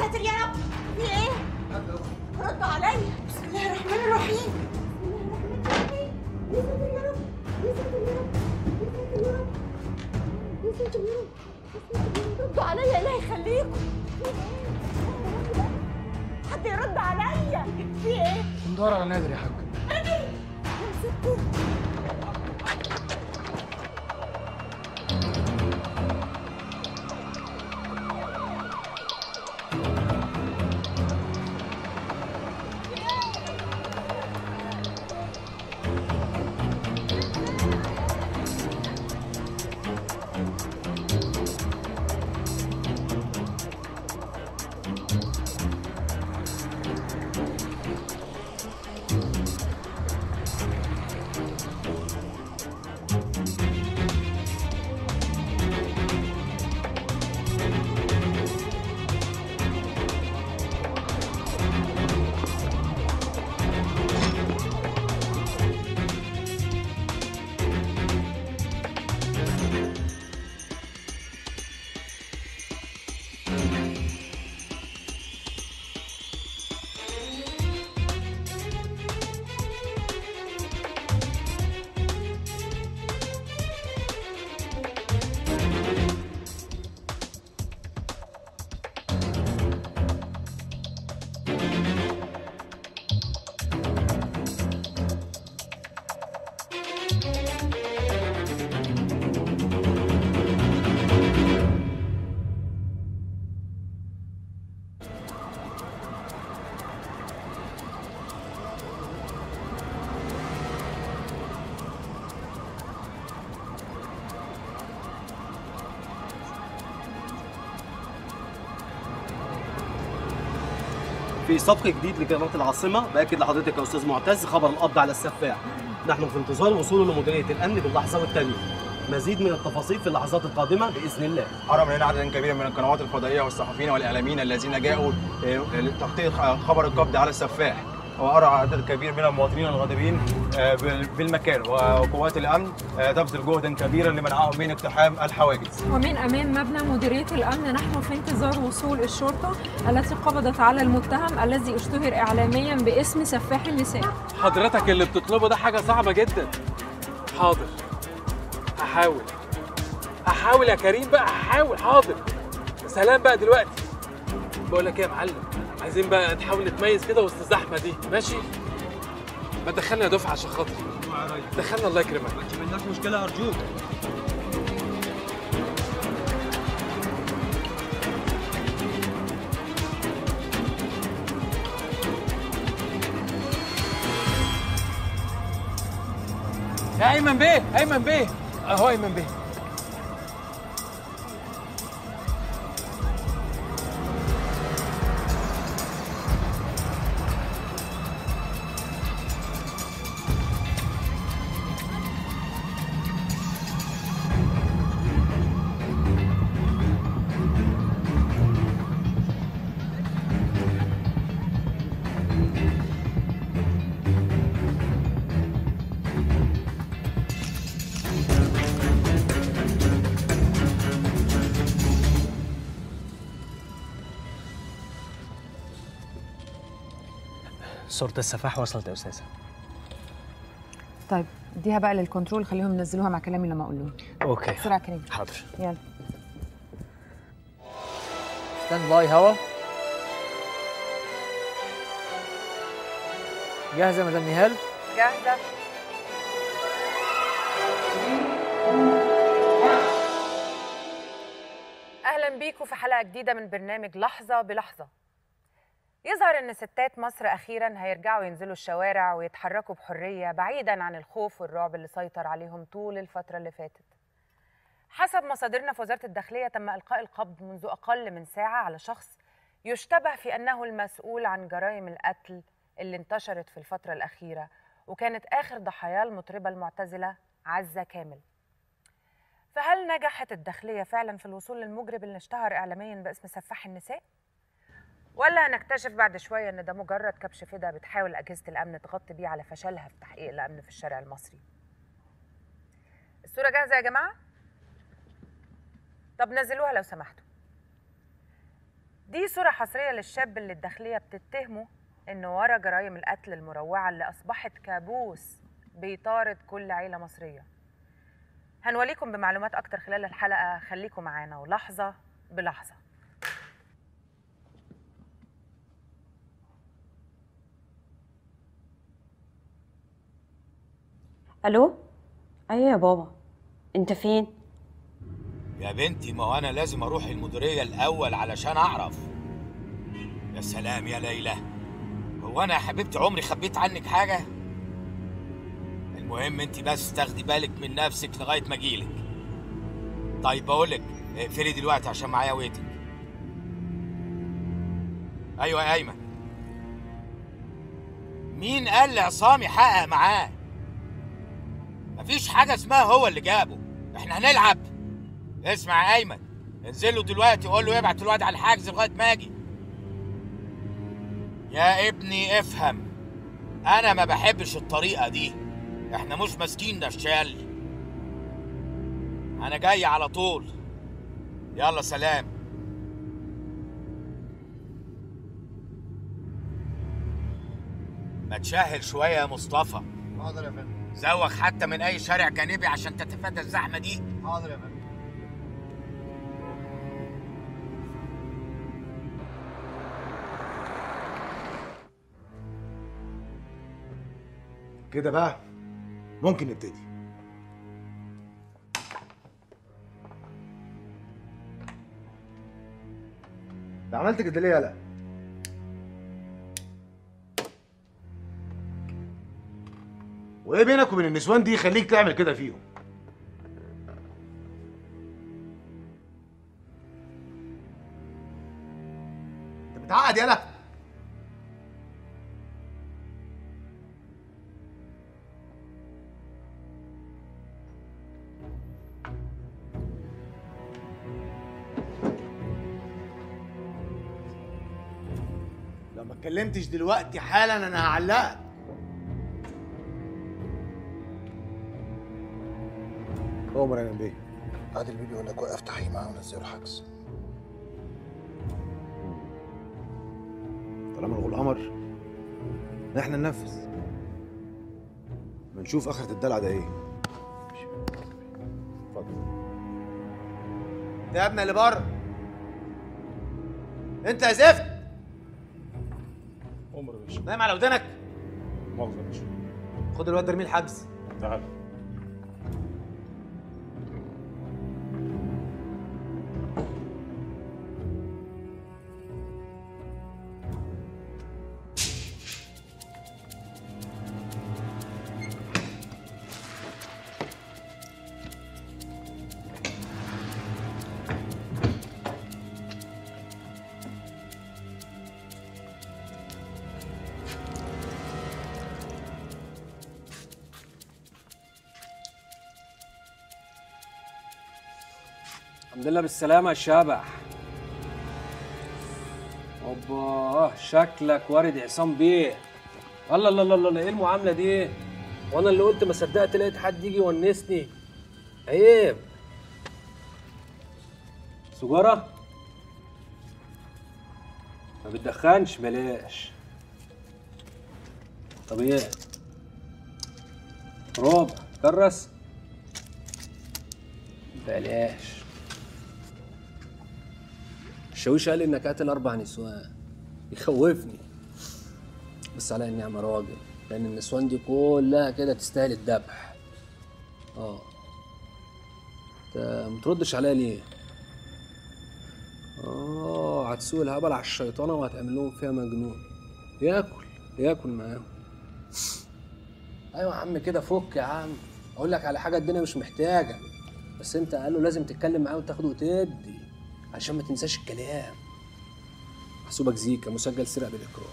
ساتر يا رب في ايه؟ ردوا عليا بسم الله الرحمن الرحيم بسم الله الرحمن الرحيم يا ساتر يا رب يا ساتر يا رب يا ساتر يا رب يا ساتر يا رب يا ساتر يا رب ردوا عليا الله يخليكم حد يرد عليا في ايه؟ ندور على نادر يا حاج يا ستي في صفق جديد لقناة العاصمة بأكد لحضرتك يا أستاذ معتز خبر القبض على السفاح نحن في انتظار وصوله لمديرية الأمن باللحظة والثانية مزيد من التفاصيل في اللحظات القادمة بإذن الله حرم لنا عدد كبير من القنوات الفضائيه والصحفيين والاعلاميين الذين جاءوا آه، لتغطيه خبر القبض على السفاح وارى عدد كبير من المواطنين الغاضبين آه، بال- بالمكان وقوات الامن آه، تبذل جهدا كبيرا لمنعهم من اقتحام الحواجز ومن أمام مبنى مديرية الأمن نحن في انتظار وصول الشرطة التي قبضت على المتهم الذي اشتهر إعلاميا باسم سفاح النساء حضرتك اللي بتطلبه ده حاجة صعبة جدا حاضر هحاول هحاول يا كريم بقى هحاول حاضر سلام بقى دلوقتي بقول لك ايه يا معلم عايزين بقى نحاول نتميز كده وسط الزحمة دي ماشي ما تدخلنا يا دفعة عشان خاطري دخلنا الله يكرمك ما عندناش مشكلة أرجوك يا ايمن بيه ايمن بيه اهو ايمن بيه صورة السفاح وصلت يا أستاذة طيب اديها بقى للكنترول خليهم ينزلوها مع كلامي لما اقول لهم أوكي بسرعه يا كريم حاضر يلا ستاند باي هوا جاهزة يا مدام نهال؟ جاهزه اهلا بيكم في حلقه جديده من برنامج لحظه بلحظه يظهر ان ستات مصر اخيرا هيرجعوا ينزلوا الشوارع ويتحركوا بحريه بعيدا عن الخوف والرعب اللي سيطر عليهم طول الفتره اللي فاتت حسب مصادرنا في وزاره الداخليه تم القاء القبض منذ اقل من ساعه على شخص يشتبه في انه المسؤول عن جرائم القتل اللي انتشرت في الفتره الاخيره وكانت اخر ضحاياه المطربه المعتزله عزه كامل فهل نجحت الداخلية فعلا في الوصول للمجرم اللي اشتهر إعلاميا باسم سفاح النساء؟ ولا هنكتشف بعد شوية إن ده مجرد كبش فدا بتحاول أجهزة الأمن تغطي بيه على فشلها في تحقيق الأمن في الشارع المصري؟ الصورة جاهزة يا جماعة؟ طب نزلوها لو سمحتوا دي صورة حصرية للشاب اللي الداخلية بتتهمه إنه ورا جرائم القتل المروعة اللي أصبحت كابوس بيطارد كل عيلة مصرية هنوليكم بمعلومات أكتر خلال الحلقة خليكم معانا ولحظة بلحظة الو ايوه يا بابا انت فين يا بنتي ما هو انا لازم اروح المديريه الاول علشان اعرف يا سلام يا ليلى هو انا يا حبيبتي عمري خبيت عنك حاجه المهم انت بس تاخدي بالك من نفسك لغايه ما اجيلك طيب بقولك اقفلي دلوقتي عشان معايا ويتنج ايوه يا ايمن مين قال لعصام يحقق معاه مفيش حاجه اسمها هو اللي جابه احنا هنلعب اسمع يا ايمن انزل له دلوقتي وقول له يبعت الواد على الحجز لغايه ما اجي يا ابني افهم انا ما بحبش الطريقه دي احنا مش ماسكين نشال انا جاي على طول يلا سلام ما تشهل شويه يا مصطفى حاضر يا فندم زوغ حتى من اي شارع جانبي عشان تتفادى الزحمه دي حاضر يا فندم كده بقى ممكن نبتدي ده عملت كده ليه يالا وايه بينك وبين النسوان دي يخليك تعمل كده فيهم انت بتعقد يالا لو ما اتكلمتش دلوقتي حالا انا هعلقك عمر يا بيه عادل بيه بيقول لك وقف تحقيق معاه ونزله حجز طالما الغول امر احنا ننفذ بنشوف اخرة الدلع ده ايه اتفضل ده يا ابني اللي بره انت يا زفت عمر يا باشا نايم على ودانك مؤاخذة يا باشا خد الواد ده ارميه الحجز تعال الحمد لله بالسلامة يا شبح اوبا شكلك وارد عصام بيه الله الله الله الله ايه المعاملة دي؟ وانا اللي قلت ما صدقت لقيت حد يجي يونسني عيب سجارة؟ ما بتدخنش بلاش طب ايه؟ ربع كرس بلاش الشاويش قال لي انك قاتل اربع نسوان يخوفني بس على اني اعمى راجل لان النسوان دي كلها كده تستاهل الذبح اه انت متردش عليا ليه اه هتسوق الهبل على الشيطانه وهتعمل لهم فيها مجنون ياكل ياكل معاهم ايوه يا عم كده فك يا عم اقول لك على حاجه الدنيا مش محتاجه بس انت قال له لازم تتكلم معاه وتاخد وتدي عشان ما تنساش الكلام محسوبك زيكا مسجل سرقه بالاكراه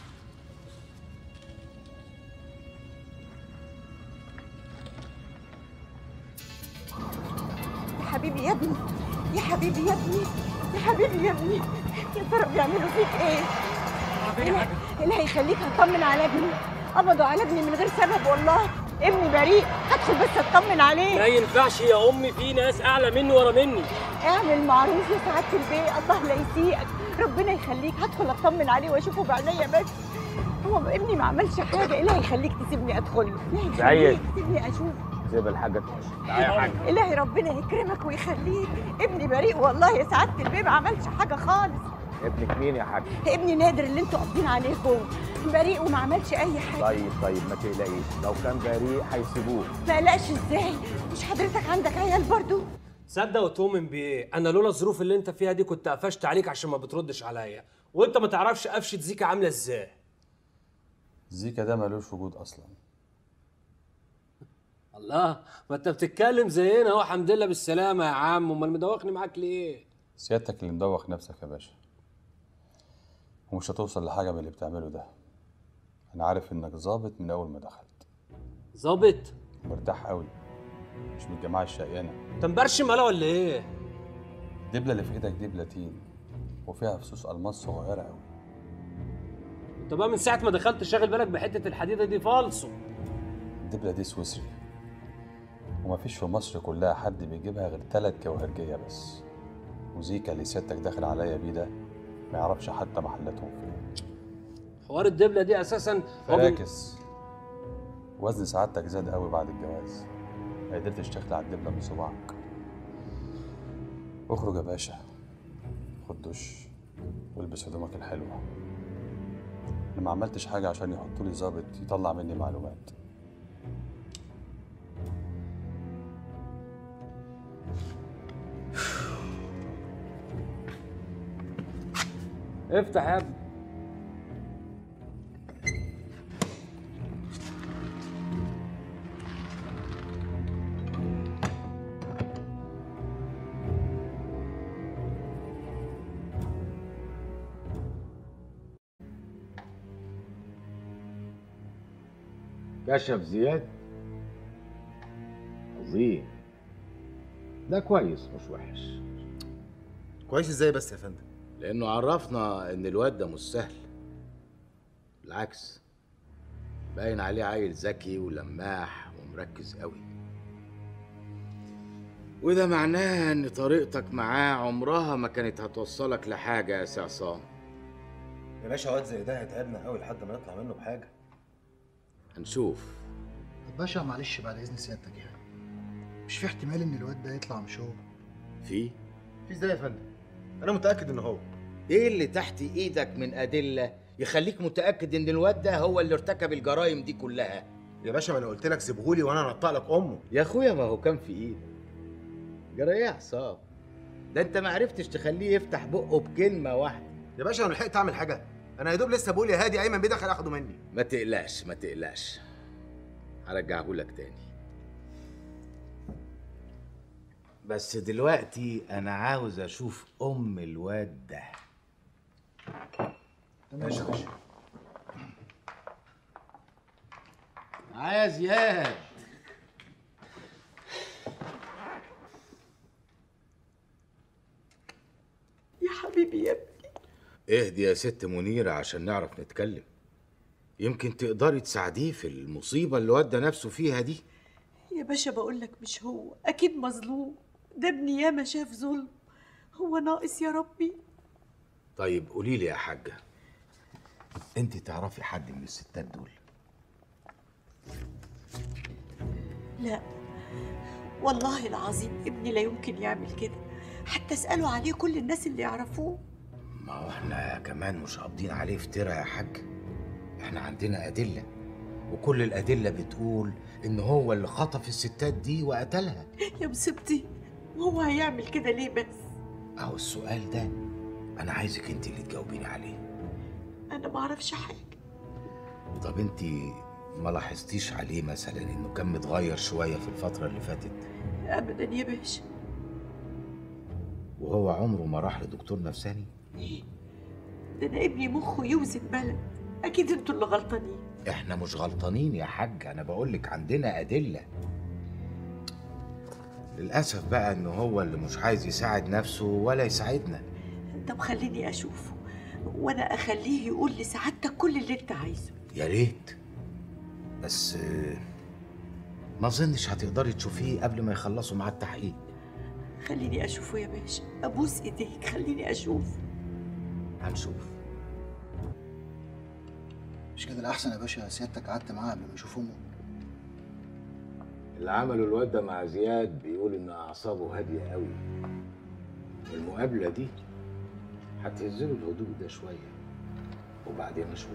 يا حبيبي يا ابني يا حبيبي يا ابني يا حبيبي يا ابني يا ترى بيعملوا فيك ايه؟ إيه اللي- إيه اللي هيخليك هتطمن على ابني؟ قبضوا على ابني من غير سبب والله ابني بريء هدخل بس اطمن عليه ما ينفعش يا امي في ناس اعلى مني ورا مني اعمل معروف يا سعاده البيه الله لا يسيئك ربنا يخليك هدخل اطمن عليه واشوفه بعينيا بس هو ابني ما عملش حاجه ايه اللي هيخليك تسيبني ادخل له إيه اللي سعيد. هيخليك تسيبني اشوف سيب الحاجة تخش تعالى يا حاج الهي ربنا يكرمك ويخليك ابني بريء والله يا سعاده البيه ما عملش حاجه خالص ابنك مين يا حاج ابني نادر اللي انتوا قابضين عليه جوه بريء وما عملش اي حاجه طيب طيب ما تقلقيش لو كان بريء هيسيبوه ما قلقش ازاي مش حضرتك عندك عيال برضو صدق وتؤمن بايه انا لولا الظروف اللي انت فيها دي كنت قفشت عليك عشان ما بتردش عليا وانت ما تعرفش قفشه زيكا عامله ازاي زيكا ده ملوش وجود اصلا الله ما انت بتتكلم زينا اهو الحمد لله بالسلامه يا عم امال مدوخني معاك ليه سيادتك اللي مدوخ نفسك يا باشا ومش هتوصل لحاجه من اللي بتعمله ده انا عارف انك ظابط من اول ما دخلت ظابط مرتاح قوي مش من الجماعه الشقيانه انت مبرشم ولا ولا ايه الدبله اللي في ايدك دي بلاتين وفيها فصوص الماس صغيره قوي انت بقى من ساعه ما دخلت شاغل بالك بحته الحديده دي فالصو الدبله دي سويسري ومفيش في مصر كلها حد بيجيبها غير تلات جوهرجيه بس وزيكا اللي سيادتك داخل عليا بيه ده ما يعرفش حتى محلاتهم فين حوار الدبله دي اساسا هو بي- فراكس وزن سعادتك زاد قوي بعد الجواز ما قدرتش تخلع الدبله من صباعك اخرج يا باشا خد دش والبس هدومك الحلوه انا ما عملتش حاجه عشان يحطوا لي ظابط يطلع مني معلومات افتح يا ابني كشف زياد عظيم ده كويس مش وحش كويس ازاي بس يا فندم لانه عرفنا ان الواد ده مش سهل بالعكس باين عليه عيل ذكي ولماح ومركز قوي وده معناه ان طريقتك معاه عمرها ما كانت هتوصلك لحاجه يا سي عصام يا باشا واد زي ده هيتعبنا قوي لحد ما نطلع منه بحاجه هنشوف باشا معلش بعد اذن سيادتك يعني مش في احتمال ان الواد ده يطلع مش هو في في ازاي يا فندم انا متاكد ان هو ايه اللي تحت ايدك من ادله يخليك متاكد ان الواد ده هو اللي ارتكب الجرائم دي كلها يا باشا ما انا قلت لك سيبهولي وانا انطق لك امه يا اخويا ما هو كان في ايدك جرى ايه يا حسام ده انت ما عرفتش تخليه يفتح بقه بكلمه واحده يا باشا انا لحقت اعمل حاجه انا يا دوب لسه بقول يا هادي ايمن بيدخل اخده مني ما تقلقش ما تقلقش هرجعهولك تاني بس دلوقتي انا عاوز اشوف ام الواد ده ماشي يا باشا معايا زياد يا حبيبي يا ابني اهدي يا ست منيرة عشان نعرف نتكلم يمكن تقدري تساعديه في المصيبة اللي ودى نفسه فيها دي يا باشا بقول لك مش هو اكيد مظلوم ده ابني ياما شاف ظلم هو ناقص يا ربي طيب قولي لي يا حاجة انت تعرفي حد من الستات دول لا والله العظيم ابني لا يمكن يعمل كده حتى اسالوا عليه كل الناس اللي يعرفوه ما هو احنا كمان مش قابضين عليه افترا يا حاج احنا عندنا أدلة وكل الأدلة بتقول إن هو اللي خطف الستات دي وقتلها يا مصيبتي وهو هيعمل كده ليه بس أهو السؤال ده أنا عايزك أنت اللي تجاوبيني عليه انا ما اعرفش حاجه طب أنت ما لاحظتيش عليه مثلا إنه كان متغير شوية في الفترة اللي فاتت ابدا يا باشا وهو عمره ما راح لدكتور نفساني ده انا ابني مخه يوزن بلد اكيد انتوا اللي غلطانين احنا مش غلطانين يا حاج انا بقولك عندنا ادله للاسف بقى ان هو اللي مش عايز يساعد نفسه ولا يساعدنا طب خليني اشوفه وانا اخليه يقول لسعادتك كل اللي انت عايزه يا ريت بس آه، ما اظنش هتقدري تشوفيه قبل ما يخلصوا مع التحقيق خليني اشوفه يا باشا ابوس ايديك خليني اشوف هنشوف مش كده الاحسن يا باشا سيادتك قعدت معاه قبل ما يشوف امه اللي عمله الواد ده مع زياد بيقول ان اعصابه هاديه قوي المقابله دي هتهزله الهدوء ده شويه وبعدين اشوف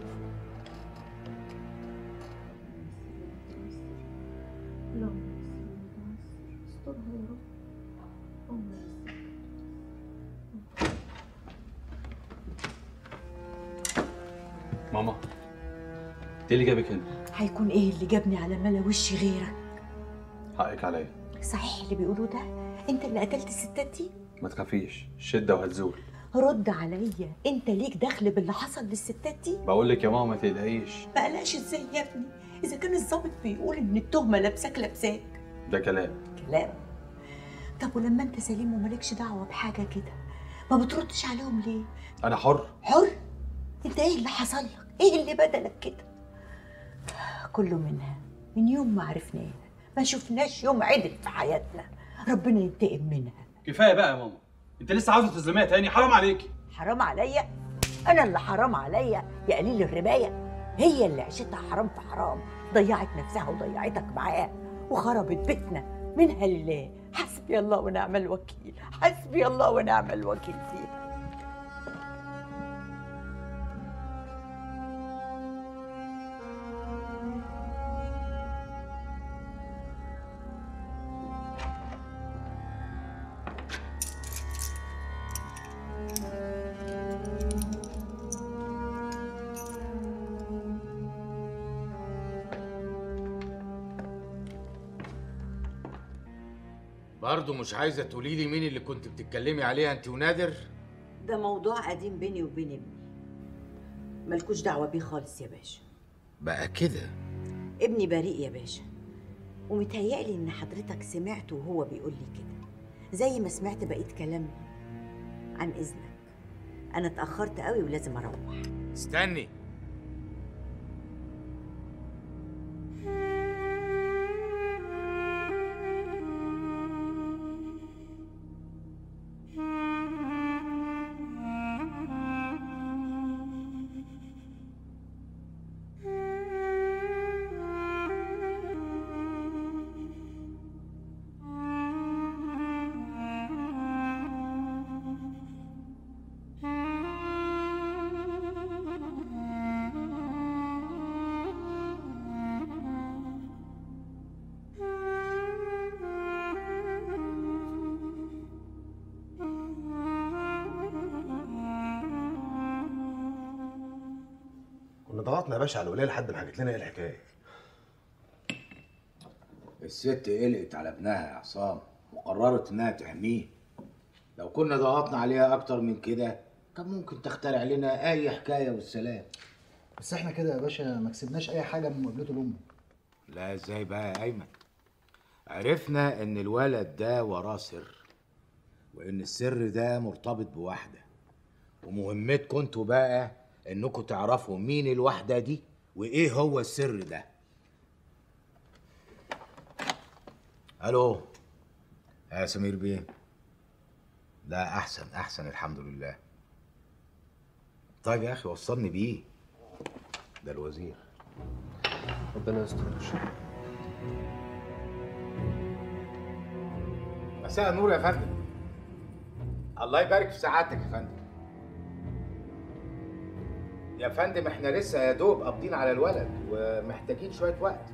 ماما انت اللي جابك هنا هيكون ايه اللي جابني على ملا وشي غيرك حقك عليا صحيح اللي بيقولوه ده انت اللي قتلت الستات دي ما تخافيش الشده وهتزول رد عليا انت ليك دخل باللي حصل للستات دي بقول لك يا ماما ما تقلقيش ما قلقش ازاي يا ابني اذا كان الضابط بيقول ان التهمه لابساك لابساك ده كلام كلام طب ولما انت سليم ومالكش دعوه بحاجه كده ما بتردش عليهم ليه انا حر حر انت ايه اللي حصل لك ايه اللي بدلك كده كله منها من يوم ما عرفناها ما شفناش يوم عدل في حياتنا ربنا ينتقم منها كفايه بقى يا ماما انت لسه عاوزه تظلميها تاني حرام عليكي حرام عليا انا اللي حرام عليا يا قليل الربايه هي اللي عيشتها حرام في حرام ضيعت نفسها وضيعتك معاها وخربت بيتنا منها لله حسبي الله ونعم الوكيل حسبي الله ونعم الوكيل فيها برضه مش عايزه تقولي لي مين اللي كنت بتتكلمي عليها انت ونادر ده موضوع قديم بيني وبين ابني ملكوش دعوه بيه خالص يا باشا بقى كده ابني بريء يا باشا ومتهيألي ان حضرتك سمعته وهو بيقول لي كده زي ما سمعت بقية كلامنا عن اذنك انا اتأخرت قوي ولازم اروح استني كنا ضغطنا يا باشا على الولايه لحد ما حكت لنا ايه الحكايه الست قلقت على ابنها يا عصام وقررت انها تحميه لو كنا ضغطنا عليها اكتر من كده كان ممكن تخترع لنا اي حكايه والسلام بس احنا كده يا باشا ما كسبناش اي حاجه من مقابلته لامه لا ازاي بقى يا ايمن عرفنا ان الولد ده وراه سر وان السر ده مرتبط بواحده ومهمتكم انتوا بقى انكم تعرفوا مين الواحده دي وايه هو السر ده الو يا سمير بيه لا احسن احسن الحمد لله طيب يا اخي وصلني بيه ده الوزير ربنا يستر مساء النور يا فندم الله يبارك في سعادتك يا فندم يا فندم احنا لسه يا دوب قابضين على الولد ومحتاجين شويه وقت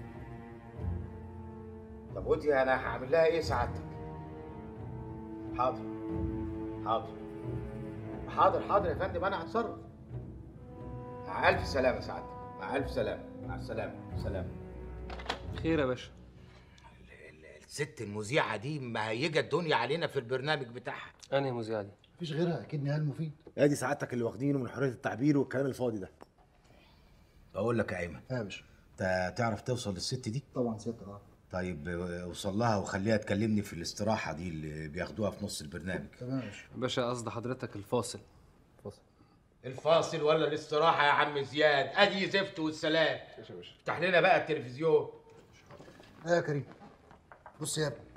طب ودي انا هعمل لها ايه سعادتك حاضر حاضر حاضر حاضر يا فندم انا هتصرف مع الف سلامه سعادتك مع الف سلامه مع السلامه سلام خير يا باشا الست المذيعه دي مهيجه الدنيا علينا في البرنامج بتاعها انهي مذيعه دي مفيش غيرها اكيد نهال مفيد ادي سعادتك اللي واخدينه من حريه التعبير والكلام الفاضي ده بقول لك يا ايمن يا باشا انت تعرف توصل للست دي طبعا سيادتك اه طيب اه، اوصل لها وخليها تكلمني في الاستراحه دي اللي بياخدوها في نص البرنامج تمام يا باشا باشا قصد حضرتك الفاصل فاصل الفاصل ولا الاستراحه يا عم زياد ادي زفت والسلام افتح لنا بقى التلفزيون ايه يا كريم بص يا ابني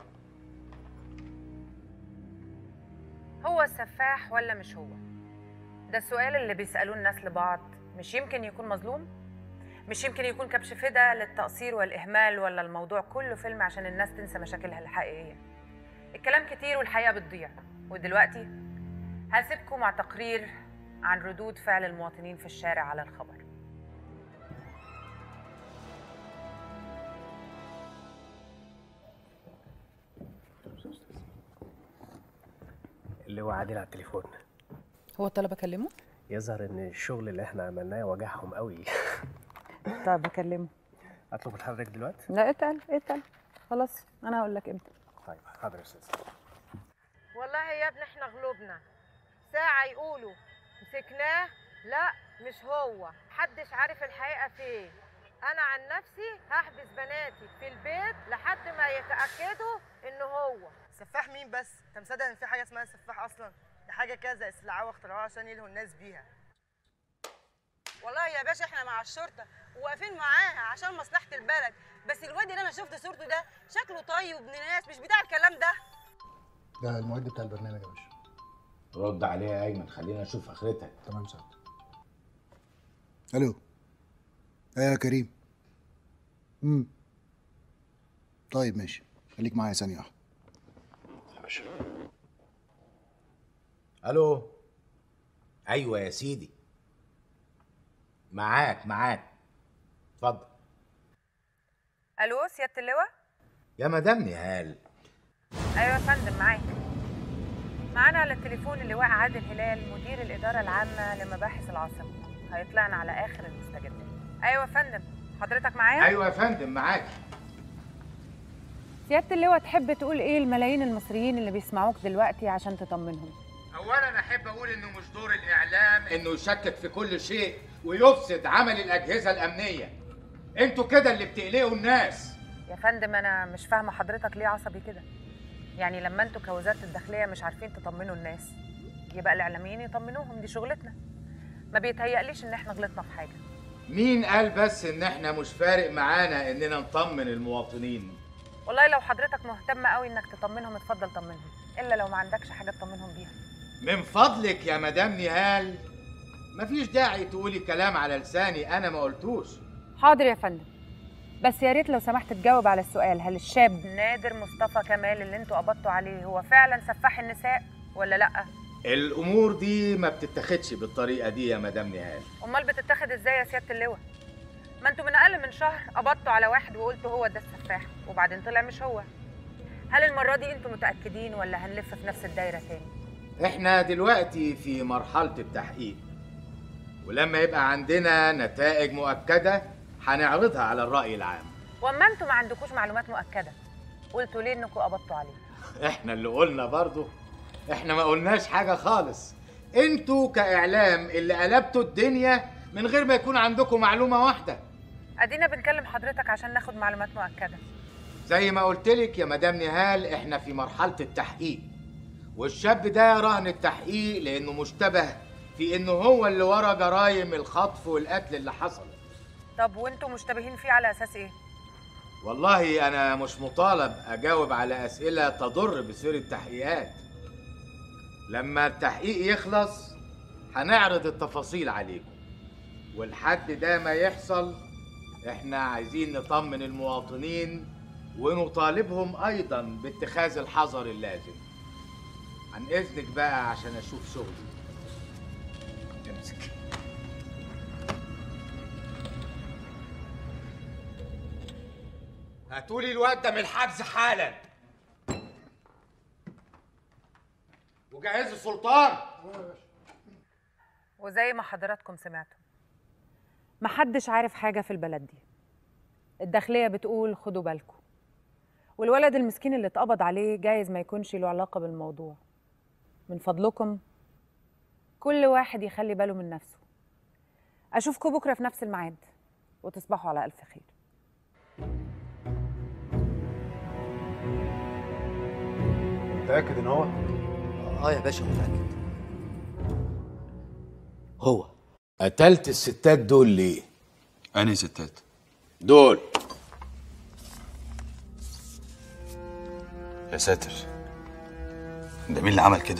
هو السفاح ولا مش هو ده السؤال اللي بيسألوه الناس لبعض مش يمكن يكون مظلوم مش يمكن يكون كبش فدا للتقصير والإهمال ولا الموضوع كله فيلم عشان الناس تنسى مشاكلها الحقيقية الكلام كتير والحقيقة بتضيع ودلوقتي هسيبكم مع تقرير عن ردود فعل المواطنين في الشارع على الخبر اللي هو عادل على التليفون هو الطلب اكلمه يظهر ان الشغل اللي احنا عملناه وجعهم قوي طب بكلمه اطلب لحضرتك دلوقتي لا اتقل اتقل خلاص انا هقول لك امتى طيب حاضر يا استاذ والله يا ابني احنا غلوبنا ساعة يقولوا مسكناه لا مش هو محدش عارف الحقيقة فين انا عن نفسي هحبس بناتي في البيت لحد ما يتأكدوا ان هو سفاح مين بس؟ انت مصدق ان في حاجه اسمها سفاح اصلا؟ دي حاجه كذا استدعاء واختراعوها عشان يلهوا الناس بيها. والله يا باشا احنا مع الشرطه وواقفين معاها عشان مصلحه البلد بس الواد اللي انا شفت صورته ده شكله طيب وابن ناس مش بتاع الكلام ده ده المعد بتاع البرنامج يا باشا رد عليها يا ايمن خلينا نشوف اخرتها تمام سعد الو ايه يا كريم امم طيب ماشي خليك معايا ثانيه واحده يا باشا الو ايوه يا سيدي معاك معاك اتفضل ألو سيادة اللواء يا مدام نهال أيوة يا فندم معاك معانا على التليفون اللواء عادل هلال مدير الإدارة العامة لمباحث العاصمة هيطلعنا على آخر المستجدات أيوة يا فندم حضرتك معايا؟ ايوه يا فندم معاك سيادة اللواء تحب تقول إيه الملايين المصريين اللي بيسمعوك دلوقتي عشان تطمنهم؟ اولا احب اقول انه مش دور الاعلام انه يشكك في كل شيء ويفسد عمل الاجهزه الامنيه انتوا كده اللي بتقلقوا الناس يا فندم أنا مش فاهمة حضرتك ليه عصبي كده يعني لما انتوا كوزارة الداخلية مش عارفين تطمنوا الناس يبقى الإعلاميين يطمنوهم دي شغلتنا ما بيتهيأليش إن إحنا غلطنا في حاجة مين قال بس ان احنا مش فارق معانا اننا نطمن المواطنين والله لو حضرتك مهتم قوي إنك تطمنهم اتفضل طمنهم إلا لو ما عندكش حاجة تطمنهم بيها من فضلك يا مدام نهال مفيش داعي تقولي كلام على لساني انا ما قلتوش حاضر يا فندم بس يا ريت لو سمحت تجاوب على السؤال هل الشاب نادر مصطفى كمال اللي انتوا قبضتوا عليه هو فعلا سفاح النساء ولا لا الامور دي ما بتتاخدش بالطريقه دي يا مدام نهال امال بتتاخد ازاي يا سياده اللواء ما انتوا من اقل من شهر قبضتوا على واحد وقلتوا هو ده السفاح وبعدين طلع مش هو هل المره دي انتوا متاكدين ولا هنلف في نفس الدايره تاني احنا دلوقتي في مرحله التحقيق ولما يبقى عندنا نتائج مؤكده هنعرضها على الراي العام واما انتوا ما عندكوش معلومات مؤكده قلتوا ليه انكم قبضتوا عليه احنا اللي قلنا برضو احنا ما قلناش حاجه خالص انتوا كاعلام اللي قلبتوا الدنيا من غير ما يكون عندكم معلومه واحده ادينا بنكلم حضرتك عشان ناخد معلومات مؤكده زي ما قلت لك يا مدام نهال احنا في مرحله التحقيق والشاب ده رهن التحقيق لانه مشتبه في انه هو اللي ورا جرايم الخطف والقتل اللي حصل طب وانتوا مشتبهين فيه على اساس ايه والله انا مش مطالب اجاوب على اسئله تضر بسير التحقيقات لما التحقيق يخلص هنعرض التفاصيل عليكم والحد ده ما يحصل احنا عايزين نطمن المواطنين ونطالبهم ايضا باتخاذ الحذر اللازم عن اذنك بقى عشان اشوف شغلي امسك هاتولي الواد ده من الحبس حالا وجهزوا السلطان وزي ما حضراتكم سمعتوا محدش عارف حاجة في البلد دي الداخلية بتقول خدوا بالكم والولد المسكين اللي اتقبض عليه جايز ما يكونش له علاقة بالموضوع من فضلكم كل واحد يخلي باله من نفسه أشوفكم بكرة في نفس الميعاد وتصبحوا على ألف خير متاكد ان هو اه يا باشا متاكد هو قتلت الستات دول ليه؟ أنهي ستات؟ دول يا ساتر ده مين اللي عمل كده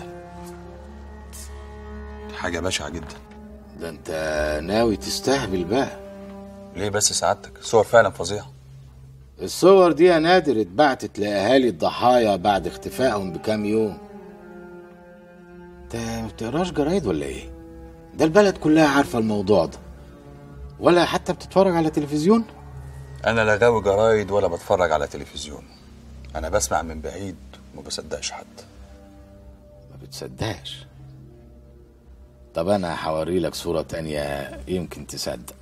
دي حاجه بشعه جدا ده انت ناوي تستهبل بقى ليه بس سعادتك الصور فعلا فظيعه الصور دي يا نادر اتبعتت لأهالي الضحايا بعد اختفائهم بكام يوم انت ما بتقراش جرايد ولا ايه؟ ده البلد كلها عارفة الموضوع ده ولا حتى بتتفرج على تلفزيون؟ انا لا غاوي جرايد ولا بتفرج على تلفزيون انا بسمع من بعيد وما بصدقش حد ما بتصدقش طب انا هوري لك صورة تانية يمكن تصدق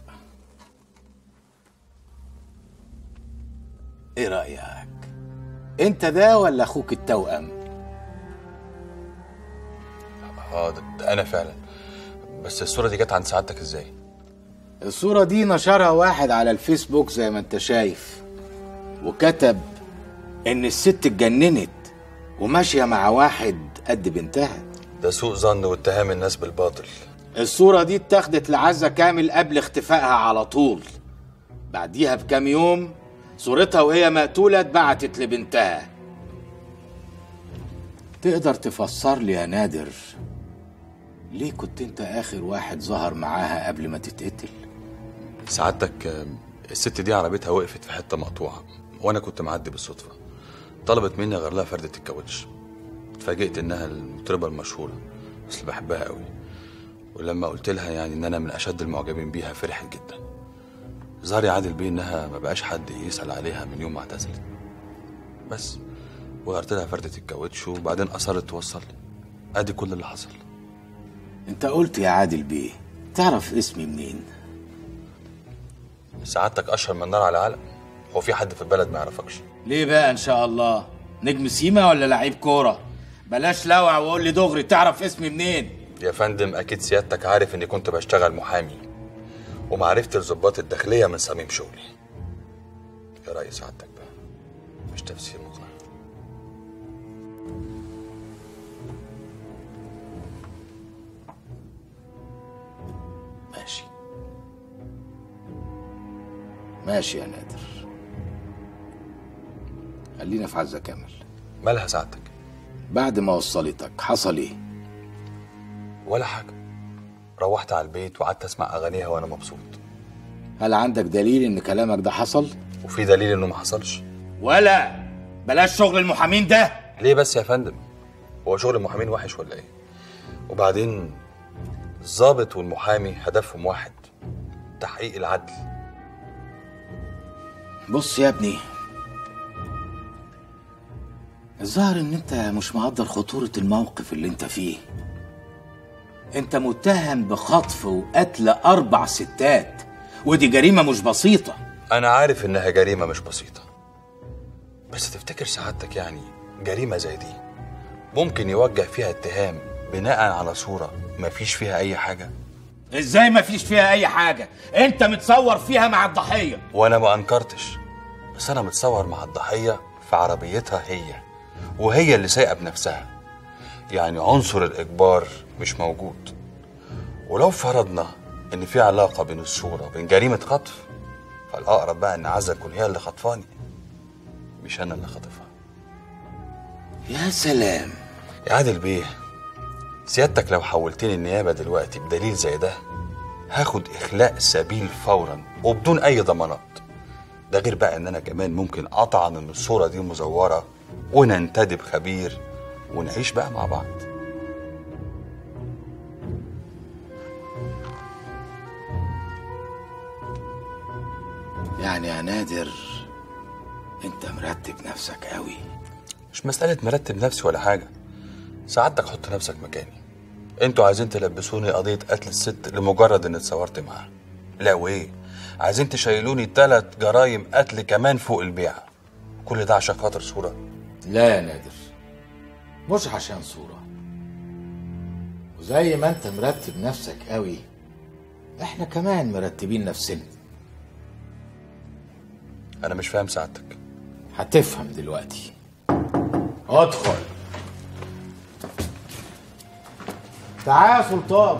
ايه رأيك؟ انت ده ولا اخوك التوأم؟ اه ده, ده انا فعلا بس الصوره دي جت عند سعادتك ازاي الصورة دي نشرها واحد على الفيسبوك زي ما انت شايف وكتب ان الست اتجننت وماشية مع واحد قد بنتها ده سوء ظن واتهام الناس بالباطل الصورة دي اتاخدت لعزة كامل قبل اختفائها على طول بعديها بكام يوم صورتها وهي مقتولة اتبعتت لبنتها تقدر تفسر لي يا نادر ليه كنت انت اخر واحد ظهر معاها قبل ما تتقتل سعادتك آه، الست دي عربيتها وقفت في حته مقطوعه وانا كنت معدي بالصدفه طلبت مني اغير لها فرده الكاوتش اتفاجئت انها المطربه المشهوره بس بحبها قوي ولما قلت لها يعني ان انا من اشد المعجبين بيها فرحت جدا ظهر يا عادل بيه انها ما بقاش حد يسال عليها من يوم ما اعتزلت بس وغيرت لها فرده الكاوتش وبعدين اصرت توصل لي ادي كل اللي حصل انت قلت يا عادل بيه تعرف اسمي منين سعادتك اشهر من نار على علم هو في حد في البلد ما يعرفكش ليه بقى ان شاء الله نجم سيما ولا لعيب كوره بلاش لوع وقول لي دغري تعرف اسمي منين يا فندم اكيد سيادتك عارف اني كنت بشتغل محامي ومعرفتي الضباط الداخليه من صميم شغلي يا راي سعادتك بقى مش تفسير مقنع ماشي ماشي يا نادر خلينا في عزة كامل مالها سعادتك بعد ما وصلتك حصل ايه ولا حاجه روحت على البيت وقعدت اسمع اغانيها وانا مبسوط هل عندك دليل ان كلامك ده حصل وفي دليل انه ما حصلش ولا بلاش شغل المحامين ده ليه بس يا فندم هو شغل المحامين وحش ولا ايه وبعدين الضابط والمحامي هدفهم واحد تحقيق العدل بص يا ابني الظاهر ان انت مش مقدر خطورة الموقف اللي انت فيه انت متهم بخطف وقتل اربع ستات ودي جريمة مش بسيطة انا عارف انها جريمه مش بسيطه بس تفتكر سعادتك يعني جريمه زي دي ممكن يوجه فيها اتهام بناء على صوره ما فيش فيها اي حاجه ازاي ما فيش فيها اي حاجة انت متصور فيها مع الضحية وانا ما انكرتش بس انا متصور مع الضحيه في عربيتها هي وهي اللي سايقه بنفسها يعني عنصر الاجبار مش موجود ولو فرضنا ان في علاقه بين الصوره وبين جريمه خطف فالاقرب بقى ان عزه تكون هي اللي خطفاني مش انا اللي خاطفها يا سلام يا عادل بيه سيادتك لو حولتني النيابه دلوقتي بدليل زي ده هاخد اخلاء سبيل فورا وبدون اي ضمانات ده غير بقى ان انا كمان ممكن اطعن ان الصوره دي مزوره وننتدب خبير ونعيش بقى مع بعض يعني يا نادر انت مرتب نفسك قوي مش مسألة مرتب نفسي ولا حاجة سعادتك حط نفسك مكاني انتوا عايزين تلبسوني قضية قتل الست لمجرد اني اتصورت معاها لا وايه عايزين تشيلوني تلات جرايم قتل كمان فوق البيع كل ده عشان خاطر صورة لا يا نادر مش عشان صورة وزي ما انت مرتب نفسك قوي احنا كمان مرتبين نفسنا انا مش فاهم سعادتك هتفهم دلوقتي ادخل تعال يا سلطان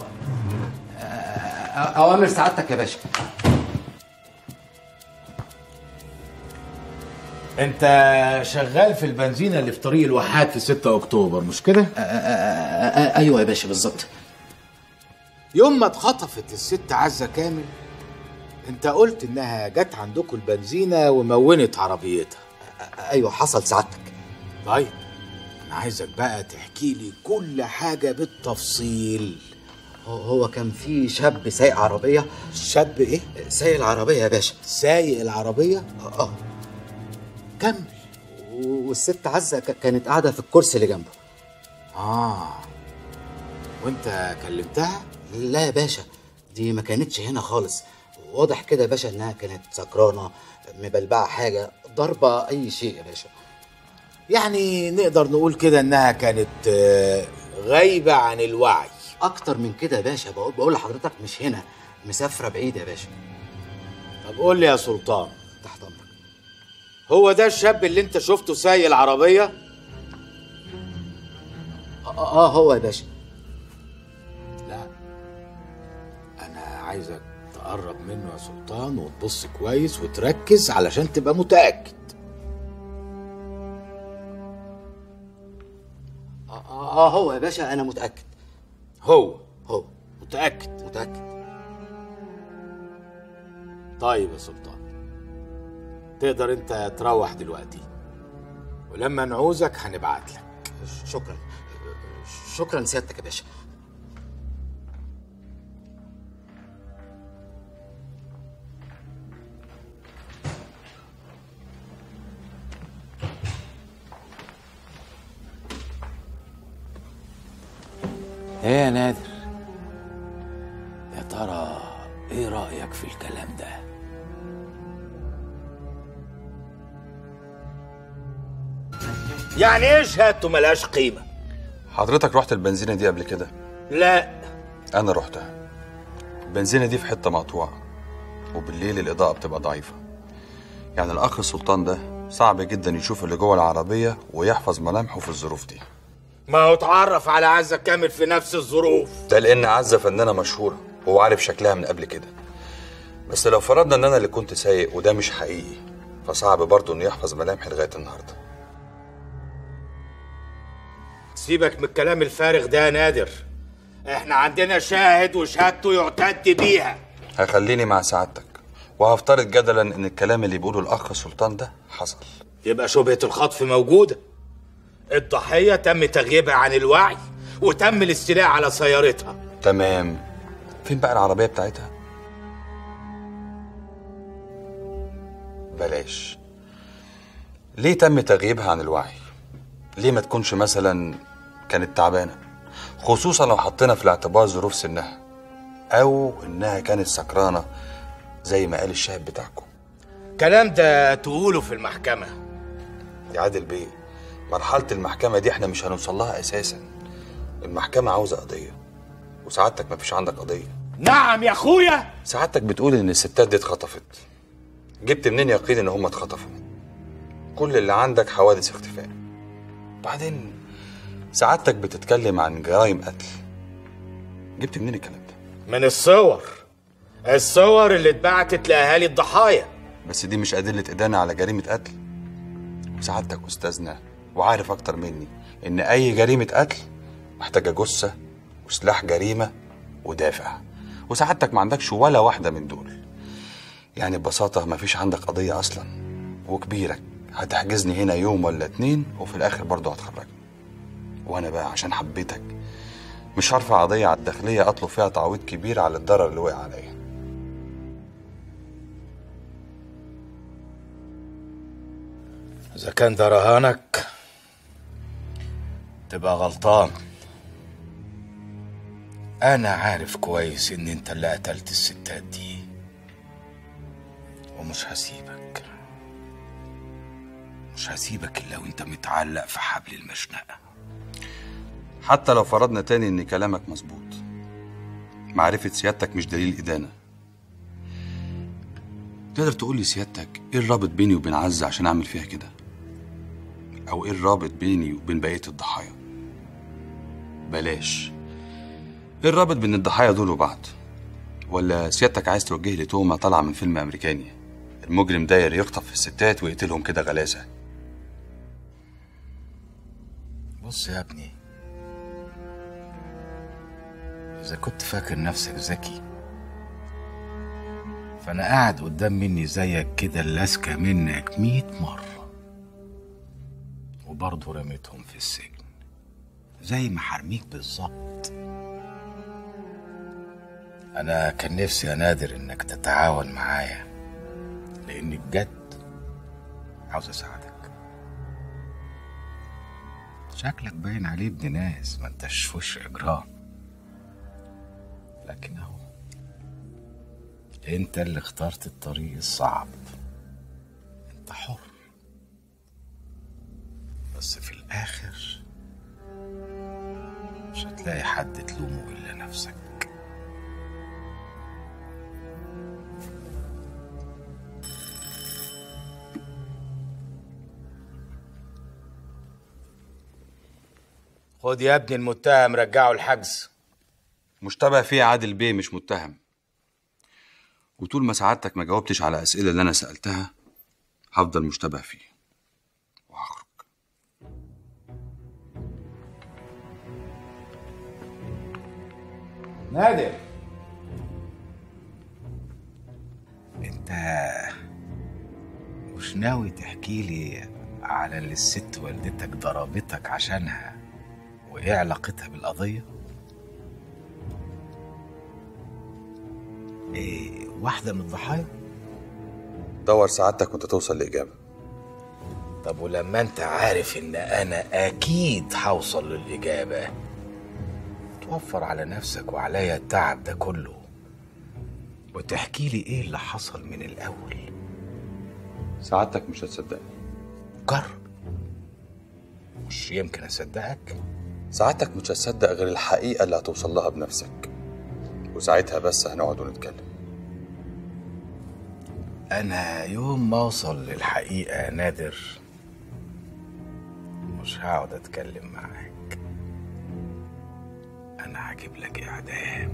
اوامر سعادتك يا باشا انت شغال في البنزينه اللي في طريق الواحات في 6 اكتوبر مش كده؟ ايوه يا باشا بالظبط يوم ما اتخطفت الست عزه كامل انت قلت انها جت عندكم البنزينه ومونت عربيتها ايوه حصل سعادتك طيب انا عايزك بقى تحكي لي كل حاجه بالتفصيل هو- هو كان في شاب سايق عربيه شاب ايه سايق العربيه يا باشا سايق العربيه اه كمل والست عزه ك- كانت قاعده في الكرسي اللي جنبه اه وانت كلمتها لا يا باشا دي ما كانتش هنا خالص واضح كده يا باشا انها كانت سكرانه مبلبعه حاجه ضربه اي شيء يا باشا يعني نقدر نقول كده انها كانت آه، غايبه عن الوعي اكتر من كده يا باشا بقول, بقول لحضرتك مش هنا مسافره بعيد يا باشا طب قول لي يا سلطان تحت امرك هو ده الشاب اللي انت شفته سايق العربيه اه, آه هو يا باشا لا انا عايزك تقرب منه يا سلطان وتبص كويس وتركز علشان تبقى متاكد اه, آه هو يا باشا انا متاكد هو هو متاكد متاكد طيب يا سلطان تقدر انت تروح دلوقتي ولما نعوزك هنبعت لك شكرا شكرا سيادتك يا باشا ايه يا نادر يا ترى ايه رايك في الكلام ده يعني ايه شهادته ملهاش قيمه حضرتك رحت البنزينة دي قبل كده لا أنا رحتها البنزينة دي في حتة مقطوعة وبالليل الإضاءة بتبقى ضعيفة يعني الأخ السلطان ده صعب جدا يشوف اللي جوه العربية ويحفظ ملامحه في الظروف دي ما هو اتعرف على عزة كامل في نفس الظروف ده لأن عزة فنانة مشهورة وهو عارف شكلها من قبل كده بس لو فرضنا إن أنا اللي كنت سايق وده مش حقيقي فصعب برضه إنه يحفظ ملامحي لغاية النهاردة سيبك من الكلام الفارغ ده يا نادر احنا عندنا شاهد وشهادته يعتد بيها هخليني مع سعادتك وهفترض جدلا إن الكلام اللي بيقوله الأخ سلطان ده حصل يبقى شبهة الخطف موجودة الضحية تم تغييبها عن الوعي وتم الاستيلاء على سيارتها تمام فين بقى العربية بتاعتها؟ بلاش ليه تم تغييبها عن الوعي؟ ليه ما تكونش مثلا كانت تعبانة؟ خصوصا لو حطينا في الاعتبار ظروف سنها أو إنها كانت سكرانة زي ما قال الشاهد بتاعكم الكلام ده تقوله في المحكمة يا عادل بيه مرحلة المحكمة دي احنا مش هنوصل لها أساسا المحكمة عاوزة قضية وسعادتك مفيش عندك قضية نعم يا اخويا سعادتك بتقول ان الستات دي اتخطفت جبت منين يقين ان هم اتخطفوا كل اللي عندك حوادث اختفاء بعدين سعادتك بتتكلم عن جرائم قتل جبت منين الكلام ده من الصور الصور اللي اتبعتت لأهالي الضحايا بس دي مش أدلة إدانة على جريمة قتل وسعادتك أستاذنا وعارف أكتر مني إن أي جريمة قتل محتاجة جثة وسلاح جريمة ودافع وسعادتك ما عندكش ولا واحدة من دول يعني ببساطة مفيش عندك قضية أصلا وكبيرك هتحجزني هنا يوم ولا اتنين وفي الآخر برضه هتخرجني وأنا بقى عشان حبيتك مش هرفع قضية على الداخلية أطلب فيها تعويض كبير على الضرر اللي وقع عليا إذا كان ده رهانك تبقى غلطان أنا عارف كويس إن أنت اللي قتلت الستات دي ومش هسيبك مش هسيبك إلا وأنت متعلق في حبل المشنقة حتى لو فرضنا تاني ان كلامك مظبوط معرفة سيادتك مش دليل إدانة تقدر تقول لي سيادتك ايه الرابط بيني وبين عزة عشان اعمل فيها كده او ايه الرابط بيني وبين بقية الضحايا بلاش ايه الرابط بين الضحايا دول وبعض ولا سيادتك عايز توجه لي تهمة طالعة من فيلم امريكاني المجرم داير يخطف في الستات ويقتلهم كده غلاسة بص يا ابني إذا كنت فاكر نفسك ذكي فأنا قاعد قدام مني زيك كده اللاسكة منك مية مرة وبرضه رميتهم في السجن زي ما حرميك بالظبط أنا كان نفسي يا نادر إنك تتعاون معايا لأني بجد عاوز أساعدك شكلك باين عليه ابن ناس ما انتش في وش إجرام لكن أهو انت اللي اخترت الطريق الصعب انت حر بس في الاخر مش هتلاقي حد تلومه الا نفسك خد يا ابني المتهم رجعه الحجز مشتبه فيه عادل بيه مش متهم وطول ما سعادتك ما جاوبتش على الأسئلة اللي أنا سألتها هفضل مشتبه فيه نادر انت مش ناوي تحكي لي على اللي الست والدتك ضربتك عشانها وايه علاقتها بالقضية؟ ايه واحدة من الضحايا؟ دور سعادتك وانت توصل لإجابة طب ولما انت عارف ان انا اكيد هوصل للإجابة توفر على نفسك وعليا التعب ده كله وتحكي لي ايه اللي حصل من الاول سعادتك مش هتصدقني جرب مش يمكن اصدقك سعادتك مش هتصدق غير الحقيقة اللي هتوصل لها بنفسك وساعتها بس هنقعد ونتكلم انا يوم ما اوصل للحقيقة يا نادر مش هقعد اتكلم معاك انا هجيب لك اعدام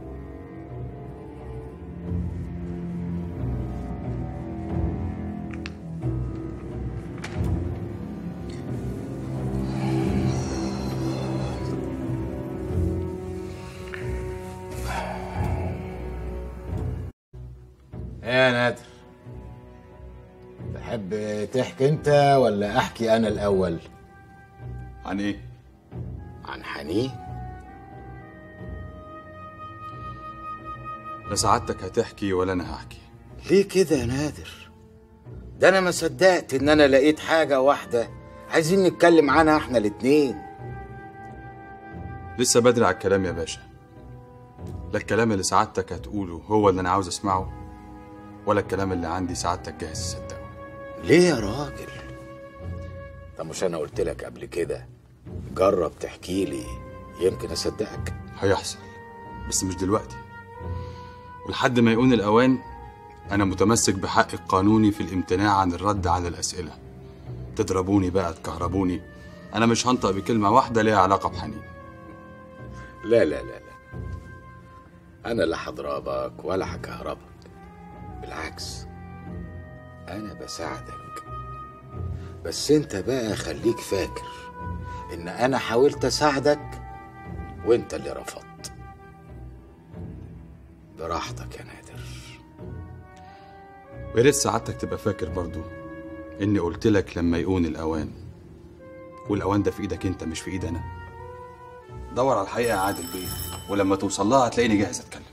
ايه يا نادر تحب تحكي انت ولا احكي انا الاول عن ايه عن حنين لا سعادتك هتحكي ولا انا هحكي ليه كده يا نادر ده انا ما صدقت ان انا لقيت حاجه واحده عايزين نتكلم عنها احنا الاتنين لسه بدري على الكلام يا باشا لا الكلام اللي سعادتك هتقوله هو اللي انا عاوز اسمعه ولا الكلام اللي عندي سعادتك جاهز تصدقه ليه يا راجل طب مش انا قلت لك قبل كده جرب تحكي لي يمكن اصدقك هيحصل بس مش دلوقتي ولحد ما يكون الأوان أنا متمسك بحقي القانوني في الامتناع عن الرد على الأسئلة تضربوني بقى تكهربوني أنا مش هنطق بكلمة واحدة ليها علاقة بحنين لا لا لا لا انا لا هضربك ولا هكهربك بالعكس انا بساعدك بس انت بقى خليك فاكر ان انا حاولت اساعدك وانت اللي رفضت براحتك يا نادر ويا ريت سعادتك تبقى فاكر برضو إني قلت لك لما يكون الأوان والأوان ده في إيدك أنت مش في إيد أنا دور على الحقيقة يا عادل بيه ولما توصل لها هتلاقيني جاهز أتكلم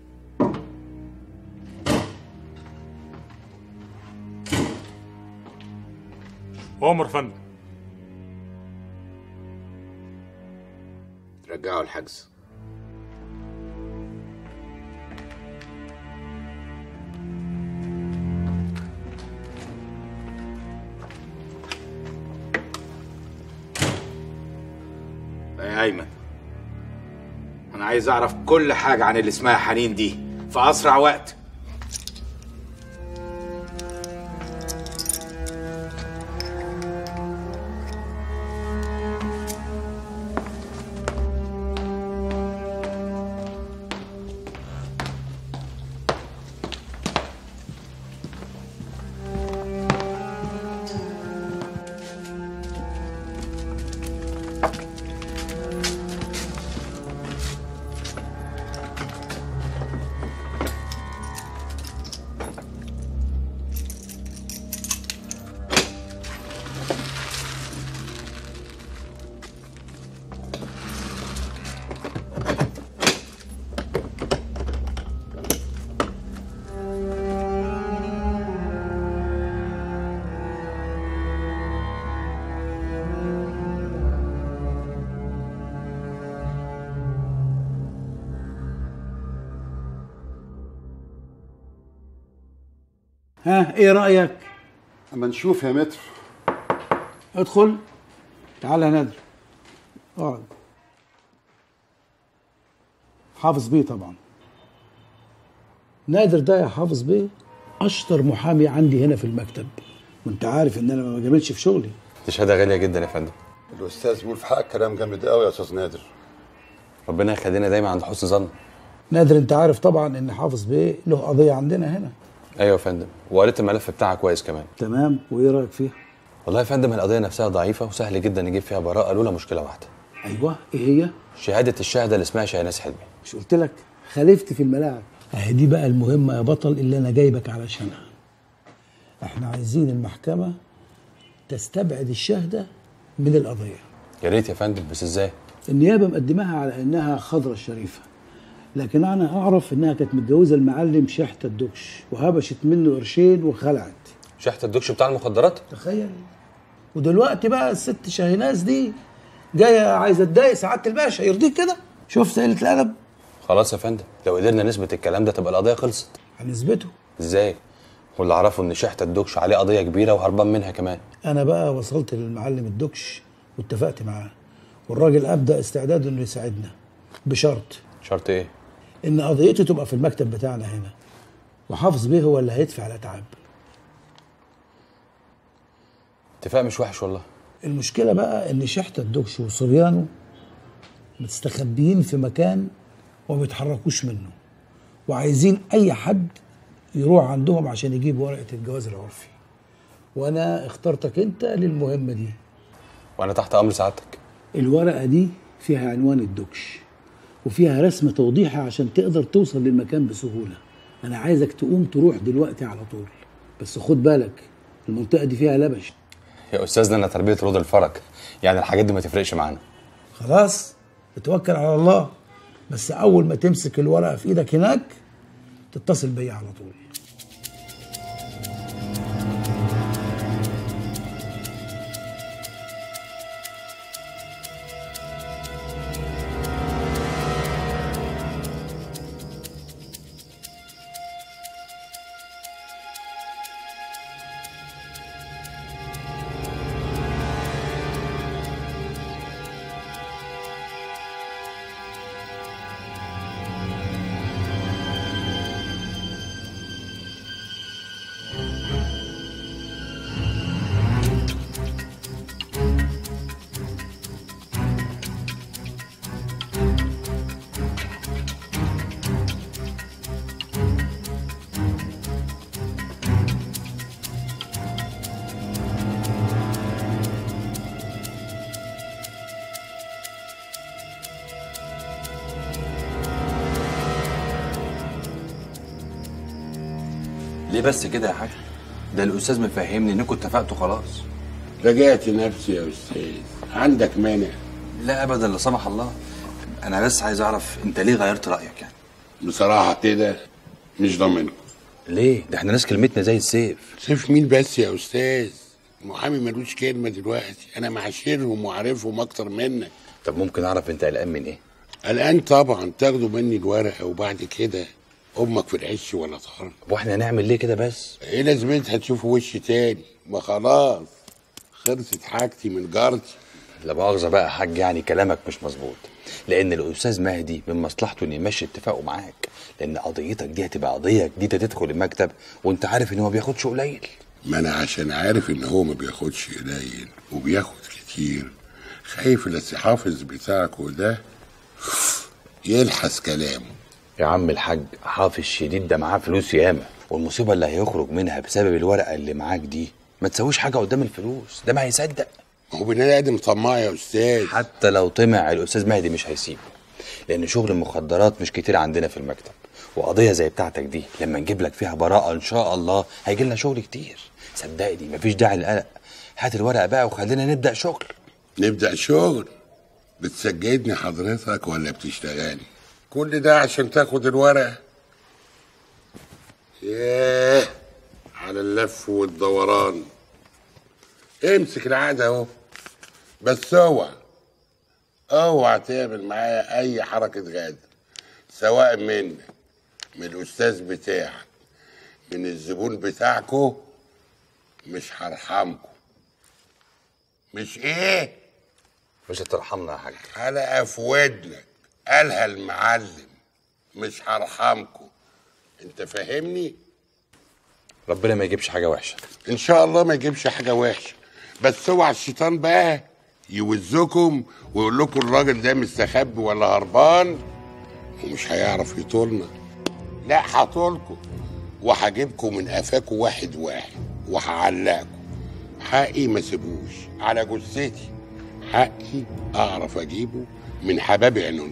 عمر فندم رجعوا الحجز يا ايمن انا عايز اعرف كل حاجه عن اللي اسمها حنين دي في اسرع وقت ها ايه رايك اما نشوف يا متر ادخل تعال يا نادر اقعد حافظ بيه طبعا نادر ده يا حافظ بيه اشطر محامي عندي هنا في المكتب وانت عارف ان انا ما بجاملش في شغلي دي شهاده غاليه جدا يا فندم الاستاذ بيقول في حقك كلام جامد قوي يا استاذ نادر ربنا يخلينا دايما عند حسن ظن نادر انت عارف طبعا ان حافظ بيه له قضيه عندنا هنا ايوه يا فندم وقريت الملف بتاعها كويس كمان تمام وايه رايك فيها والله يا فندم القضيه نفسها ضعيفه وسهل جدا نجيب فيها براءه لولا مشكله واحده ايوه ايه هي شهاده الشهاده اللي اسمها شاهناز حلمي مش قلت لك خالفت في الملاعب اهي دي بقى المهمه يا بطل اللي انا جايبك علشانها احنا عايزين المحكمه تستبعد الشهاده من القضيه يا ريت يا فندم بس ازاي النيابه مقدماها على انها خضرة الشريفه لكن انا اعرف انها كانت متجوزه المعلم شحته الدكش وهبشت منه قرشين وخلعت شحت الدكش بتاع المخدرات تخيل ودلوقتي بقى الست شاهيناز دي جايه عايزه تضايق سعاده الباشا يرضيك كده شفت قله الادب خلاص يا فندم لو قدرنا نثبت الكلام ده تبقى القضيه خلصت هنثبته ازاي واللي اعرفه ان شحت الدكش عليه قضيه كبيره وهربان منها كمان انا بقى وصلت للمعلم الدكش واتفقت معاه والراجل ابدا استعداده انه يساعدنا بشرط شرط ايه ان قضيته تبقى في المكتب بتاعنا هنا وحافظ بيه هو اللي هيدفع الاتعاب اتفاق مش وحش والله المشكله بقى ان شحته الدكش وصبيانه مستخبيين في مكان وما بيتحركوش منه وعايزين اي حد يروح عندهم عشان يجيب ورقه الجواز العرفي وانا اخترتك انت للمهمه دي وانا تحت امر سعادتك الورقه دي فيها عنوان الدكش وفيها رسم توضيحي عشان تقدر توصل للمكان بسهوله انا عايزك تقوم تروح دلوقتي على طول بس خد بالك المنطقه دي فيها لبش يا استاذنا انا تربيه رود الفرج يعني الحاجات دي ما تفرقش معانا خلاص اتوكل على الله بس اول ما تمسك الورقه في ايدك هناك تتصل بيا على طول ليه بس كده يا حاج ده الاستاذ مفهمني انكم اتفقتوا خلاص رجعت نفسي يا استاذ عندك مانع لا ابدا لا سمح الله انا بس عايز اعرف انت ليه غيرت رايك يعني بصراحه كده مش ضامنكم ليه ده احنا ناس كلمتنا زي السيف سيف مين بس يا استاذ المحامي ملوش كلمه دلوقتي انا معاشرهم وعارفهم اكتر منك طب ممكن اعرف انت قلقان من ايه الان طبعا تاخدوا مني الورقه وبعد كده امك في العش ولا طار واحنا هنعمل ليه كده بس ايه لازمتها تشوف وش تاني ما خلاص خلصت حاجتي من جارتي لا مؤاخذه بقى يا حاج يعني كلامك مش مظبوط لان الاستاذ مهدي من مصلحته انه يمشي اتفاقه معاك لان قضيتك دي هتبقى قضيه جديده تدخل المكتب وانت عارف ان هو ما بياخدش قليل ما انا عشان عارف ان هو ما بياخدش قليل وبياخد كتير خايف الحافظ بتاعكوا ده يلحس كلامه يا عم الحاج حافظ شديد ده معاه فلوس ياما والمصيبه اللي هيخرج منها بسبب الورقه اللي معاك دي ما تسويش حاجه قدام الفلوس ده ما هيصدق هو بني ادم طماع يا استاذ حتى لو طمع الاستاذ مهدي مش هيسيبه لان شغل المخدرات مش كتير عندنا في المكتب وقضيه زي بتاعتك دي لما نجيب لك فيها براءه ان شاء الله هيجي لنا شغل كتير صدقني مفيش داعي للقلق هات الورقه بقى وخلينا نبدا شغل نبدا شغل بتسجدني حضرتك ولا بتشتغلي كل ده عشان تاخد الورقه ياه على اللف والدوران امسك العقد اهو بس اوعى اوعى تعمل معايا اي حركه غدر سواء منك من الاستاذ بتاعك من الزبون بتاعكو مش هرحمكم مش ايه مش هترحمنا يا حاج حلقة في ودنك قالها المعلم مش هرحمكم انت فاهمني ربنا ما يجيبش حاجه وحشه ان شاء الله ما يجيبش حاجه وحشه بس اوعى الشيطان بقى يوزكم ويقول لكم الراجل ده مستخبي ولا هربان ومش هيعرف يطولنا لا هطولكم وهجيبكم من قفاكم واحد واحد وهعلقكم حقي ما سيبوش على جثتي حقي اعرف اجيبه من حباب عينونكم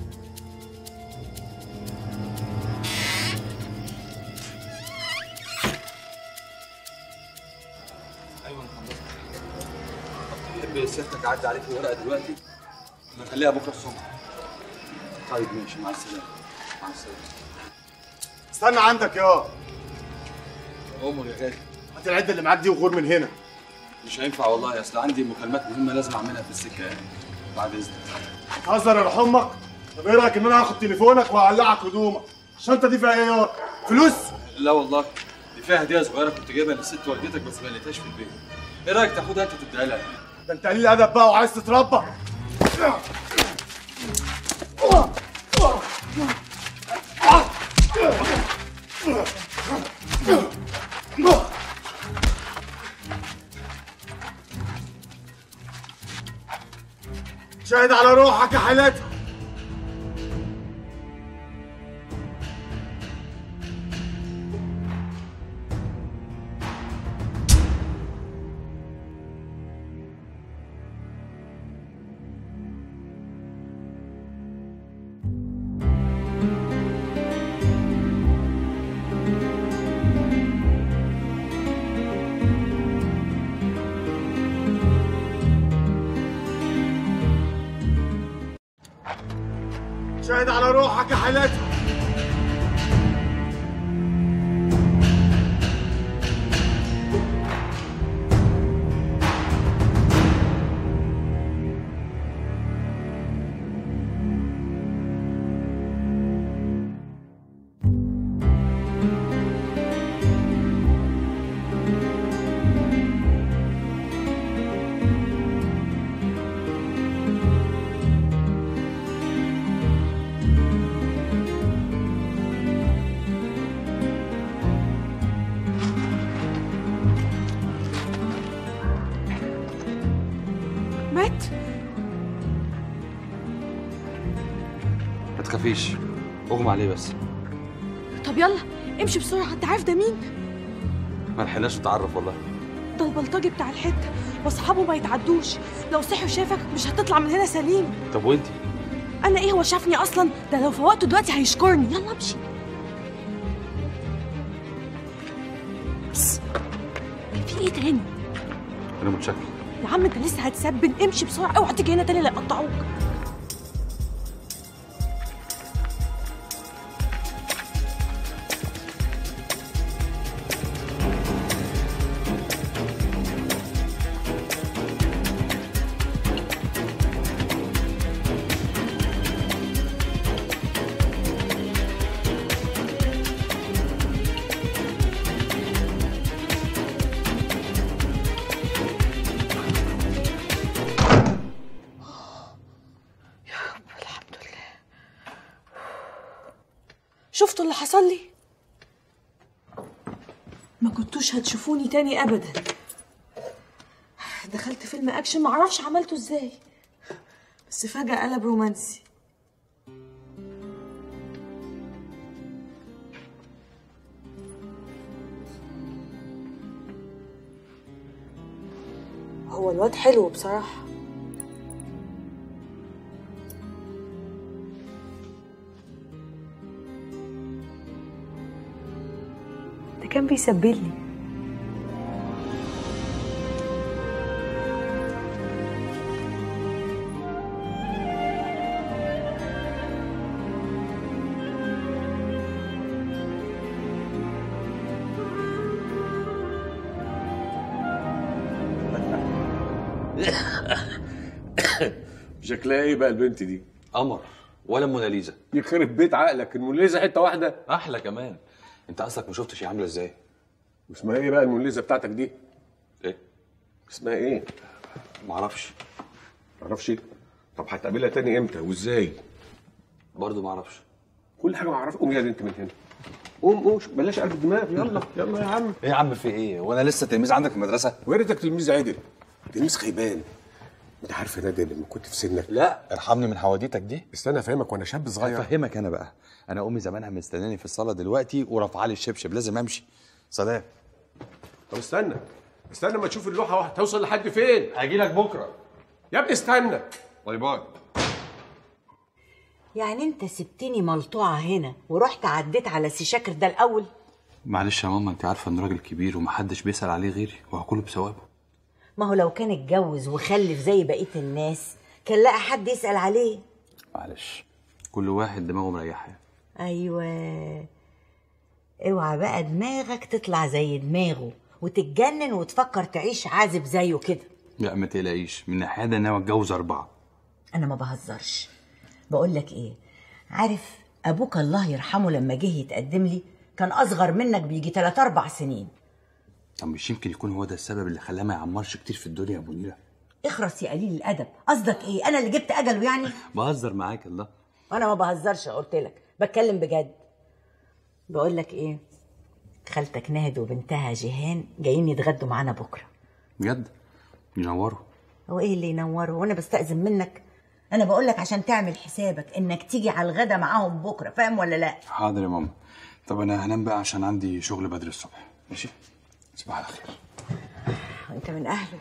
ايوه تحب سيادتك اعدي عليك الورقه دلوقتي ولا نخليها بكره الصبح طيب ماشي مع السلامه مع السلامه استنى عندك يا امر يا غالي هات العده اللي معاك دي وغور من هنا مش هينفع والله اصل عندي مكالمات مهمه لازم اعملها في السكه يعني بعد اذنك هتهزر يا روح امك طب ايه رايك ان انا هاخد تليفونك وهقلعك هدومك الشنطه دي فيها ايه يا فلوس لا والله دي فيها هديه صغيره كنت جايبها لست والدتك بس ما لقيتهاش في البيت ايه رايك تاخدها انت تديها لها ده انت قليل ادب بقى وعايز تتربى شاهد على روحك يا حالتها شاهد على روحك يا حالتها مات ما تخافيش اغمى عليه بس طب يلا امشي بسرعة انت عارف ده مين؟ ما لحقناش نتعرف والله ده البلطجي بتاع الحتة واصحابه ما يتعدوش لو صحي وشافك مش هتطلع من هنا سليم طب وانتي انا ايه هو شافني اصلا ده لو فوقته دلوقتي هيشكرني يلا امشي بس في ايه تاني انا متشكر يا عم انت لسه هتسبن امشي بسرعة اوعى تيجي هنا تاني لا يقطعوك شفتوا اللي حصل لي ما كنتوش هتشوفوني تاني ابدا دخلت فيلم اكشن معرفش عملته ازاي بس فجأة قلب رومانسي هو الواد حلو بصراحة ده كان بيسبلي شكلها ايه بقى البنت دي؟ قمر ولا موناليزا يخرب بيت عقلك الموناليزا حته واحده احلى كمان انت اصلك ما شفتش هي عامله ازاي اسمها ايه بقى الموناليزا بتاعتك دي؟ ايه؟ اسمها ايه؟ معرفش معرفش طب هتقابلها تاني امتى وازاي؟ برضه معرفش كل حاجه معرفش قوم يا انت من هنا قوم قوم بلاش قلب الدماغ يلا يلا يا عم ايه يا عم في ايه وانا لسه تلميذ عندك في المدرسه ويريتك تلميذ عادل تلميذ خيبان انت عارف يا نادر لما كنت في سنك لا ارحمني من حواديتك دي استنى افهمك وانا شاب صغير افهمك انا بقى انا امي زمانها مستناني في الصاله دلوقتي ورافعه لي الشبشب لازم امشي سلام طب استنى استنى ما تشوف اللوحه هتوصل لحد فين هاجي لك بكره يا ابني استنى باي باي يعني انت سبتني ملطوعه هنا ورحت عديت على سي شاكر ده الاول معلش يا ماما انت عارفه ان راجل كبير ومحدش بيسال عليه غيري وهكله بثوابه ما هو لو كان اتجوز وخلف زي بقيه الناس كان لقى حد يسال عليه معلش كل واحد دماغه مريحه ايوه اوعى بقى دماغك تطلع زي دماغه وتتجنن وتفكر تعيش عازب زيه كده لا ما تقلقيش من ناحيه ده انا اتجوز اربعه انا ما بهزرش بقول لك ايه عارف ابوك الله يرحمه لما جه يتقدم لي كان اصغر منك بيجي 3 4 سنين طب مش يمكن يكون هو ده السبب اللي خلاه ما يعمرش كتير في الدنيا يا ابو نيره اخرس يا قليل الادب قصدك ايه انا اللي جبت اجله يعني بهزر معاك الله انا ما بهزرش قلت لك بتكلم بجد بقول لك ايه خالتك ناهد وبنتها جيهان جايين يتغدوا معانا بكره بجد ينوروا هو ايه اللي ينوره وانا بستأذن منك انا بقول لك عشان تعمل حسابك انك تيجي على الغدا معاهم بكره فاهم ولا لا حاضر يا ماما طب انا هنام بقى عشان عندي شغل بدري الصبح ماشي صباح الخير انت من اهله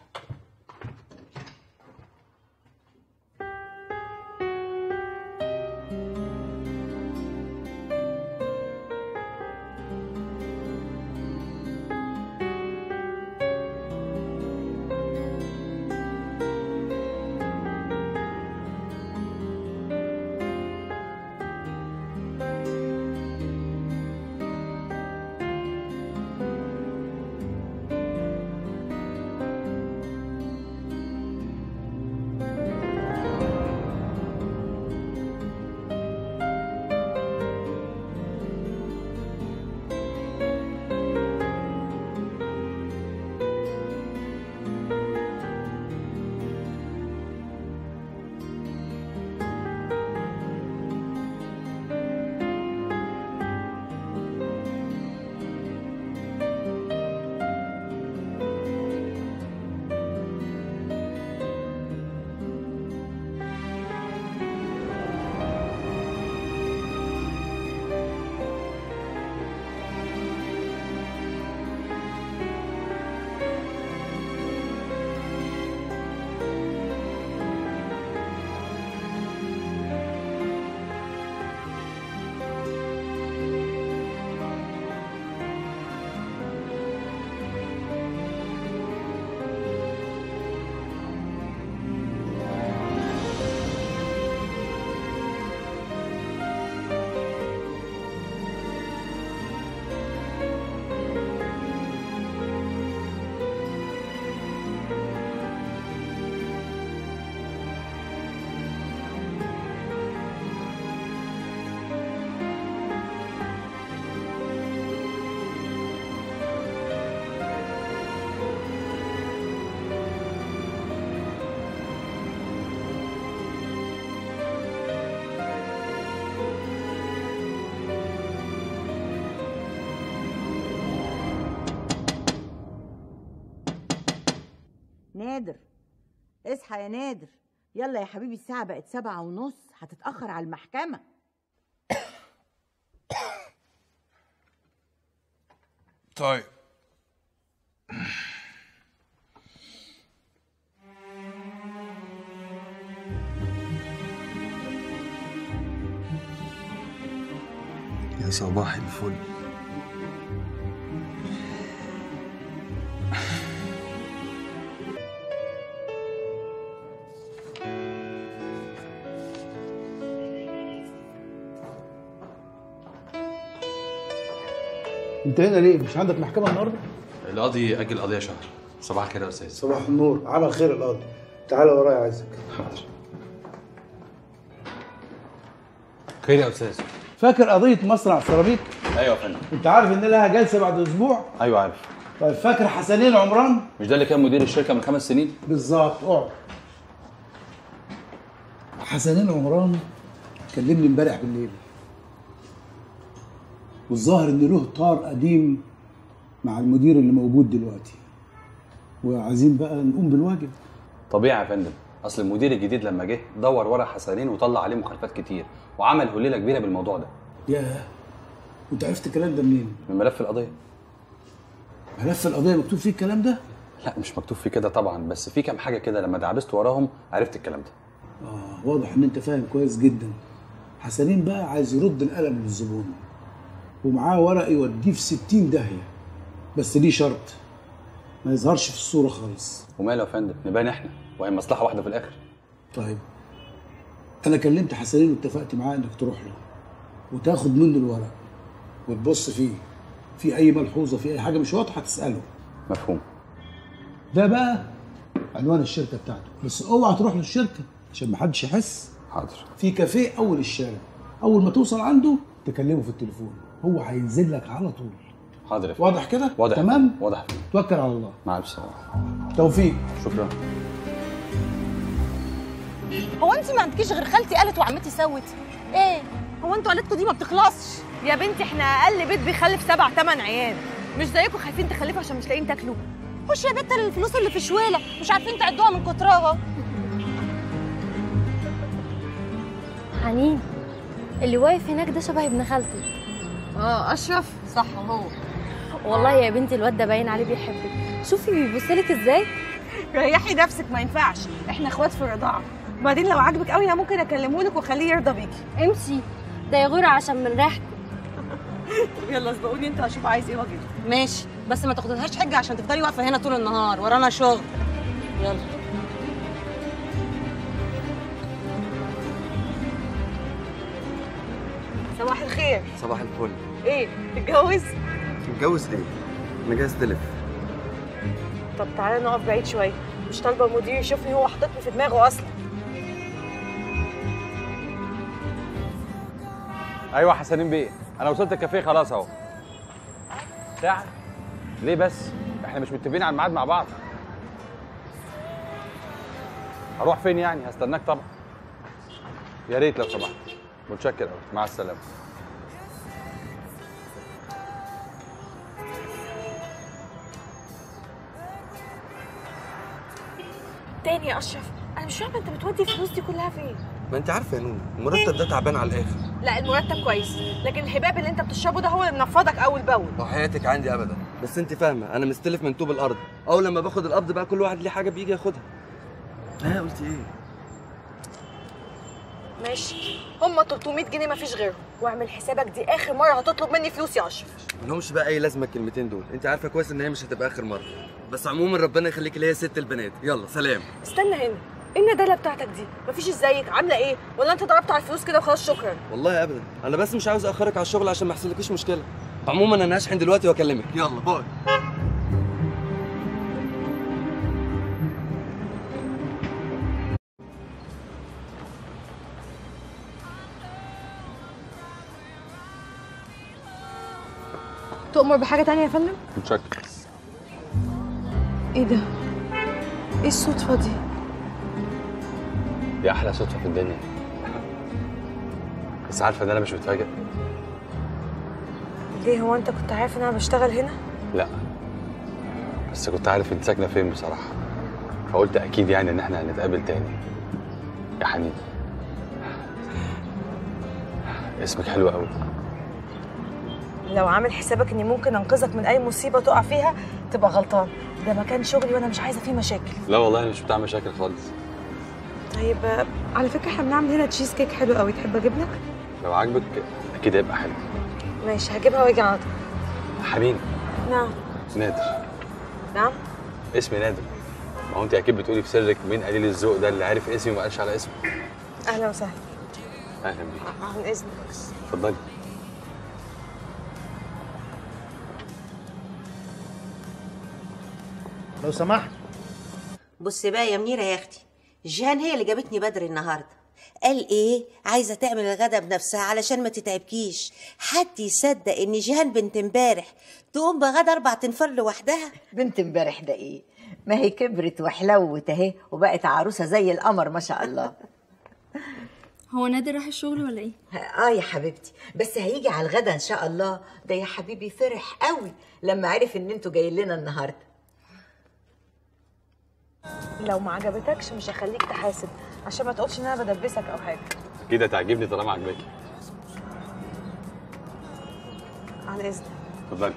نادر اصحى يا نادر يلا يا حبيبي الساعة بقت سبعة ونص هتتأخر على المحكمة طيب يا صباح الفل انت هنا ليه مش عندك محكمه النهارده القاضي اجل قضيه شهر صباح الخير يا استاذ صباح النور عمل خير القاضي تعالى ورايا عايزك حاضر خير يا استاذ فاكر قضيه مصنع سيراميك ايوه يا فندم انت عارف ان لها جلسه بعد اسبوع ايوه عارف طيب فاكر حسنين عمران مش ده اللي كان مدير الشركه من خمس سنين بالظبط اقعد حسنين عمران كلمني امبارح بالليل والظاهر ان له طار قديم مع المدير اللي موجود دلوقتي وعايزين بقى نقوم بالواجب طبيعي يا فندم اصل المدير الجديد لما جه دور ورا حسنين وطلع عليه مخالفات كتير وعمل هليله كبيره بالموضوع ده ياه وانت عرفت الكلام ده منين؟ من ملف القضيه ملف القضيه مكتوب فيه الكلام ده؟ لا مش مكتوب فيه كده طبعا بس في كام حاجه كده لما دعبست وراهم عرفت الكلام ده اه واضح ان انت فاهم كويس جدا حسنين بقى عايز يرد القلم للزبون ومعاه ورق يوديه في 60 داهيه بس ليه شرط ما يظهرش في الصوره خالص وماله يا فندم نبان احنا وهي مصلحه واحده في الاخر طيب انا كلمت حسنين واتفقت معاه انك تروح له وتاخد منه الورق وتبص فيه في اي ملحوظه في اي حاجه مش واضحه تساله مفهوم ده بقى عنوان الشركه بتاعته بس اوعى تروح للشركه عشان ما حدش يحس حاضر في كافيه اول الشارع اول ما توصل عنده تكلمه في التليفون هو هينزل لك على طول حاضر يا فندم. واضح كده واضح يا تمام فندم. واضح يا فندم. توكل على الله مع الف سلامه توفيق شكرا هو انت ما عندكيش غير خالتي قالت وعمتي سوت ايه هو انتوا عيلتكم دي ما بتخلصش يا بنتي احنا اقل بيت بيخلف سبع تمن عيال مش زيكم خايفين تخلفوا عشان مش لاقيين تاكلوا خش يا بت الفلوس اللي في شويله مش عارفين تعدوها من كترها حنين اللي واقف هناك ده شبه ابن خالتي اه اشرف صح هو والله يا بنتي الواد ده باين عليه بيحبك شوفي بيبصلك ازاي ريحي نفسك ما ينفعش احنا اخوات في الرضاعه وبعدين لو عاجبك قوي انا ممكن اكلمه لك واخليه يرضى بيكي امشي ده يغور عشان من ريحته طب يلا سبقوني انتوا هشوف عايز ايه واجيب ماشي بس ما تاخدلهاش حجه عشان تفضلي واقفه هنا طول النهار ورانا شغل يلا صباح الخير صباح الفل ايه تتجوز متجوز ايه؟ انا جاي استلف طب تعالى نقف بعيد شويه مش طالبه المدير يشوفني هو حاططني في دماغه اصلا ايوه حسنين بيه انا وصلت الكافيه خلاص اهو ساعه ليه بس احنا مش متفقين على الميعاد مع بعض هروح فين يعني هستناك طبعا يا ريت لو سمحت متشكر قوي مع السلامه تاني يا اشرف انا مش فاهمه انت بتودي الفلوس دي كلها فين ما انت عارفه يا نونو المرتب ده تعبان على الاخر لا المرتب كويس لكن الهباب اللي انت بتشربه ده هو اللي منفضك اول باول وحياتك عندي ابدا بس انت فاهمه انا مستلف من طوب الارض اول لما باخد القبض بقى كل واحد ليه حاجه بيجي ياخدها ها قلت ايه ماشي هم 300 جنيه مفيش غيرهم واعمل حسابك دي اخر مره هتطلب مني فلوس يا اشرف ملهمش بقى اي لازمه الكلمتين دول انت عارفه كويس ان هي مش هتبقى اخر مره بس عموما ربنا يخليك ليا ست البنات يلا سلام استنى هنا ايه الندالة بتاعتك دي مفيش ازيك عامله ايه ولا انت ضربت على الفلوس كده وخلاص شكرا والله ابدا انا بس مش عاوز اخرك على الشغل عشان ما يحصلكيش مشكله عموما انا هشحن دلوقتي واكلمك يلا باي تؤمر بحاجه تانية يا فندم متشكر ايه ده ايه الصدفه دي دي احلى صدفه في الدنيا بس عارفه ان انا مش متفاجئ ليه هو انت كنت عارف ان انا بشتغل هنا لا بس كنت عارف انت ساكنه فين بصراحه فقلت اكيد يعني ان احنا هنتقابل تاني يا حنين اسمك حلو قوي لو عامل حسابك اني ممكن انقذك من اي مصيبه تقع فيها تبقى غلطان ده مكان شغلي وانا مش عايزه فيه مشاكل لا والله انا مش بتاع مشاكل خالص طيب آه، على فكره احنا بنعمل هنا تشيز كيك حلو قوي تحب اجيب لك لو عاجبك اكيد هيبقى حلو ماشي هجيبها واجي على طول حنين نعم نادر نعم اسمي نادر ما هو انت اكيد بتقولي في سرك مين قليل الذوق ده اللي عارف اسمي وما قالش على اسمه اهلا وسهلا اهلا بيك عن اذنك اتفضلي لو سمحت بص بقى يا منيرة يا اختي جيهان هي اللي جابتني بدري النهارده قال ايه عايزه تعمل الغدا بنفسها علشان ما تتعبكيش حد يصدق ان جيهان بنت امبارح تقوم بغدا اربع تنفار لوحدها بنت امبارح ده ايه ما هي كبرت وحلوت اهي وبقت عروسه زي القمر ما شاء الله هو نادر راح الشغل ولا ايه اه يا حبيبتي بس هيجي على الغدا ان شاء الله ده يا حبيبي فرح قوي لما عرف ان انتوا جايين لنا النهارده لو ما عجبتكش مش هخليك تحاسب عشان ما تقولش ان انا بدبسك او حاجه كده تعجبني طالما عجباكي على اذنك اتفضلي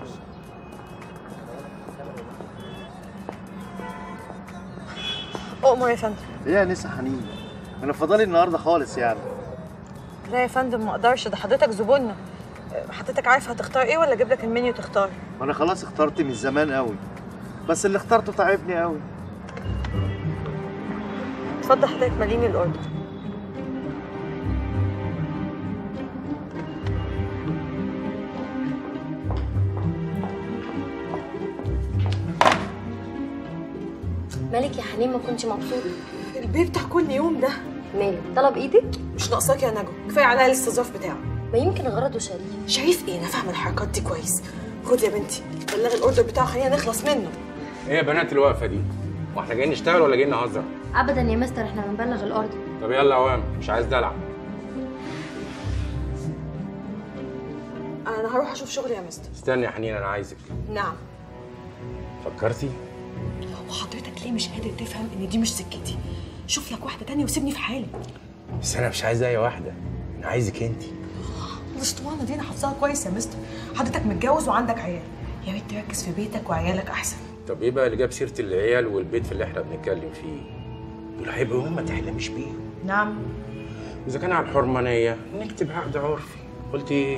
اؤمر يا فندم ايه يا نسا حنين انا فضالي النهارده خالص يعني لا يا فندم ما اقدرش ده حضرتك زبوننا حضرتك عارف هتختار ايه ولا اجيب لك المنيو تختار ما انا خلاص اخترت من زمان قوي بس اللي اخترته تعبني قوي اتفضل حضرتك ماليني الاوردر مالك يا حنين ما كنتش مبسوط البيه بتاع كل يوم ده ماله طلب ايدك مش ناقصاك يا نجوى كفايه عليا الاستظراف بتاعه ما يمكن غرضه شريف شريف ايه انا فاهمه الحركات دي كويس خد يا بنتي بلغي الاوردر بتاعه خلينا نخلص منه ايه يا بنات الوقفه دي؟ واحنا جايين نشتغل ولا جايين نهزر؟ ابدا يا مستر احنا بنبلغ الاوردر طب يلا يا عوام مش عايز دلع انا هروح اشوف شغلي يا مستر استني يا حنين انا عايزك نعم فكرتي؟ وحضرتك ليه مش قادر تفهم ان دي مش سكتي شوف لك واحده تانية وسيبني في حالي بس انا مش عايز اي واحده انا عايزك انت الاسطوانه دي انا حافظاها كويس يا مستر حضرتك متجوز وعندك عيال يا ريت تركز في بيتك وعيالك احسن طب ايه بقى اللي جاب سيره العيال والبيت في اللي احنا بنتكلم فيه؟ دول هيبقوا هم ما تحلمش بيهم نعم واذا كان على الحرمانيه نكتب عقد عرفي قلت ايه؟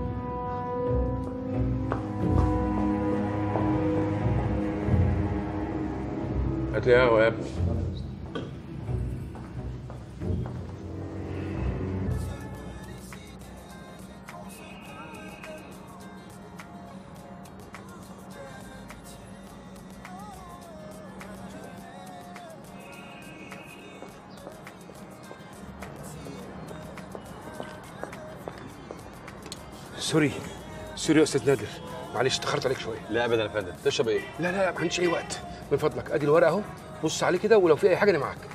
هات لي قهوه يا ابني سوري سوري يا استاذ نادر معلش اتاخرت عليك شويه لا ابدا يا فندم تشرب ايه؟ لا لا لا ما عنديش اي وقت من فضلك ادي الورقه اهو بص عليه كده ولو في اي حاجه انا معاك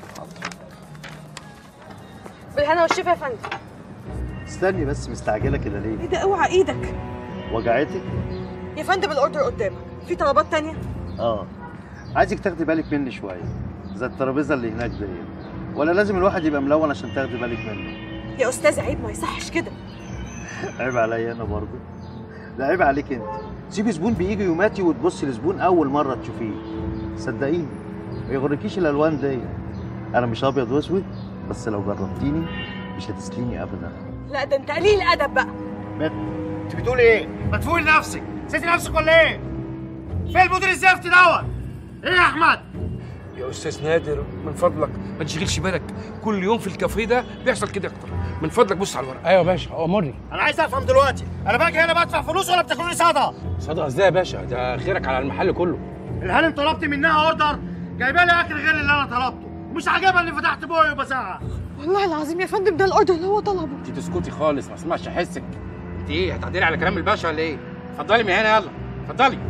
بالهنا والشفا يا فندم استني بس مستعجله كده ليه ايه ده اوعى ايدك وجعتك يا فندم الاوردر قدامك في طلبات تانية اه عايزك تاخدي بالك مني شويه زي الترابيزه اللي هناك دي ولا لازم الواحد يبقى ملون عشان تاخدي بالك منه يا استاذ عيب ما يصحش كده عيب عليا انا برضه ده عيب عليك انت سيبي زبون بيجي يوماتي وتبصي لزبون اول مره تشوفيه صدقيني ما يغركيش الالوان دي انا مش ابيض واسود بس لو جربتيني مش هتسليني ابدا لا ده انت قليل ادب بقى انت بتقول ايه ما تفوقي لنفسك نسيتي نفسك ولا ايه فين المدير الزفت دوت ايه يا احمد يا استاذ نادر من فضلك ما تشغلش بالك كل يوم في الكافيه ده بيحصل كده اكتر من فضلك بص على الورقه ايوه يا باشا امرني انا عايز افهم دلوقتي انا باجي هنا بدفع فلوس ولا بتاكلوني صدقه صدقه ازاي يا باشا ده خيرك على المحل كله الهانم طلبت منها اوردر جايبه لي اكل غير اللي انا طلبته ومش عاجبها اني فتحت بوقي وبزعق والله العظيم يا فندم ده الاوردر اللي هو طلبه انت تسكتي خالص ما اسمعش حسك انت ايه هتعدلي على كلام الباشا ولا ايه اتفضلي من هنا يلا اتفضلي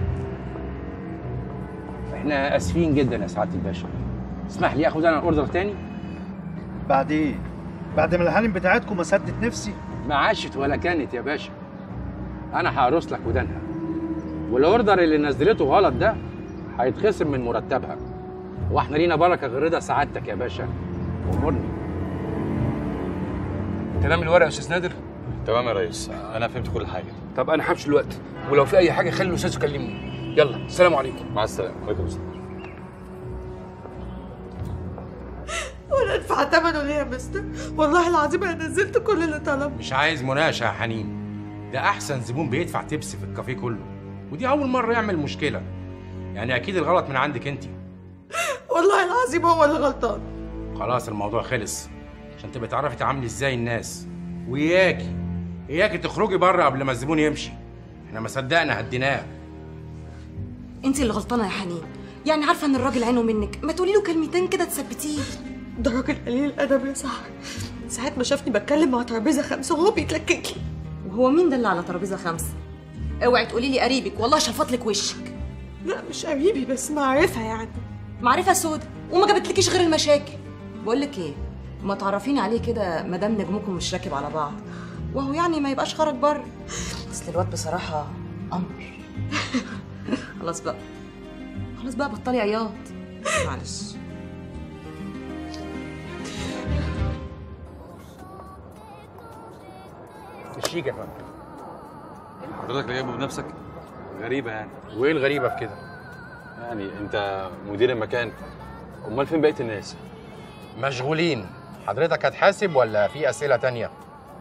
احنا اسفين جدا يا سعاده الباشا اسمح لي اخد انا اوردر تاني بعد ايه بعد ما الهانم بتاعتكم ما سدت نفسي ما عاشت ولا كانت يا باشا انا هقرص لك ودانها والاوردر اللي نزلته غلط ده هيتخصم من مرتبها واحنا لينا بركه غير رضا سعادتك يا باشا امرني تمام الورقه يا استاذ نادر تمام يا ريس انا فهمت كل حاجه طب انا همشي الوقت ولو في اي حاجه خلي الاستاذ يكلمني يلا السلام عليكم مع السلامه وعليكم السلام وانا ادفع ثمنه ليه يا مستر والله العظيم انا نزلت كل اللي طلبه مش عايز مناقشه يا حنين ده احسن زبون بيدفع تبس في الكافيه كله ودي اول مره يعمل مشكله يعني اكيد الغلط من عندك انت والله العظيم هو اللي غلطان خلاص الموضوع خلص عشان تبقى تعرفي تعاملي ازاي الناس وياكي اياكي تخرجي بره قبل ما الزبون يمشي احنا ما صدقنا هديناه انت اللي غلطانه يا حنين يعني عارفه ان الراجل عينه منك ما تقولي له كلمتين كده تثبتيه ده راجل قليل الادب يا صاحبي من ساعة ما شافني بتكلم مع ترابيزة خمسة وهو بيتلكك لي وهو مين ده اللي على ترابيزه خمسه اوعي تقولي لي قريبك والله شفط لك وشك لا مش قريبي بس معرفة يعني معرفة سودة وما جابتلكيش غير المشاكل بقول لك ايه ما تعرفيني عليه كده ما دام نجمكم مش راكب على بعض وهو يعني ما يبقاش خرج بره اصل الواد بصراحه قمر خلاص بقى خلاص بقى بطلي عياط معلش الشيك يا فندم حضرتك اللي جايبه بنفسك غريبه يعني وايه الغريبه في كده يعني انت مدير المكان امال فين بقيه الناس مشغولين حضرتك هتحاسب ولا في اسئله تانية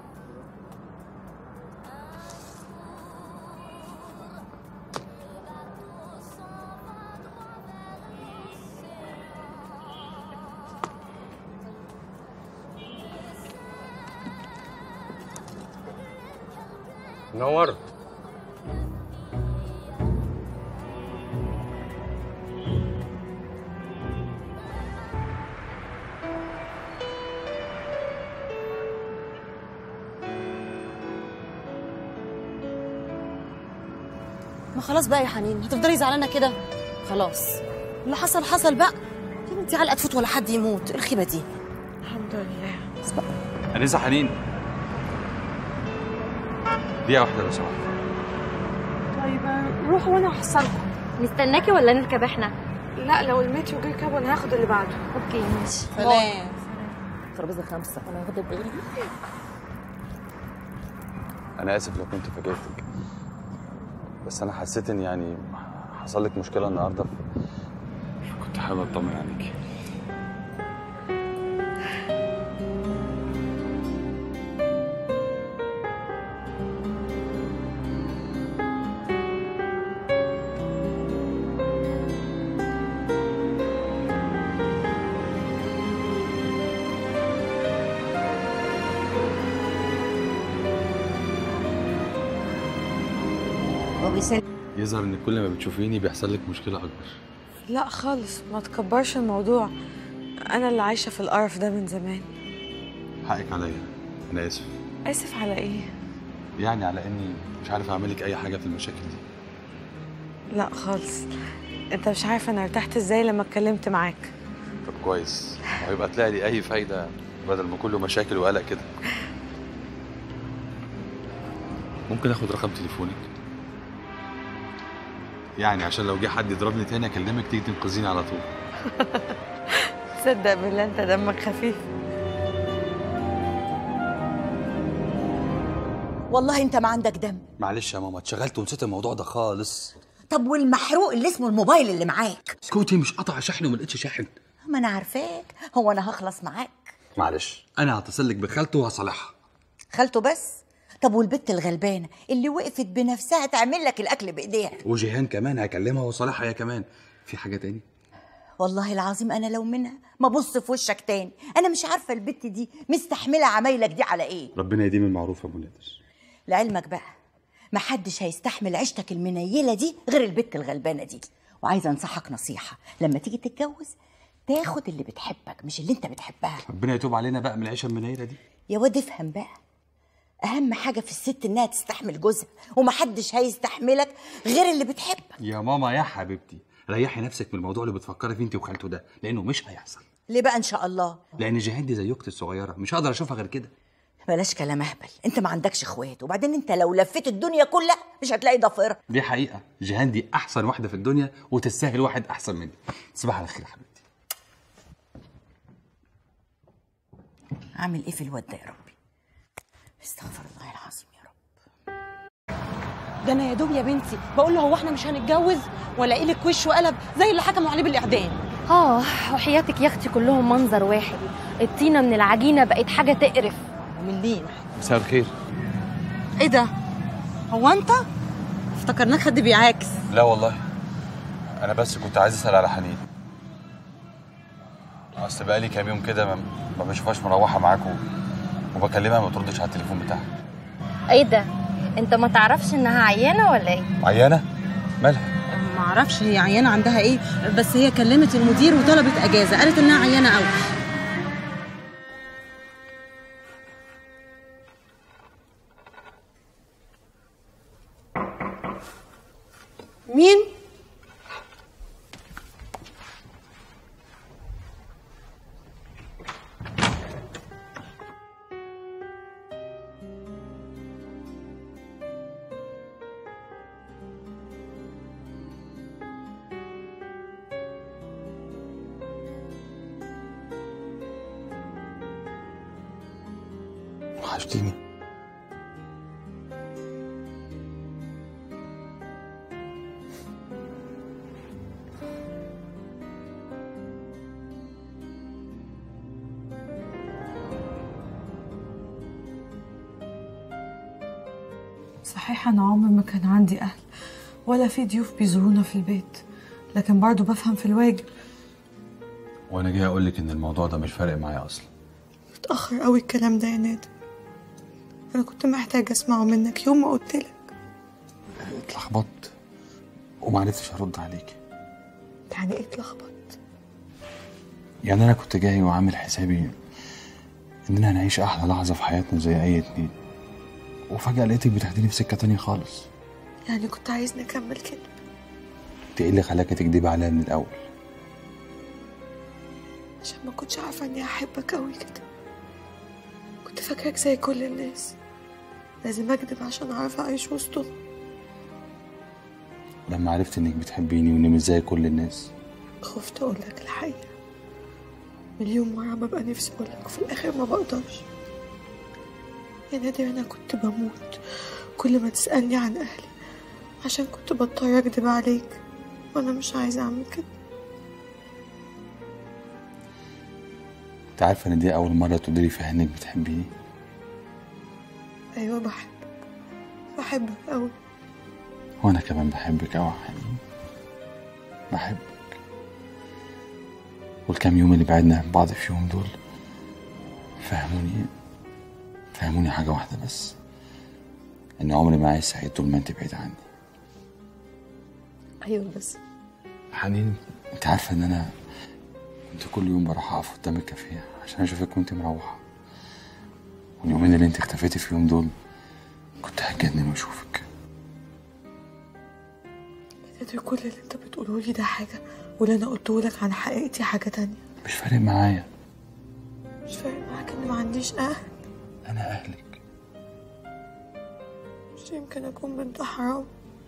نورت ما خلاص بقى يا حنين هتفضلي زعلانه كده خلاص اللي حصل حصل بقى يا بنتي علقه تفوت ولا حد يموت إيه الخيبه دي الحمد لله بس بقى انسه حنين دقيقه واحده لو سمحت طيب روحوا وانا هحصلكم نستناكي ولا نركب احنا لا لو المترو جه ركب انا هاخد اللي بعده اوكي ماشي سلام ترابيزه خمسه انا واخده بالي انا اسف لو كنت فاجئتك بس انا حسيت ان يعني حصل لك مشكله النهارده كنت حابب اطمن عليك وبيسلم يظهر ان كل ما بتشوفيني بيحصل لك مشكله اكبر لا خالص ما تكبرش الموضوع انا اللي عايشه في القرف ده من زمان حقك عليا انا اسف اسف على ايه يعني على اني مش عارف اعمل لك اي حاجه في المشاكل دي لا خالص انت مش عارف انا ارتحت ازاي لما اتكلمت معاك طب كويس وهيبقى تلاقي لي اي فايده بدل ما كله مشاكل وقلق كده ممكن اخد رقم تليفونك يعني عشان لو جه حد يضربني تاني اكلمك تيجي تنقذيني على طول تصدق بالله انت دمك خفيف والله انت ما عندك دم معلش يا ماما اتشغلت ونسيت الموضوع ده خالص طب والمحروق اللي اسمه الموبايل اللي معاك سكوتي مش قطع شحن وما لقيتش شاحن ما انا عارفاك هو انا هخلص معاك معلش انا هتصل لك بخالته وهصالحها خالته بس طب والبت الغلبانه اللي وقفت بنفسها تعمل لك الاكل بايديها وجيهان كمان هكلمها وصالحها هي كمان في حاجه تاني والله العظيم انا لو منها ما بص في وشك تاني انا مش عارفه البت دي مستحمله عمايلك دي على ايه ربنا يديم المعروف يا ابو نادر لعلمك بقى محدش هيستحمل عيشتك المنيله دي غير البت الغلبانه دي وعايزه انصحك نصيحه لما تيجي تتجوز تاخد اللي بتحبك مش اللي انت بتحبها ربنا يتوب علينا بقى من العيشه المنيله دي يا واد افهم بقى اهم حاجه في الست انها تستحمل جوزها ومحدش هيستحملك غير اللي بتحبك يا ماما يا حبيبتي ريحي نفسك من الموضوع اللي بتفكري فيه انت وخالته ده لانه مش هيحصل ليه بقى ان شاء الله لان جيهان دي زي اختي الصغيره مش هقدر اشوفها غير كده بلاش كلام اهبل انت ما عندكش اخوات وبعدين انت لو لفيت الدنيا كلها مش هتلاقي ضفيرها دي حقيقه جيهان دي احسن واحده في الدنيا وتستاهل واحد احسن مني تصبح على خير يا حبيبتي اعمل ايه في الواد ده يا ربي استغفر الله العظيم يا ده انا يا دوب يا بنتي بقول له هو احنا مش هنتجوز ولا ايه لك وش وقلب زي اللي حكموا عليه بالاعدام اه وحياتك يا اختي كلهم منظر واحد الطينه من العجينه بقت حاجه تقرف من لين مساء الخير ايه ده هو انت افتكرناك حد بيعاكس لا والله انا بس كنت عايز اسال على حنين اصل بقالي كام يوم كده ما, ما بشوفهاش مروحه معاكم وبكلمها ما بتردش على التليفون بتاعها ايه ده انت ما تعرفش انها عيانه ولا ايه عيانه مالها ما اعرفش هي عيانه عندها ايه بس هي كلمت المدير وطلبت اجازه قالت انها عيانه قوي مين وحشتيني صحيح أنا عمري ما كان عندي أهل ولا في ضيوف بيزورونا في البيت لكن برضو بفهم في الواجب وانا جاي اقول لك ان الموضوع ده مش فارق معايا اصلا متأخر قوي الكلام ده يا نادر أنا كنت محتاجة أسمعه منك يوم ما قلت لك اتلخبطت ومعرفتش ارد عليك يعني إيه اتلخبط يعني انا كنت جاي وعامل حسابي اننا هنعيش احلى لحظه في حياتنا زي اي اتنين وفجاه لقيتك بتاخديني في سكه تانية خالص يعني كنت عايز نكمل كده انت ايه اللي خلاكي تكدبي عليا من الاول عشان ما كنتش عارفة إني أحبك أوي كده كنت فاكراك زي كل الناس لازم أكذب عشان أعرف أعيش وسطهم لما عرفت انك بتحبيني واني مش زي كل الناس خفت أقول لك الحقيقة مليون مرة ببقى نفسي أقول لك وفي الآخر ما بقدرش يا نادر أنا كنت بموت كل ما تسألني عن أهلي عشان كنت بضطر أكذب عليك وأنا مش عايزة أعمل كده انت عارفه ان دي اول مره تقولي لي فيها انك بتحبيني أيوة بحبك بحبك أوي وانا كمان بحبك اوي يا حنين بحبك والكام يوم اللي بعدنا عن بعض فيهم دول فهموني فهموني حاجة واحدة بس إن عمري ما عايز سعيد طول ما أنت بعيد عني أيوة بس حنين أنت عارفة إن أنا كنت كل يوم بروح أقف قدام الكافيه عشان أشوفك وأنت مروحة واليومين اللي أنت اختفيتي فيهم دول كنت هتجنن وأشوفك نادر كل اللي أنت بتقوله لي ده حاجة واللي أنا قلته لك عن حقيقتي حاجة تانية مش فارق معايا مش فارق معاك إن ما عنديش أهل أنا أهلك مش يمكن أكون بنت حرام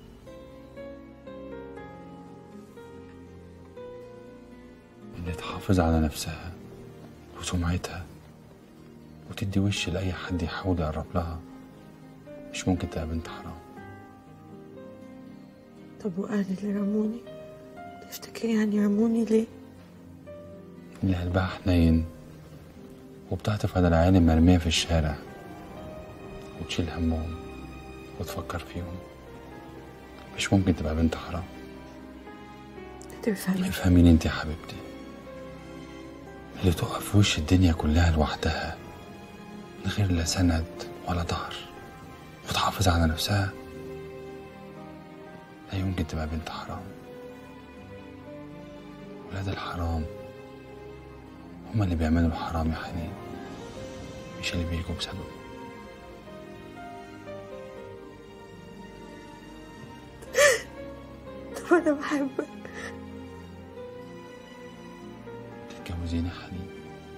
اللي تحافظ على نفسها وسمعتها وتدي وش لأي حد يحاول يقرب لها مش ممكن تبقى بنت حرام طب وأهلي اللي رموني تفتكر يعني رموني ليه؟ اللي قلبها حنين وبتعطف على العيال المرمية في الشارع وتشيل همهم وتفكر فيهم مش ممكن تبقى بنت حرام تفهمي افهميني انت يا حبيبتي اللي تقف في وش الدنيا كلها لوحدها من غير لا سند ولا ظهر وتحافظ على نفسها لا يمكن تبقى بنت حرام ولاد الحرام هما اللي بيعملوا الحرام يا حنين مش اللي بيجوا بسببه طب أنا بحبك تتجوزيني يا حنين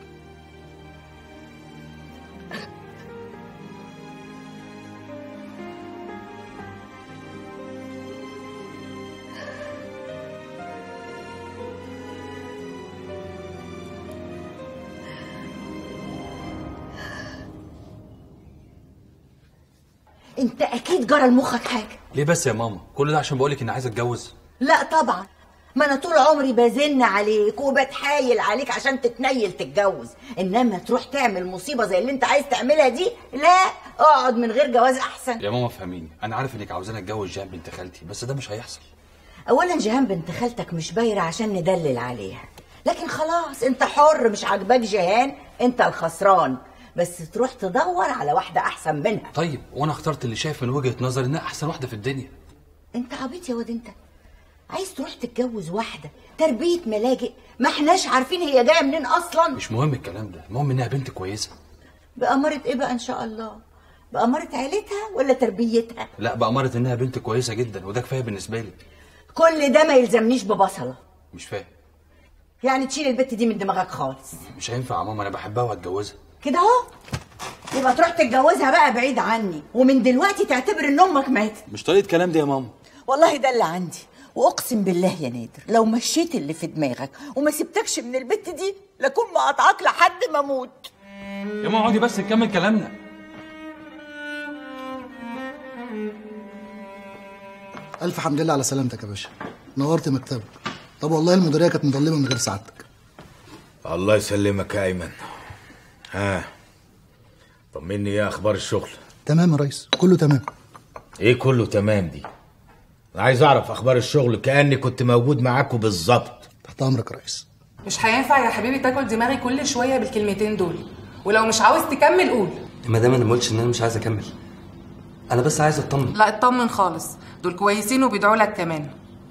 انت اكيد جرى لمخك حاجه ليه بس يا ماما كل ده عشان بقولك اني عايز اتجوز لا طبعا ما انا طول عمري بزن عليك وبتحايل عليك عشان تتنيل تتجوز انما تروح تعمل مصيبه زي اللي انت عايز تعملها دي لا اقعد من غير جواز احسن يا ماما فهميني انا عارف انك عاوزاني اتجوز جان بنت خالتي بس ده مش هيحصل اولا جيهان بنت خالتك مش بايره عشان ندلل عليها لكن خلاص انت حر مش عاجباك جيهان انت الخسران بس تروح تدور على واحده احسن منها طيب وانا اخترت اللي شايف من وجهه نظري انها احسن واحده في الدنيا انت عبيط يا واد انت عايز تروح تتجوز واحده تربيه ملاجئ ما احناش عارفين هي جايه منين اصلا مش مهم الكلام ده المهم انها بنت كويسه بأمارة ايه بقى ان شاء الله بأمارة عيلتها ولا تربيتها لا بأمارة انها بنت كويسه جدا وده كفايه بالنسبه لي كل ده ما يلزمنيش ببصله مش فاهم يعني تشيل البت دي من دماغك خالص مش هينفع يا ماما انا بحبها وهتجوزها كده اهو يبقى تروح تتجوزها بقى بعيد عني ومن دلوقتي تعتبر ان امك ماتت مش طريقه كلام دي يا ماما والله ده اللي عندي واقسم بالله يا نادر لو مشيت اللي في دماغك وما سبتكش من البت دي لكون مقاطعاك لحد ما اموت يا ماما اقعدي بس نكمل كلامنا الف حمد لله على سلامتك يا باشا نورت مكتبك طب والله المديريه كانت مظلمه من غير سعادتك الله يسلمك يا ايمن ها طمني ايه اخبار الشغل تمام يا ريس كله تمام ايه كله تمام دي انا عايز اعرف اخبار الشغل كاني كنت موجود معاكم بالظبط تحت امرك يا ريس مش هينفع يا حبيبي تاكل دماغي كل شويه بالكلمتين دول ولو مش عاوز تكمل قول ما دام انا ما قلتش ان انا مش عايز اكمل انا بس عايز اطمن لا اطمن خالص دول كويسين وبيدعوا لك كمان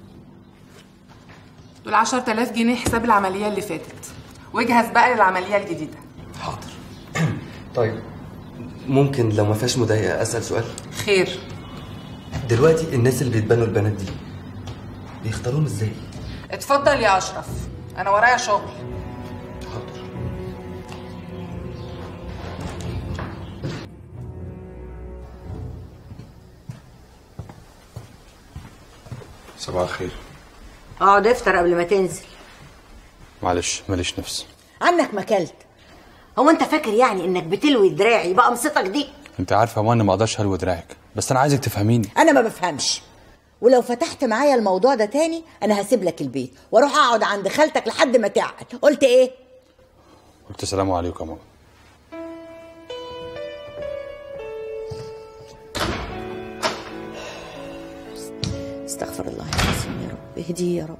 دول 10000 جنيه حساب العمليه اللي فاتت واجهز بقى للعمليه الجديده طيب ممكن لو ما فيهاش مضايقه اسال سؤال خير دلوقتي الناس اللي بيتبنوا البنات دي بيختاروهم ازاي اتفضل يا اشرف انا ورايا شغل صباح الخير اقعد افطر قبل ما تنزل معلش ماليش نفس عنك ما كلت هو انت فاكر يعني انك بتلوي دراعي بقى قمصتك دي انت عارفه يا ماما ما اقدرش الوي دراعك بس انا عايزك تفهميني انا ما بفهمش ولو فتحت معايا الموضوع ده تاني انا هسيب لك البيت واروح اقعد عند خالتك لحد ما تعقل قلت ايه قلت السلام عليكم يا ماما استغفر الله العظيم يا رب اهدي يا رب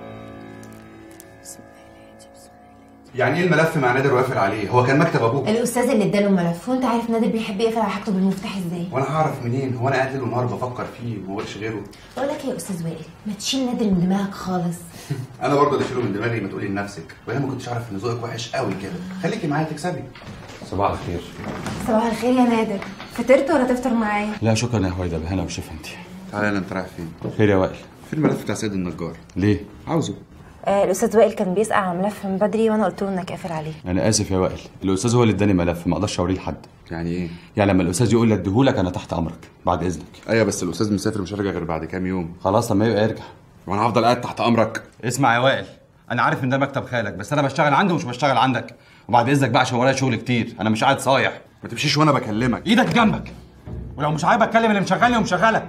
يعني ايه الملف مع نادر وقافل عليه هو كان مكتب ابوه الاستاذ اللي اداله الملف وانت عارف نادر بيحب يقفل على حاجته بالمفتاح ازاي وانا هعرف منين هو انا قاعد ليل ونهار بفكر فيه وما بقولش غيره بقول لك ايه يا استاذ وائل ما تشيل نادر من دماغك خالص انا برضه اللي اشيله من دماغي ما تقولي لنفسك وانا ما كنتش اعرف ان ذوقك وحش قوي كده خليكي معايا تكسبي صباح الخير صباح الخير يا نادر فطرت ولا تفطر معايا لا شكرا يا هويدا بهنا وشوف انت تعالى انت رايح فين خير يا وائل في الملف بتاع سيد النجار ليه عاوزه آه الاستاذ وائل كان بيسال على ملف من بدري وانا قلت له انك قافل عليه انا اسف يا وائل الاستاذ هو اللي اداني ملف ما اقدرش اوريه لحد يعني ايه يعني لما الاستاذ يقول لي اديهولك انا تحت امرك بعد اذنك ايوه بس الاستاذ مسافر مش هيرجع غير بعد كام يوم خلاص لما يبقى يرجع وانا هفضل قاعد تحت امرك اسمع يا وائل انا عارف ان ده مكتب خالك بس انا بشتغل عنده ومش بشتغل عندك وبعد اذنك بقى عشان ورايا شغل كتير انا مش قاعد صايح ما تمشيش وانا بكلمك ايدك جنبك ولو مش عايب اتكلم اللي مشغلني ومشغلك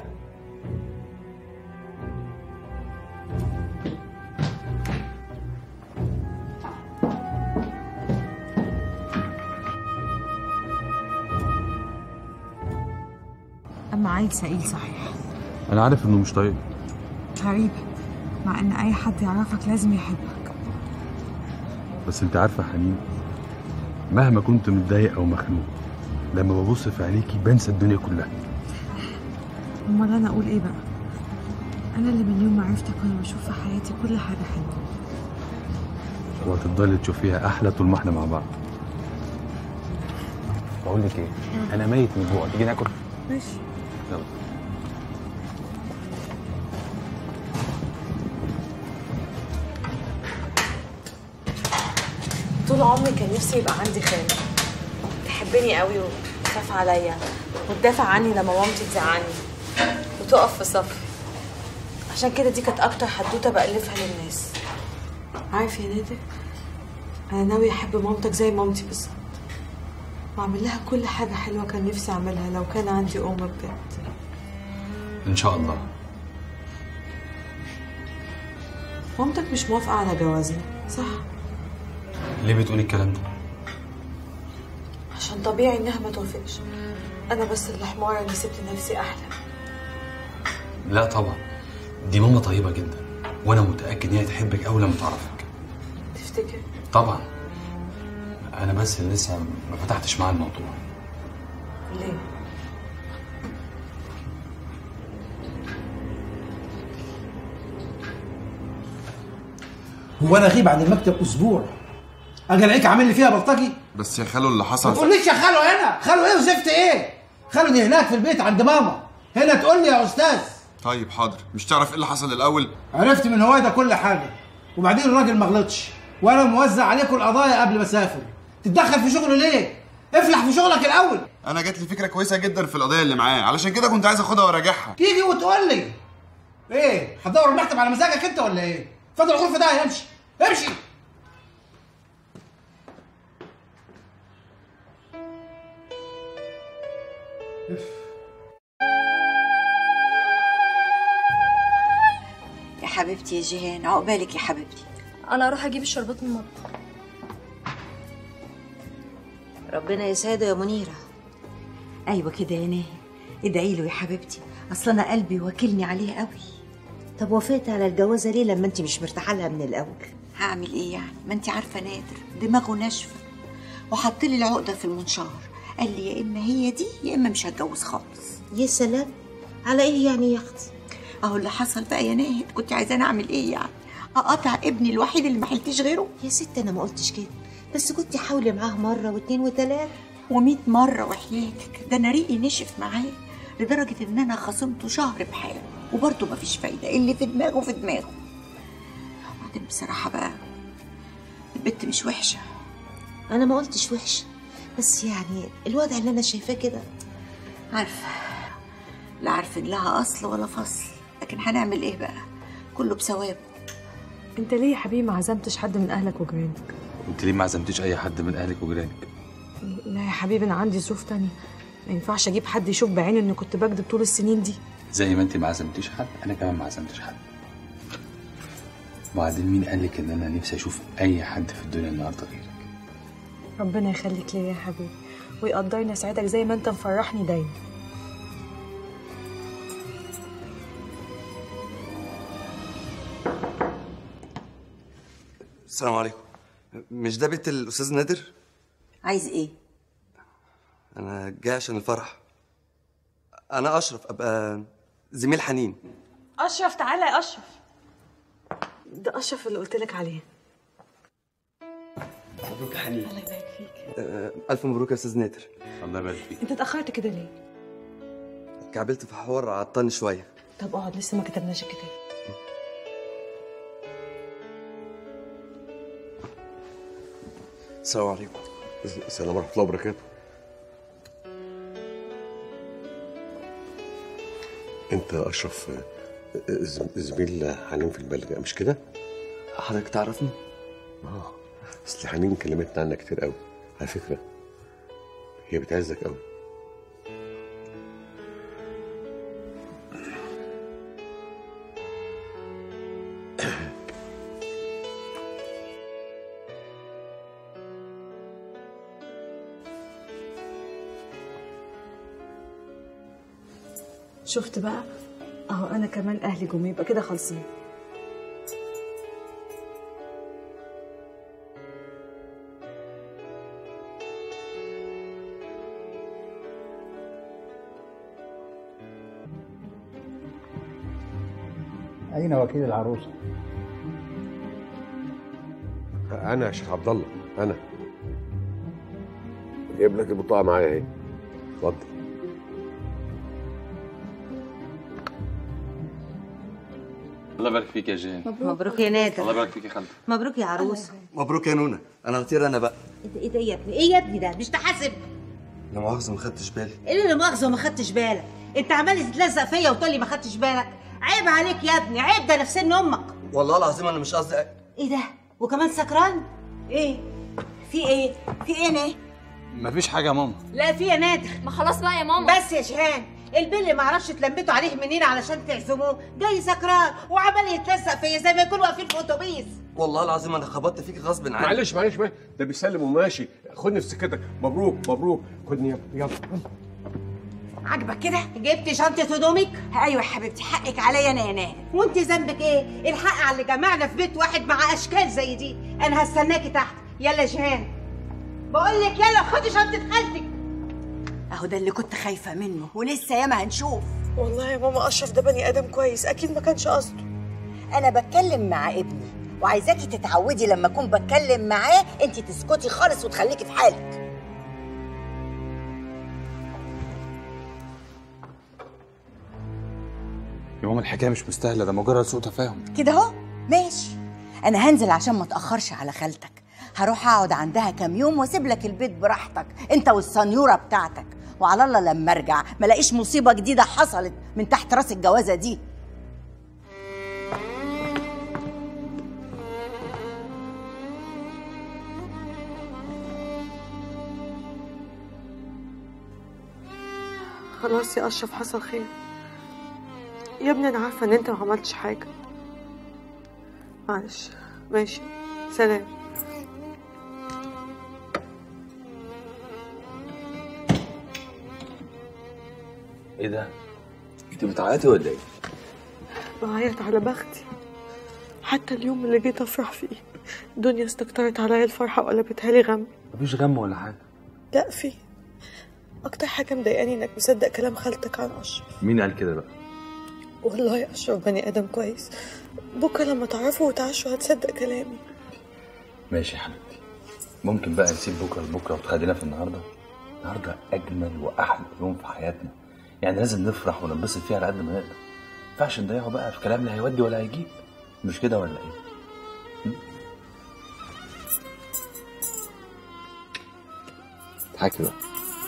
أما عيل سئيل صحيح انا عارف انه مش طيب غريبة مع إن أي حد يعرفك لازم يحبك بس انت عارفه يا حنين مهما كنت متضايق او مخنوق لما ببص في عينيكي بنسى الدنيا كلها أمال أنا أقول إيه بقى أنا اللي من يوم ما عرفتك وأنا بشوف في حياتي كل حاجة حلوة وهتفضلي تشوفيها احلى طول ما احنا مع بعض بقول لك ايه انا ميت من جوع تيجي ناكل ماشي يلا طول عمري كان نفسي يبقى عندي خالة تحبني قوي وتخاف عليا وتدافع عني لما مامتي تزعلني وتقف في صفي عشان كده دي كانت اكتر حدوته بألفها للناس عارف يا نادر انا ناوي احب مامتك زي مامتي بالظبط واعمل لها كل حاجه حلوه كان نفسي اعملها لو كان عندي ام بجد ان شاء الله مامتك مش موافقه على جوازنا صح ليه بتقولي الكلام ده عشان طبيعي انها ما توافقش انا بس اللي حماره اني سبت نفسي احلى لا طبعا دي ماما طيبه جدا وانا متاكد ان هي تحبك اول لما تعرفك تفتكر طبعا انا بس اللي لسه ما فتحتش معاها الموضوع ليه هو انا اغيب عن المكتب اسبوع اجي الاقيك عامل لي فيها بلطجي بس يا خالو اللي ما حصل تقوليش يا خالو هنا خالو ايه وزفت ايه خالو دي هناك في البيت عند ماما هنا تقول لي يا استاذ طيب حاضر مش تعرف ايه اللي حصل الاول عرفت من هوايدا كل حاجه وبعدين الراجل ما غلطش وانا موزع عليكم القضايا قبل ما اسافر تتدخل في شغله ليه افلح في شغلك الاول انا جات لي فكره كويسه جدا في القضيه اللي معاه علشان كده كنت عايز اخدها وراجعها تيجي وتقول لي ايه هتدور المكتب على مزاجك انت ولا ايه اتفضل الغرفه ده امشي امشي يا حبيبتي يا جيهان عقبالك يا حبيبتي انا اروح اجيب الشربات من المطبخ ربنا يسعده يا منيره ايوه كده يا ناهي ادعي له يا حبيبتي اصل انا قلبي واكلني عليه قوي طب وافقت على الجوازه ليه لما انت مش مرتاحه لها من الاول هعمل ايه يعني ما انت عارفه نادر دماغه ناشفه وحط لي العقده في المنشار قال لي يا اما هي دي يا اما مش هتجوز خالص يا سلام على ايه يعني يا اختي اهو اللي حصل بقى يا ناهد كنت عايزاني اعمل ايه يعني اقطع ابني الوحيد اللي ما حلتش غيره يا ست انا ما قلتش كده بس كنت حاولي معاه مره واتنين وتلاته ومية مرة وحياتك ده أنا ريقي نشف معاه لدرجة إن أنا خصمته شهر بحاله وبرضه مفيش فايدة اللي في دماغه في دماغه وبعدين بصراحة بقى البت مش وحشة انا ما قلتش وحش بس يعني الوضع اللي انا شايفاه كده عارفة لا عارفين لها أصل ولا فصل لكن هنعمل إيه بقى كله بثوابه انت ليه يا حبيبي ما عزمتش حد من اهلك وجيرانك انت ليه ما عزمتيش اي حد من اهلك وجيرانك لا يا حبيبي انا عندي ظروف تانية ما ينفعش اجيب حد يشوف بعينه اني كنت بكذب طول السنين دي زي ما انت ما عزمتيش حد انا كمان ما عزمتش حد وبعدين مين قال لك ان انا نفسي اشوف اي حد في الدنيا النهارده غيرك ربنا يخليك ليا يا حبيبي ويقدرني اسعدك زي ما انت مفرحني دايما السلام عليكم مش ده بيت الاستاذ نادر عايز إيه؟ انا جاي عشان الفرح انا اشرف ابقى زميل حنين اشرف تعالى يا اشرف ده اشرف اللي قلت لك عليه مبروك يا حنين الله يبارك فيك آه، الف مبروك يا استاذ نادر الله يبارك فيك انت اتاخرت كده ليه كعبلت في حوار عطلني شويه طب اقعد لسه ما كتبناش الكتاب السلام عليكم السلام ورحمه الله وبركاته انت اشرف زم- زميل حنين في البلد مش كده؟ حضرتك تعرفني؟ اه اصل حنين كلمتنا عنك كتير قوي على فكره هي بتعزك قوي شفت بقى اهو انا كمان اهلي جم يبقى كده خالصين أين وكيل العروسة؟ انا يا شيخ عبد الله انا جايب لك البطاقه معايا اهي اتفضل الله يبارك فيك يا جيهان مبروك يا نادر الله يبارك فيك يا خالتي مبروك يا عروسه مبروك يا نونا انا هطير انا بقى انت ايه ده يا ابني ايه يا ابني ده مش تحاسب لا مؤاخذه ما خدتش بالي ايه اللي مؤاخذه وما خدتش بالك انت عمال تتلزق فيا وتقول لي ما خدتش بالك عيب عليك يا ابني عيب ده نفسين امك والله العظيم انا مش قصدي ايه ده وكمان سكران ايه في ايه في ايه نه مفيش حاجه يا ماما لا في يا نادر ما خلاص بقى يا ماما بس يا شهان البل ما اعرفش تلمتوا عليه منين علشان تعزموه جاي سكران وعمال يتلزق فيا زي ما يكونوا واقفين في اتوبيس والله العظيم انا خبطت فيك غصب عني معلش معلش معلش ده بيسلم وماشي خدني في سكتك مبروك مبروك خدني يلا يلا عاجبك كده جبت شنطه هدومك ايوه يا حبيبتي حقك عليا انا يا ناهد وانت ذنبك ايه الحق على اللي جمعنا في بيت واحد مع اشكال زي دي انا هستناكي تحت يلا يا جهان بقول لك يلا خدي شنطه خالتك اهو ده اللي كنت خايفه منه ولسه ياما هنشوف والله يا ماما اشرف ده بني ادم كويس اكيد ما كانش قصده انا بتكلم مع ابني وعايزاكي تتعودي لما اكون بتكلم معاه انت تسكتي خالص وتخليكي في حالك يا ماما الحكايه مش مستاهله ده مجرد سوء تفاهم كده اهو ماشي انا هنزل عشان ما تاخرش على خالتك هروح اقعد عندها كام يوم واسيب لك البيت براحتك انت والسنيوره بتاعتك وعلى الله لما ارجع ما الاقيش مصيبه جديده حصلت من تحت راس الجوازه دي خلاص يا اشرف حصل خير يا ابني انا عارفه ان انت ما عملتش حاجه معلش ماشي سلام ايه ده؟ انت بتعيطي ولا ايه؟ بعيط على بختي حتى اليوم اللي جيت افرح فيه الدنيا استكترت عليا الفرحه وقلبتها لي غم مفيش غم ولا حاجه لا في اكتر حاجه مضايقاني انك مصدق كلام خالتك عن اشرف مين قال كده بقى؟ والله يا اشرف بني ادم كويس بكره لما تعرفوا وتعشوا هتصدق كلامي ماشي يا حبيبتي ممكن بقى نسيب بكره لبكره وتخلينا في النهارده النهارده اجمل واحلى يوم في حياتنا يعني لازم نفرح وننبسط فيه على قد ما نقدر ما ينفعش نضيعه بقى في كلام لا هيودي ولا هيجيب مش كده ولا ايه؟ اضحكي بقى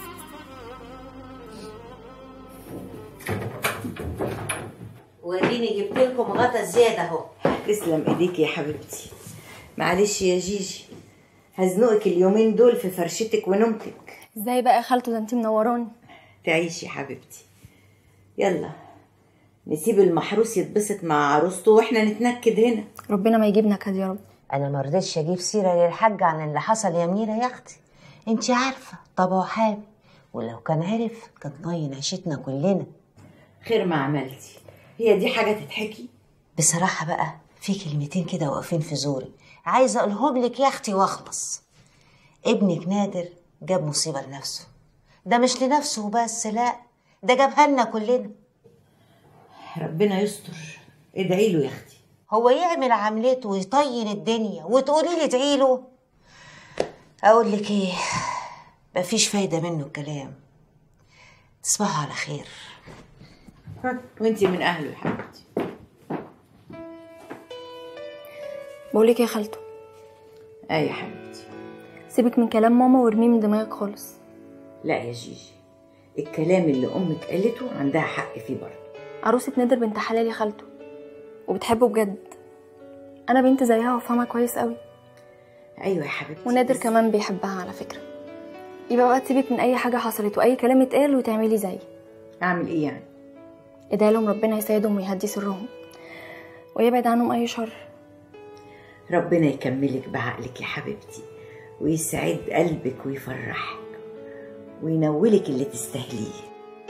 وريني جبت لكم غطا زياده اهو تسلم ايديك يا حبيبتي معلش يا جيجي هزنقك اليومين دول في فرشتك ونومتك ازاي بقى يا خالته ده انت منوراني تعيشي يا حبيبتي يلا نسيب المحروس يتبسط مع عروسته واحنا نتنكد هنا ربنا ما يجيب نكد يا رب انا ما رضيتش اجيب سيره للحاج عن اللي حصل يا منيره يا اختي انت عارفه طبعه حامي ولو كان عرف كان ضاين عيشتنا كلنا خير ما عملتي هي دي حاجه تتحكي بصراحه بقى في كلمتين كده واقفين في زوري عايزه اقولهم لك يا اختي واخلص ابنك نادر جاب مصيبه لنفسه ده مش لنفسه بس لا ده جابها لنا كلنا ربنا يستر ادعي له يا اختي هو يعمل عملته ويطين الدنيا وتقولي لي ادعي له اقول لك ايه مفيش فايده منه الكلام تصبحوا على خير وانتي من اهله يا حبيبتي بقولك يا خالته اي يا حبيبتي سيبك من كلام ماما وارميه من دماغك خالص لا يا جيجي الكلام اللي امك قالته عندها حق فيه برضه عروسة نادر بنت حلال يا خالته وبتحبه بجد انا بنت زيها وفاهمها كويس قوي ايوه يا حبيبتي ونادر كمان بيحبها على فكره يبقى بقى تسيبك من اي حاجه حصلت واي كلام اتقال وتعملي زيي اعمل ايه يعني ادعي لهم ربنا يساعدهم ويهدي سرهم ويبعد عنهم اي شر ربنا يكملك بعقلك يا حبيبتي ويسعد قلبك ويفرحك وينولك اللي تستاهليه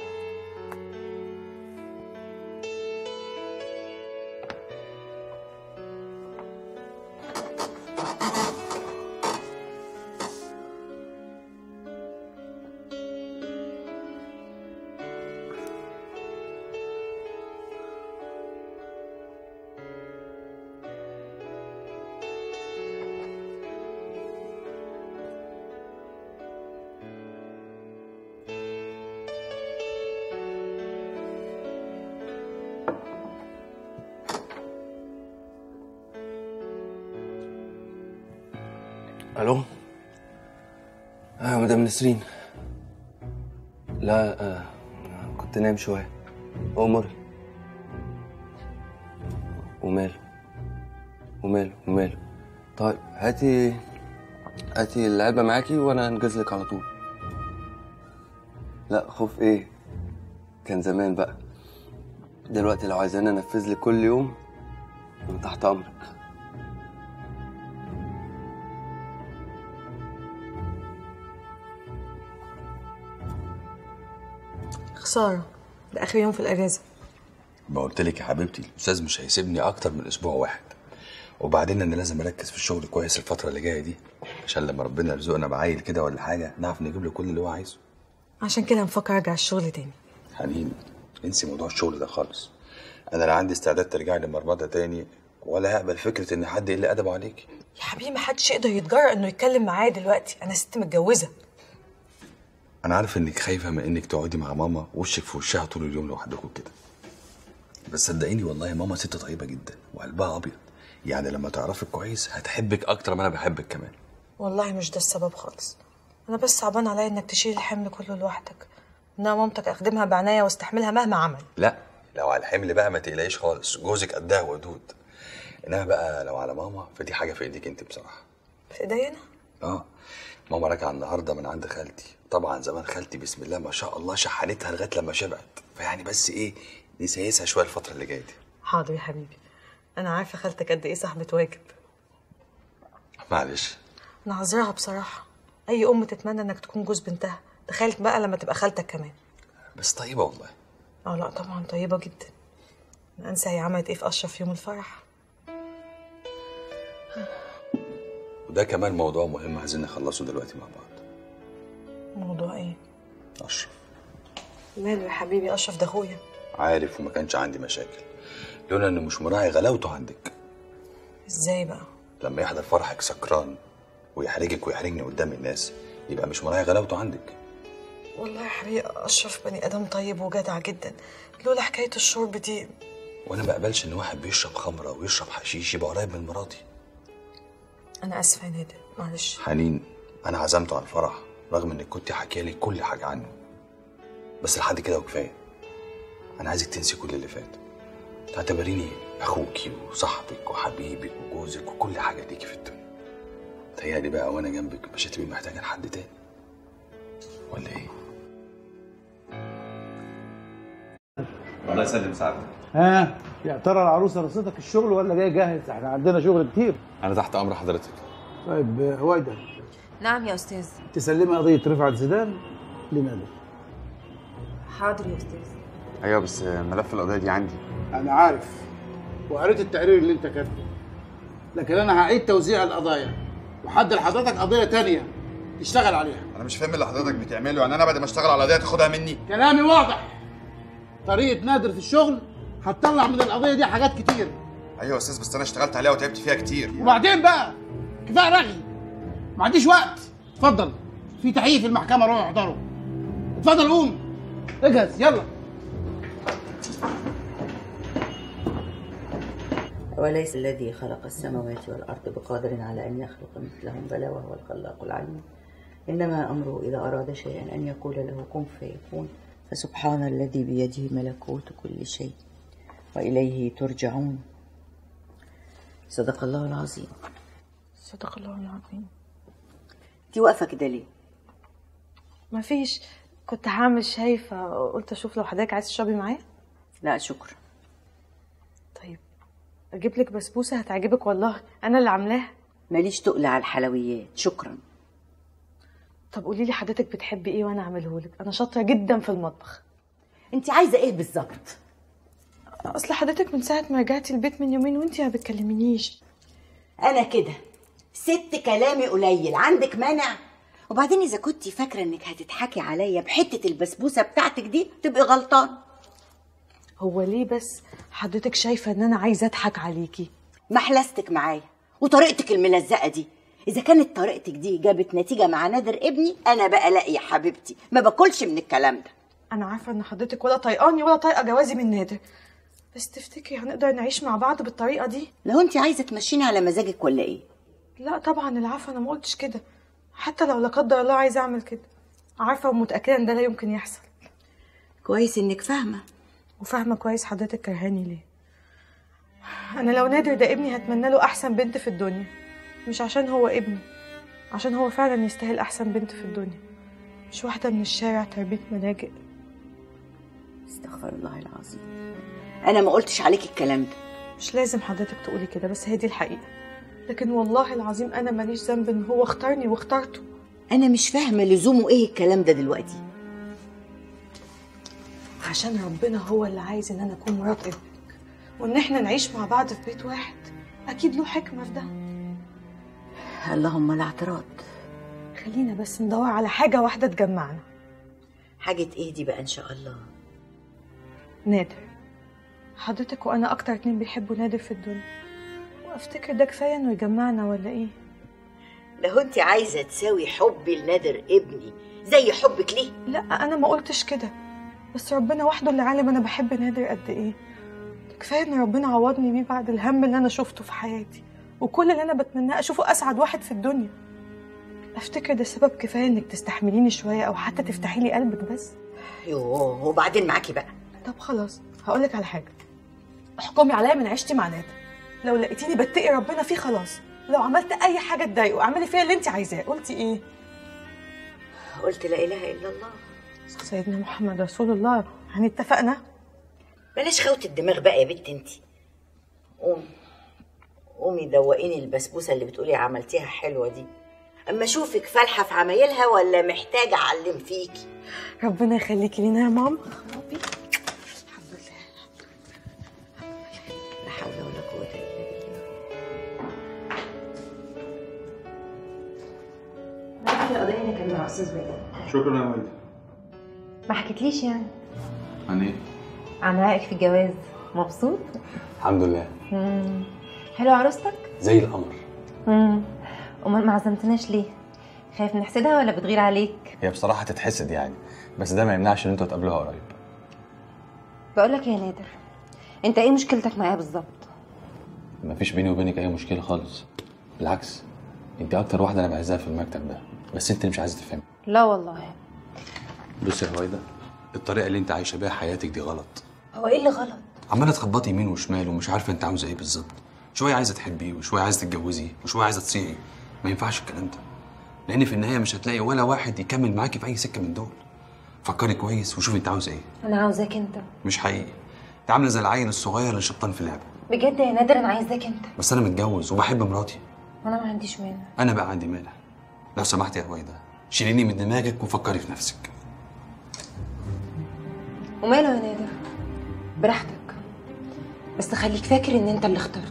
الو اه مدام نسرين لا آه. كنت نايم شويه امري وماله وماله وماله طيب هاتي هاتي العلبه معاكي وانا انجز لك على طول لا خوف ايه كان زمان بقى دلوقتي لو عايزاني انفذ لك كل يوم انا تحت امرك خساره ده اخر يوم في الاجازه ما قلت لك يا حبيبتي الاستاذ مش هيسيبني اكتر من اسبوع واحد وبعدين انا لازم اركز في الشغل كويس الفتره اللي جايه دي عشان لما ربنا يرزقنا بعيل كده ولا حاجه نعرف نجيب له كل اللي هو عايزه عشان كده مفكر ارجع الشغل تاني حنين انسي موضوع الشغل ده خالص انا لا عندي استعداد ترجعي لمرمطه تاني ولا هقبل فكره ان حد يقل ادبه عليكي يا حبيبي محدش يقدر يتجرأ انه يتكلم معايا دلوقتي انا ست متجوزه انا عارف انك خايفه من انك تقعدي مع ماما وشك في وشها طول اليوم لوحدكم كده بس صدقيني والله ماما ست طيبه جدا وقلبها ابيض يعني لما تعرفك كويس هتحبك اكتر ما انا بحبك كمان والله مش ده السبب خالص انا بس صعبان عليا انك تشيل الحمل كله لوحدك انها مامتك اخدمها بعناية واستحملها مهما عمل لا لو على الحمل بقى ما تقلقيش خالص جوزك قدها ودود انما بقى لو على ماما فدي حاجه في ايديك انت بصراحه في ايديا انا اه ماما راجعه النهارده من عند خالتي طبعا زمان خالتي بسم الله ما شاء الله شحنتها لغايه لما شبعت فيعني بس ايه نسيسها شويه الفتره اللي جايه دي حاضر يا حبيبي انا عارفه خالتك قد ايه صاحبه واجب معلش انا عذراها بصراحه اي ام تتمنى انك تكون جوز بنتها تخيل بقى لما تبقى خالتك كمان بس طيبه والله اه لا طبعا طيبه جدا أنا انسى هي عملت ايه في اشرف يوم الفرح وده كمان موضوع مهم عايزين نخلصه دلوقتي مع بعض موضوع ايه اشرف ماله يا حبيبي اشرف ده اخويا عارف وما كانش عندي مشاكل لولا انه مش مراعي غلاوته عندك ازاي بقى لما يحضر فرحك سكران ويحرجك ويحرجني قدام الناس يبقى مش مراعي غلاوته عندك والله يا حبيبي اشرف بني ادم طيب وجدع جدا لولا حكايه الشرب دي وانا ما اقبلش ان واحد بيشرب خمره ويشرب حشيش يبقى قريب من مراتي انا اسفه يا نادر معلش حنين انا عزمته على الفرح رغم انك كنت حكي لي كل حاجه عنه بس لحد كده وكفايه انا عايزك تنسي كل اللي فات تعتبريني اخوكي وصاحبك وحبيبك وجوزك وكل حاجه ليكي في الدنيا تهيألي بقى وانا جنبك مش هتبقي محتاجه لحد تاني ولا ايه الله يسلم سعادتك ها يا ترى العروسه رصتك الشغل ولا جاي جاهز احنا عندنا شغل كتير انا تحت امر حضرتك طيب آه، هويدا نعم يا استاذ تسلمي قضيه رفعت زيدان لنادر حاضر يا استاذ ايوه بس ملف القضيه دي عندي انا عارف وقريت التقرير اللي انت كاتبه لكن انا هعيد توزيع القضايا وحد لحضرتك قضيه تانية تشتغل عليها انا مش فاهم اللي حضرتك بتعمله يعني انا بعد ما اشتغل على قضيه تاخدها مني كلامي واضح طريقه نادر في الشغل هتطلع من القضيه دي حاجات كتير ايوه يا استاذ بس انا اشتغلت عليها وتعبت فيها كتير وبعدين بقى كفايه رغي ما عنديش وقت اتفضل في تحقيق في المحكمه روح احضره اتفضل قوم اجهز يلا وليس الذي خلق السماوات والأرض بقادر على أن يخلق مثلهم بلى وهو الخلاق العليم إنما أمره إذا أراد شيئا أن يقول له كن فيكون فسبحان الذي بيده ملكوت كل شيء وإليه ترجعون صدق الله العظيم صدق الله العظيم انت واقفه كده ليه ما فيش كنت هعمل شاي فقلت اشوف لو حضرتك عايز تشربي معايا لا شكرا طيب اجيب لك بسبوسه هتعجبك والله انا اللي عاملاها ماليش تقل على الحلويات شكرا طب قولي لي حضرتك بتحبي ايه وانا اعمله لك انا شاطره جدا في المطبخ انت عايزه ايه بالظبط اصل حضرتك من ساعه ما رجعتي البيت من يومين وانت ما بتكلمنيش انا كده ست كلامي قليل عندك مانع وبعدين اذا كنتي فاكره انك هتضحكي عليا بحته البسبوسه بتاعتك دي تبقي غلطان هو ليه بس حضرتك شايفه ان انا عايزه اضحك عليكي محلستك معايا وطريقتك الملزقه دي اذا كانت طريقتك دي جابت نتيجه مع نادر ابني انا بقى لا يا حبيبتي ما باكلش من الكلام ده انا عارفه ان حضرتك ولا طايقاني ولا طايقه جوازي من نادر بس تفتكري هنقدر نعيش مع بعض بالطريقه دي لو انت عايزه تمشيني على مزاجك ولا ايه لا طبعا العفو انا ما قلتش كده حتى لو لا قدر الله عايزه اعمل كده عارفه ومتاكده ان ده لا يمكن يحصل كويس انك فاهمه وفاهمه كويس حضرتك كرهاني ليه انا لو نادر ده ابني هتمنى له احسن بنت في الدنيا مش عشان هو ابني عشان هو فعلا يستاهل احسن بنت في الدنيا مش واحده من الشارع تربيه ملاجئ استغفر الله العظيم انا ما قلتش عليك الكلام ده مش لازم حضرتك تقولي كده بس هي دي الحقيقه لكن والله العظيم انا ماليش ذنب ان هو اختارني واخترته انا مش فاهمه لزومه ايه الكلام ده دلوقتي عشان ربنا هو اللي عايز ان انا اكون مرات ابنك وان احنا نعيش مع بعض في بيت واحد اكيد له حكمه في ده اللهم لا اعتراض خلينا بس ندور على حاجه واحده تجمعنا حاجه ايه دي بقى ان شاء الله نادر حضرتك وانا اكتر اتنين بيحبوا نادر في الدنيا وافتكر ده كفايه انه يجمعنا ولا ايه لو انت عايزه تساوي حبي لنادر ابني زي حبك ليه لا انا ما قلتش كده بس ربنا وحده اللي عالم انا بحب نادر قد ايه كفايه ان ربنا عوضني بيه بعد الهم اللي انا شفته في حياتي وكل اللي انا بتمناه اشوفه اسعد واحد في الدنيا افتكر ده سبب كفايه انك تستحمليني شويه او حتى تفتحي لي قلبك بس يوه وبعدين معاكي بقى طب خلاص هقول لك على حاجه احكمي عليا من عيشتي مع نادر لو لقيتيني بتقي ربنا فيه خلاص لو عملت اي حاجه تضايقه اعملي فيها اللي انت عايزاه قلتي ايه قلت لا اله الا الله سيدنا محمد رسول الله يعني اتفقنا بلاش خوت الدماغ بقى يا بنت انت قومي قومي دوقيني البسبوسه اللي بتقولي عملتيها حلوه دي اما اشوفك فالحه في عمايلها ولا محتاجه اعلم فيكي ربنا يخليكي لينا يا ماما لا حول ولا قوه الا بالله القضية اللي كان مع أستاذ بلال شكرا يا والدي ما حكيتليش يعني عن ايه؟ عن رأيك في الجواز مبسوط؟ الحمد لله مم. حلو عروستك؟ زي القمر مم. أمال ما عزمتناش ليه؟ خايف نحسدها ولا بتغير عليك؟ هي بصراحه تتحسد يعني بس ده ما يمنعش ان انتوا تقابلوها قريب بقول لك يا نادر أنت إيه مشكلتك معايا بالظبط؟ مفيش بيني وبينك اي مشكله خالص بالعكس انت اكتر واحده انا بعزها في المكتب ده بس انت مش عايزه تفهمي لا والله بصي يا هويدا الطريقه اللي انت عايشه بيها حياتك دي غلط هو إيه اللي غلط؟ عماله تخبطي يمين وشمال ومش عارفه انت عاوزه ايه بالظبط شويه عايزه تحبيه وشويه عايزه تتجوزي وشويه عايزه تصيعي ما ينفعش الكلام ده لان في النهايه مش هتلاقي ولا واحد يكمل معاكي في اي سكه من دول فكري كويس وشوفي انت عاوزه ايه أنا عاوزاك أنت مش حقيقي انت عامله زي العيل الصغير اللي شبطان في لعبه بجد يا نادر أنا عايزاك أنت بس انا متجوز وبحب مراتي وأنا ما عنديش مانع انا بقى عندي مانع لو سمحت يا هويدا شيليني من دماغك وفكري في نفسك وماله يا نادر؟ براحتك بس خليك فاكر إن أنت اللي اخترت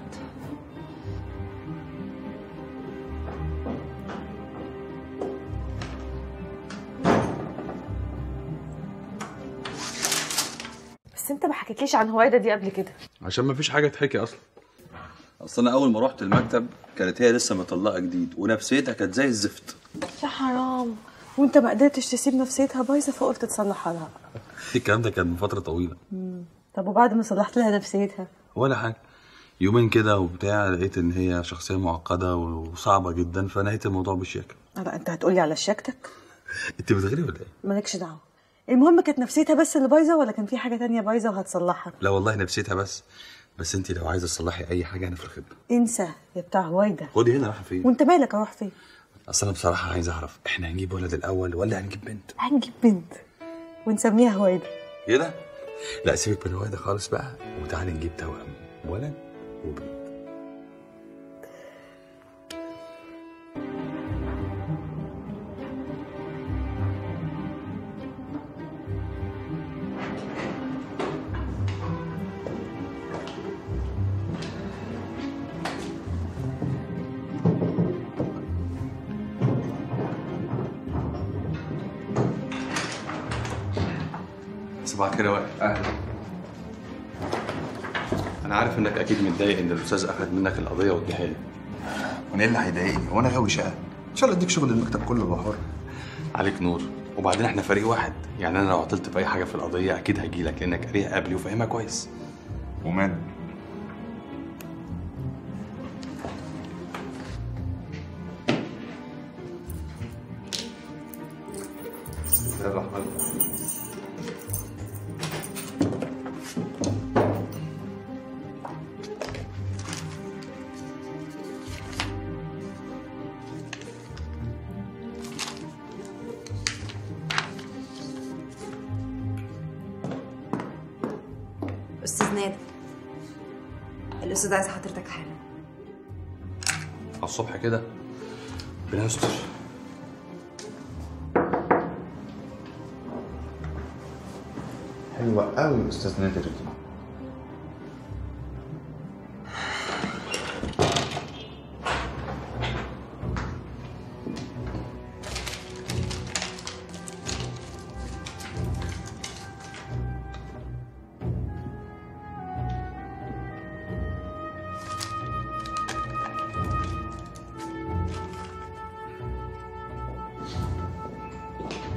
بس انت ما حكيتليش عن هوايدا دي قبل كده عشان ما فيش حاجه تحكي اصلا اصل انا اول ما رحت المكتب كانت هي لسه مطلقه جديد ونفسيتها كانت زي الزفت يا حرام وانت ما قدرتش تسيب نفسيتها بايظه فقلت تصلحها لها الكلام ده كان من فتره طويله طب وبعد ما صلحت لها نفسيتها ولا حاجه يومين كده وبتاع لقيت ان هي شخصيه معقده وصعبه جدا فنهيت الموضوع بالشياكه لا انت هتقولي على شياكتك انت بتغيري ولا ايه مالكش دعوه المهم كانت نفسيتها بس اللي بايظه ولا كان في حاجه تانية بايظه وهتصلحها لا والله نفسيتها بس بس انت لو عايزه تصلحي اي حاجه انا في الخدمه انسى يا بتاع هوايدا خدي هنا رايحه فين وانت مالك اروح فين اصل انا بصراحه عايز اعرف احنا هنجيب ولد الاول ولا هنجيب بنت هنجيب بنت ونسميها هوايدا كده لا سيبك من الواد خالص بقى وتعالي نجيب توأم ولد وبنت صباح الخير يا وائل اهلا انا عارف انك اكيد متضايق ان الاستاذ اخذ منك القضيه واديها لي وانا ايه اللي هيضايقني وانا غاوي شقه ان شاء الله اديك شغل المكتب كله بقى حر عليك نور وبعدين احنا فريق واحد يعني انا لو عطلت في اي حاجه في القضيه اكيد هجي لك لانك قاريها قبلي وفاهمها كويس ومال بسم الله الرحمن الرحيم استاذ نادر الاستاذ عايز حضرتك حالا على الصبح كده ربنا يستر حلوه قوي يا استاذ نادر دي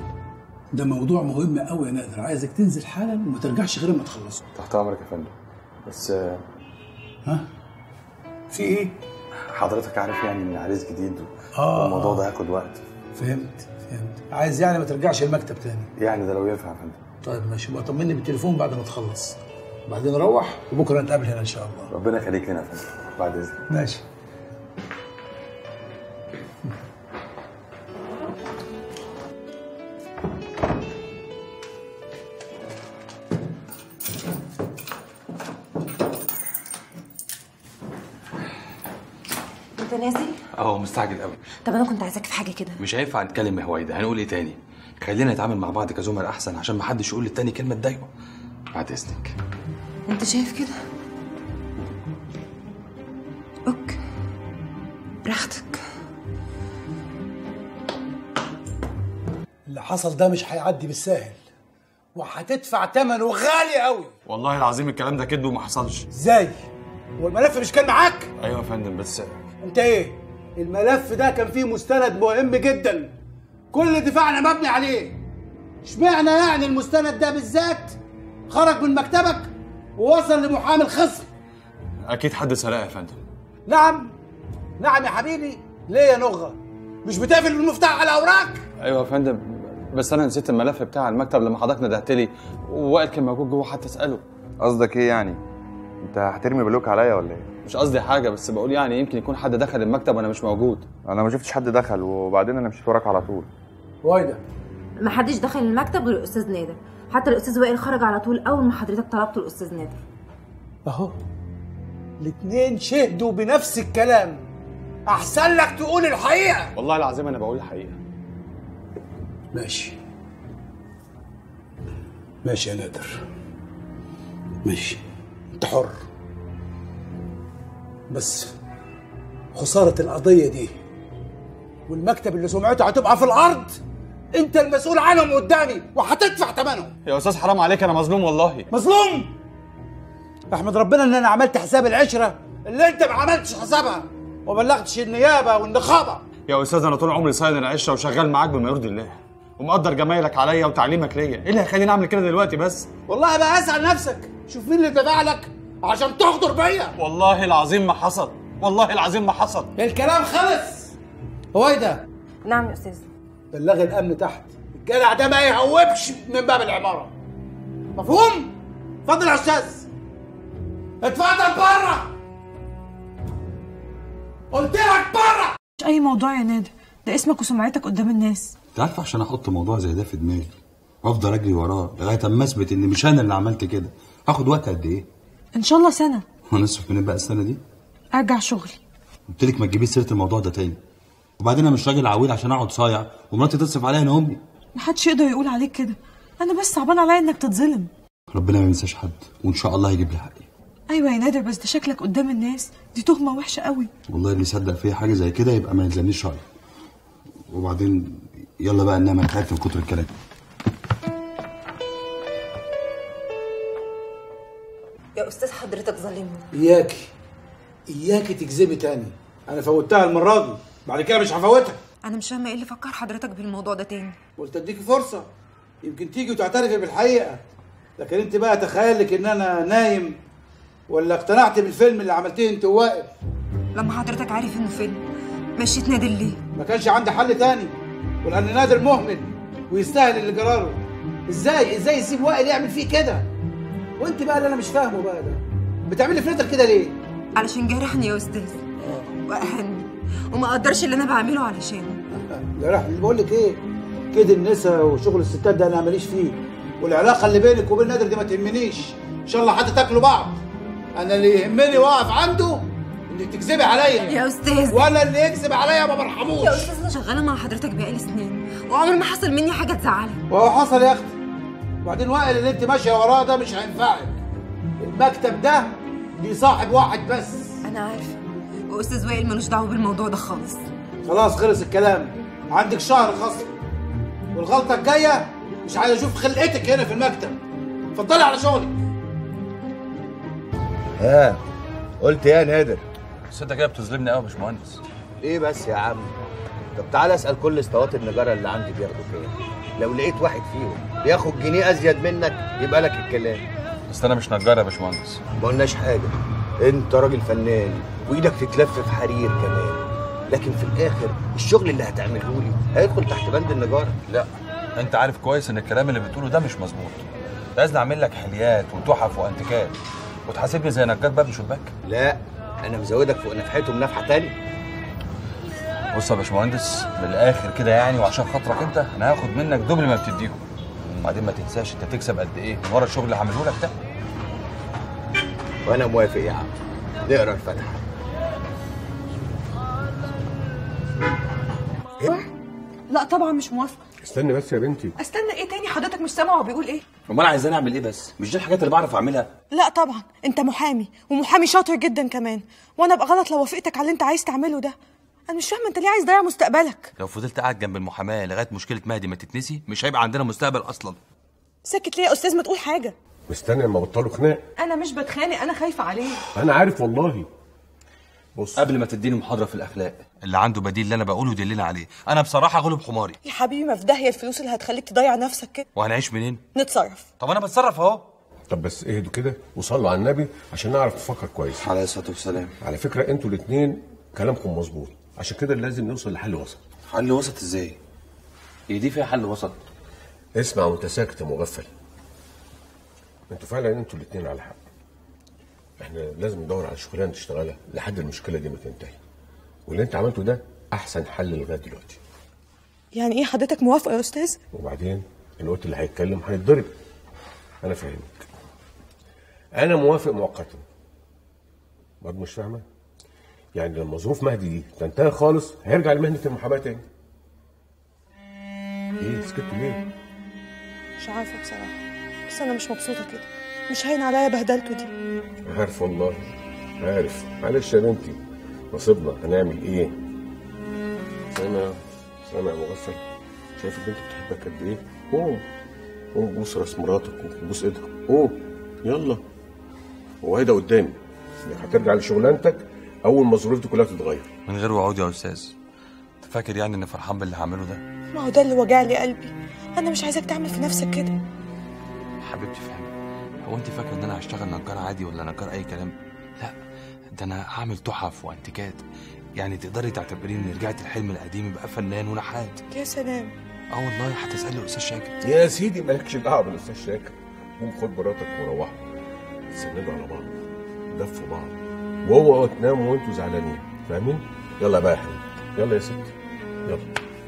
ده موضوع مهم قوي يا نادر عايزك تنزل حالا وما ترجعش غير ما تخلصه تحت امرك يا فندم بس آه، ها في ايه حضرتك عارف يعني ان عريس جديد آه. والموضوع ده هياخد وقت فهمت فهمت عايز يعني ما ترجعش المكتب تاني يعني ده لو ينفع يا فندم طيب ماشي بقى طمني بالتليفون بعد ما تخلص بعدين روح وبكره نتقابل هنا ان شاء الله ربنا يخليك لنا يا فندم بعد اذنك ماشي انت نازل اه مستعجل قوي طب انا كنت عايزاك في حاجه كده مش هينفع نتكلم يا هويدا هنقول ايه تاني خلينا نتعامل مع بعض كزملاء احسن عشان ما حدش يقول للتاني كلمه تضايقه بعد اذنك انت شايف كده اوكي براحتك اللي حصل ده مش هيعدي بالساهل وهتدفع ثمنه غالي قوي والله العظيم الكلام ده كذب وما حصلش ازاي هو الملف مش كان معاك ايوه يا فندم بس انت ايه الملف ده كان فيه مستند مهم جدا كل دفاعنا مبني عليه اشمعنى يعني المستند ده بالذات خرج من مكتبك ووصل لمحامي الخصم اكيد حد سرقها يا فندم نعم نعم يا حبيبي ليه يا نغه مش بتقفل المفتاح على اوراق ايوه يا فندم بس انا نسيت الملف بتاع المكتب لما حضرتك ندهت لي ووائل كان موجود جوه حتى اساله قصدك ايه يعني انت هترمي بلوك عليا ولا ايه مش قصدي حاجه بس بقول يعني يمكن يكون حد دخل المكتب وانا مش موجود انا ما شفتش حد دخل وبعدين انا مشيت وراك على طول وايده ما حدش دخل المكتب غير الاستاذ نادر حتى الاستاذ وائل خرج على طول اول ما حضرتك طلبت الاستاذ نادر اهو الاتنين شهدوا بنفس الكلام احسن لك تقول الحقيقه والله العظيم انا بقول الحقيقه ماشي ماشي يا نادر ماشي انت حر بس خسارة القضية دي والمكتب اللي سمعته هتبقى في الأرض أنت المسؤول عنهم قدامي وهتدفع ثمنهم يا استاذ حرام عليك انا مظلوم والله مظلوم احمد ربنا ان انا عملت حساب العشرة اللي انت ما عملتش حسابها وبلغتش النيابة والنقابة يا استاذ انا طول عمري صاين العشره وشغال معاك بما يرضي الله ومقدر جمايلك عليا وتعليمك ليا ايه اللي هيخليني اعمل كده دلوقتي بس والله بقى اسأل نفسك شوف مين اللي دفع لك عشان تغدر بيا والله العظيم ما حصل والله العظيم ما حصل الكلام خلص هويدا نعم يا استاذ بلغ الامن تحت الجدع ده ما يهوبش من باب العماره مفهوم اتفضل يا استاذ اتفضل بره قلت لك بره مش اي موضوع يا نادر ده اسمك وسمعتك قدام الناس انت عارف عشان احط موضوع زي ده في دماغي وافضل اجري وراه لغايه اما اثبت ان مش انا اللي عملت كده هاخد وقت قد ايه؟ ان شاء الله سنه هنصرف منين بقى السنه دي؟ ارجع شغلي قلت لك ما تجيبيش سيره الموضوع ده تاني وبعدين انا مش راجل عويل عشان اقعد صايع ومراتي تصرف عليا انا امي محدش يقدر يقول عليك كده انا بس صعبان عليا انك تتظلم ربنا ما ينساش حد وان شاء الله هيجيب لي حقي ايوه يا نادر بس ده شكلك قدام الناس دي تهمه وحشه قوي والله اللي يصدق فيا حاجه زي كده يبقى ما يلزمنيش شرع وبعدين يلا بقى انما تعبت من كتر الكلام يا استاذ حضرتك ظالمني اياكي اياكي تكذبي تاني انا فوتها المره دي بعد كده مش هفوتها انا مش فاهمه ايه اللي فكر حضرتك بالموضوع ده تاني قلت اديكي فرصه يمكن تيجي وتعترفي بالحقيقه لكن انت بقى تخيلك ان انا نايم ولا اقتنعت بالفيلم اللي عملتيه انت ووائل لما حضرتك عارف انه فيلم مشيت نادر ليه ما كانش عندي حل تاني ولان نادر مهمل ويستاهل اللي جراله ازاي ازاي يسيب وائل يعمل فيه كده وانت بقى اللي انا مش فاهمه بقى ده بتعملي في نادر كده ليه علشان جرحني يا استاذ واهني وما قدرش اللي انا بعمله علشانه جرح بقول لك ايه كده النسا وشغل الستات ده انا ماليش فيه والعلاقه اللي بينك وبين نادر دي ما تهمنيش ان شاء الله حتى تاكلوا بعض انا اللي يهمني واقف عنده انك تكذبي عليا يا استاذ ولا اللي يكذب عليا ما برحموش يا استاذ انا شغاله مع حضرتك بقالي سنين وعمر ما حصل مني حاجه تزعلك وهو حصل يا اختي وبعدين وائل اللي انت ماشيه وراه ده مش هينفعك المكتب ده ليه صاحب واحد بس انا عارفه واستاذ وائل ملوش دعوه بالموضوع ده خالص خلاص خلص الكلام عندك شهر خصم والغلطه الجايه مش عايز اشوف خلقتك هنا في المكتب اتفضلي على شغلك ها قلت ايه يا نادر بس انت كده بتظلمني قوي يا باشمهندس ايه بس يا عم طب تعالى اسال كل اسطوات النجاره اللي عندي بياخدوا كام لو لقيت واحد فيهم بياخد جنيه ازيد منك يبقى لك الكلام بس انا مش نجار يا باشمهندس ما قلناش حاجه انت راجل فنان وايدك تتلف في حرير كمان لكن في الاخر الشغل اللي هتعمله لي هيدخل تحت بند النجاره لا انت عارف كويس ان الكلام اللي بتقوله ده مش مظبوط انت عايزني اعمل لك حليات وتحف وانتيكات وتحاسبني زي نجار باب شباك لا انا مزودك فوق نفحتهم نفحه تانية بص يا باشمهندس من الاخر كده يعني وعشان خاطرك انت انا هاخد منك دبل ما بتديهم وبعدين ما تنساش انت تكسب قد ايه من ورا الشغل اللي هعمله لك ده وانا موافق يا عم نقرا الفاتحه لا طبعا مش موافقه استني بس يا بنتي استنى ايه تاني حضرتك مش سامع هو بيقول ايه امال عايزاني اعمل ايه بس مش دي الحاجات اللي بعرف اعملها لا طبعا انت محامي ومحامي شاطر جدا كمان وانا ابقى غلط لو وافقتك على اللي انت عايز تعمله ده انا مش فاهمه انت ليه عايز تضيع مستقبلك لو فضلت قاعد جنب المحاماه لغايه مشكله مهدي ما تتنسي مش هيبقى عندنا مستقبل اصلا ساكت ليه يا استاذ ما تقول حاجه مستني اما بطلوا خناق انا مش بتخانق انا خايفه عليه انا عارف والله بص قبل ما تديني محاضره في الاخلاق اللي عنده بديل اللي انا بقوله يدلنا عليه انا بصراحه غلب حماري يا حبيبي ما في داهيه الفلوس اللي هتخليك تضيع نفسك كده وهنعيش منين نتصرف طب انا بتصرف اهو طب بس اهدوا كده وصلوا على النبي عشان نعرف نفكر كويس عليه الصلاه والسلام على فكره انتوا الاثنين كلامكم مظبوط عشان كده لازم نوصل لحل وسط حل وسط ازاي هي دي فيها حل وسط اسمع وانت ساكت يا مغفل انتوا فعلا انتوا الاثنين على حق احنا لازم ندور على شغلانه نشتغلها لحد المشكله دي ما تنتهي واللي انت عملته ده احسن حل لغايه دلوقتي يعني ايه حضرتك موافقه يا استاذ وبعدين الوقت اللي هيتكلم هيتضرب انا فاهمك انا موافق مؤقتا برضه مش فاهمه يعني لما ظروف مهدي دي تنتهي خالص هيرجع لمهنه المحاماه تاني ايه سكت ليه مش عارفه بصراحه بس انا مش مبسوطه كده مش هين عليا بهدلته دي عارف والله عارف معلش يا بنتي نصيبنا هنعمل ايه سامع سامع يا مغفل شايف البنت بتحبك قد ايه قوم قوم بوس راس مراتك وبوس ايدها قوم يلا وهيدا قدامي هترجع لشغلانتك اول ما الظروف دي كلها تتغير من غير وعود يا استاذ انت فاكر يعني اني فرحان باللي هعمله ده ما هو ده اللي وجع لي قلبي انا مش عايزاك تعمل في نفسك كده حبيبتي فهمي هو انت فاكره ان انا هشتغل نجار عادي ولا نجار اي كلام لا ده انا هعمل تحف وانتيكات يعني تقدري تعتبريني اني رجعت الحلم القديم يبقى فنان ونحات يا سلام اه والله هتسالي استاذ شاكر يا سيدي مالكش دعوه بالاستاذ شاكر قوم خد مراتك وروحوا تسندوا على بعض دفوا بعض واوعوا تناموا وانتوا زعلانين فاهمين؟ يلا بقى يا حبيبي يلا يا ستي يلا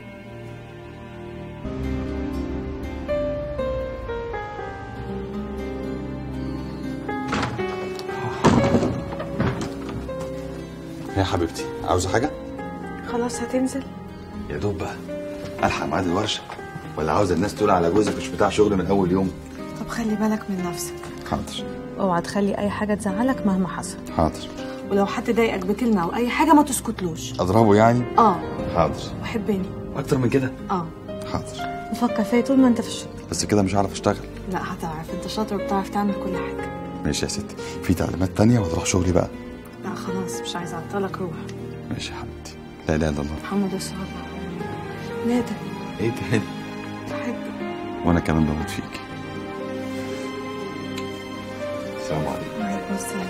يا حبيبتي عاوزه حاجه خلاص هتنزل يا دوب بقى الحق ميعاد الورشه ولا عاوزه الناس تقول على جوزك مش بتاع شغل من اول يوم طب خلي بالك من نفسك حاضر اوعى تخلي اي حاجه تزعلك مهما حصل حاضر ولو حد ضايقك بكلمه او اي حاجه ما تسكتلوش اضربه يعني اه حاضر وحبني اكتر من كده اه حاضر نفكر فيا طول ما انت في الشغل بس كده مش هعرف اشتغل لا هتعرف انت شاطر وبتعرف تعمل كل حاجه ماشي يا ستي في تعليمات تانية وتروح شغلي بقى لا خلاص مش عايزه اعطلك روح ماشي يا حبيبتي لا اله الا الله محمد رسول الله نادر ايه تاني بحبك وانا كمان بموت فيك السلام عليكم وعليكم السلام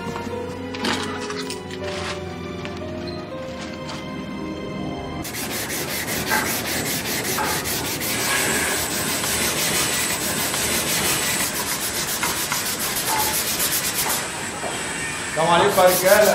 السلام عليكم يا رجاله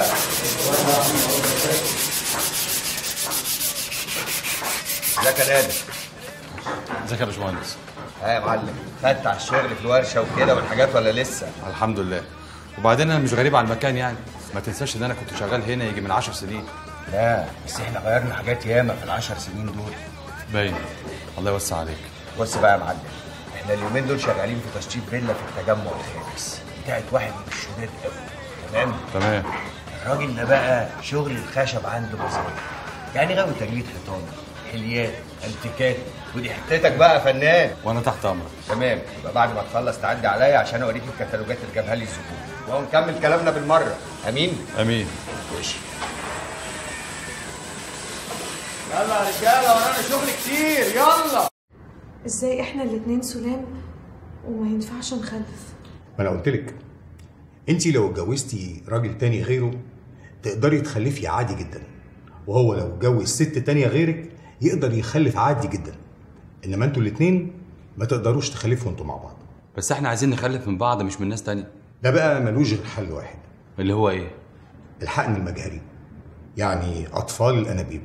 ازيك يا نادر ازيك يا باشمهندس ها يا معلم خدت على الشغل في الورشه وكده والحاجات ولا لسه الحمد لله وبعدين انا مش غريب على المكان يعني ما تنساش ان انا كنت شغال هنا يجي من 10 سنين لا بس احنا غيرنا حاجات ياما في العشر سنين دول باين الله يوسع عليك بص بقى يا معلم احنا اليومين دول شغالين في تشطيب فيلا في التجمع الخامس بتاعت واحد من الشداد قوي تمام تمام الراجل ده بقى شغل الخشب عنده بسيط يعني غاوي تجليد حيطان حليات انتيكات ودي حتتك بقى يا فنان وانا تحت امرك تمام يبقى بعد ما تخلص تعدي عليا عشان اوريك الكتالوجات اللي جابها لي الزبون ونكمل كلامنا بالمره امين امين ماشي يلا يا رجاله ورانا شغل كتير يلا ازاي احنا الاتنين سلام وما ينفعش نخلف ما انا قلت لك انت لو اتجوزتي راجل تاني غيره تقدري تخلفي عادي جدا وهو لو اتجوز ست تانية غيرك يقدر يخلف عادي جدا انما انتوا الاتنين ما تقدروش تخلفوا انتوا مع بعض بس احنا عايزين نخلف من بعض مش من ناس تانية ده بقى ملوش غير حل واحد اللي هو ايه الحقن المجهري يعني اطفال الانابيب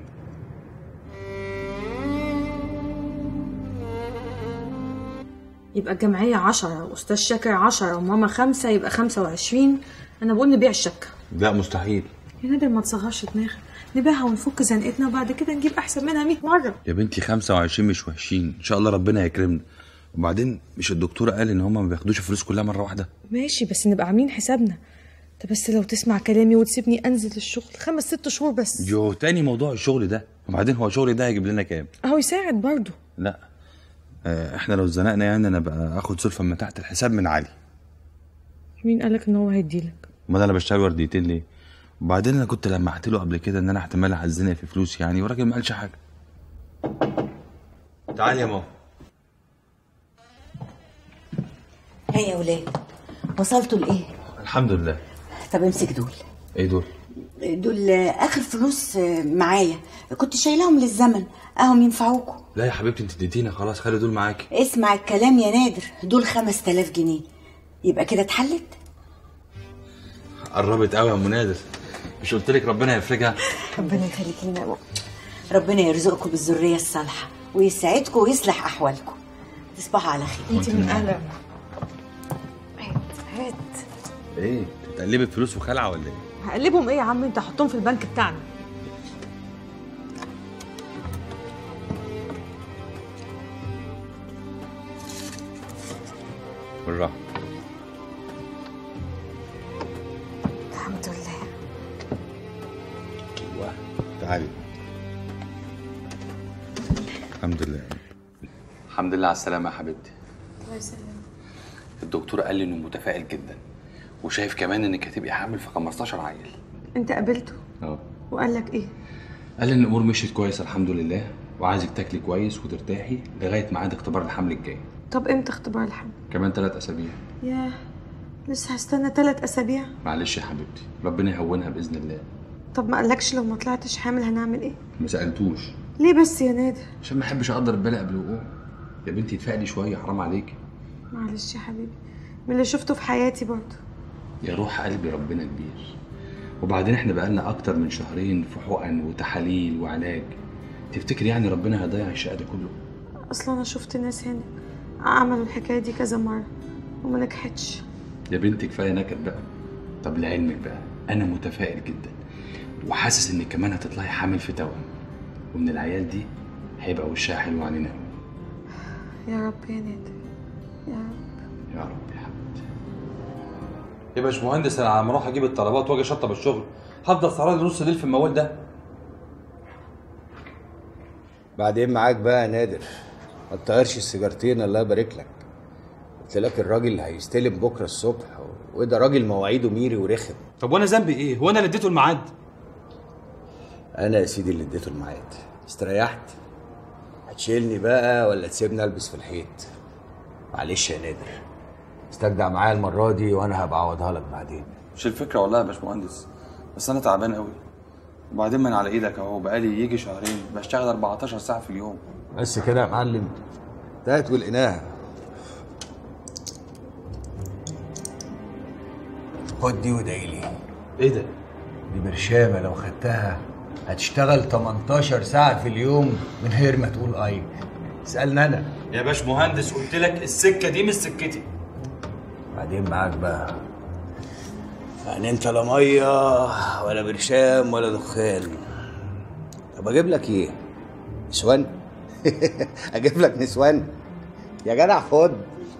يبقى الجمعية عشرة وأستاذ شاكر عشرة وماما خمسة يبقى خمسة وعشرين أنا بقول نبيع الشقة لا مستحيل يا نادر ما تصغرش دماغك نبيعها ونفك زنقتنا وبعد كده نجيب أحسن منها 100 مرة يا بنتي 25 مش وحشين ان شاء الله ربنا يكرمنا وبعدين مش الدكتور قال ان هما ما بياخدوش الفلوس كلها مره واحده ماشي بس نبقى عاملين حسابنا ده بس لو تسمع كلامي وتسيبني أنزل الشغل خمس ست شهور بس جو تاني موضوع الشغل ده وبعدين هو الشغل ده هيجيب لنا كام أهو يساعد برضه لا آه، احنا لو اتزنقنا يعني انا بقى اخد سلفه من تحت الحساب من علي مين قالك إن هو هيديلك امال انا بشتغل ورديتين ليه وبعدين انا كنت لمحت له قبل كده ان انا احتمال احزنها في فلوس يعني والراجل ما قالش حاجه تعالي يا ماما هيا يا ولاد وصلتوا لايه الحمد لله طب امسك دول ايه دول دول اخر فلوس معايا كنت شايلاهم للزمن اهم ينفعوكم لا يا حبيبتي انت اديتينا خلاص خلي دول معاكي اسمع الكلام يا نادر دول خمس تلاف جنيه يبقى كده اتحلت قربت قوي يا ام نادر مش قلت لك ربنا يفرجها ربنا يخليك لنا يا بابا ربنا يرزقكم بالذريه الصالحه ويسعدكم ويصلح احوالكم تصبحوا على خير انت من أهل هات ايه تقلبي فلوس وخلعه ولا ايه هقلبهم ايه يا عم انت حطهم في البنك بتاعنا بالراحه الحمد لله ايوه تعالي الحمد لله الحمد لله على السلامه يا حبيبتي الله يسلمك الدكتور قال لي انه متفائل جدا وشايف كمان انك هتبقي حامل في 15 عيل انت قابلته اه وقال لك ايه قال لي ان الامور مشيت كويس الحمد لله وعايزك تاكلي كويس وترتاحي لغايه ميعاد اختبار الحمل الجاي طب امتى اختبار الحمل كمان ثلاث اسابيع ياه لسه هستنى ثلاث اسابيع معلش يا حبيبتي ربنا يهونها باذن الله طب ما قالكش لو ما طلعتش حامل هنعمل ايه ما سالتوش ليه بس يا نادر عشان ما احبش اقدر البلاء قبل وقوع يا بنتي اتفائلي شويه حرام عليكي معلش يا حبيبي من اللي شفته في حياتي برضه يا روح قلبي ربنا كبير وبعدين احنا بقالنا اكتر من شهرين في حقن وتحاليل وعلاج تفتكر يعني ربنا هيضيع الشقه ده كله اصلا انا شفت ناس هنا عملوا الحكايه دي كذا مره وما نجحتش يا بنتي كفايه نكد بقى طب لعلمك بقى انا متفائل جدا وحاسس انك كمان هتطلعي حامل في توأم ومن العيال دي هيبقى وشها حلو علينا قوي يا رب يا نادر يا رب يا رب يا حبيبتي يا باشمهندس انا على ما اروح اجيب الطلبات واجي اشطب الشغل هفضل سهران لنص الليل في الموال ده بعدين معاك بقى يا نادر ما تطيرش السيجارتين الله يبارك لك قلت لك الراجل هيستلم بكره الصبح وده راجل مواعيده ميري ورخم طب وانا ذنبي ايه هو انا اللي اديته الميعاد انا يا سيدي اللي اديته الميعاد استريحت هتشيلني بقى ولا تسيبني البس في الحيط معلش يا نادر استجدع معايا المره دي وانا هبقى اعوضها لك بعدين مش الفكره والله يا باشمهندس بس انا تعبان قوي وبعدين ما انا على ايدك اهو بقالي يجي شهرين بشتغل 14 ساعه في اليوم بس كده يا معلم انتهت ولقيناها خد دي وادعي لي ايه ده؟ دي برشامه لو خدتها هتشتغل 18 ساعه في اليوم من غير ما تقول اي اسالني انا يا باشمهندس قلت لك السكه دي مش سكتي بعدين معاك بقى يعني انت لا ميه ولا برشام ولا دخان طب اجيب لك ايه نسوان اجيب لك نسوان يا جدع خد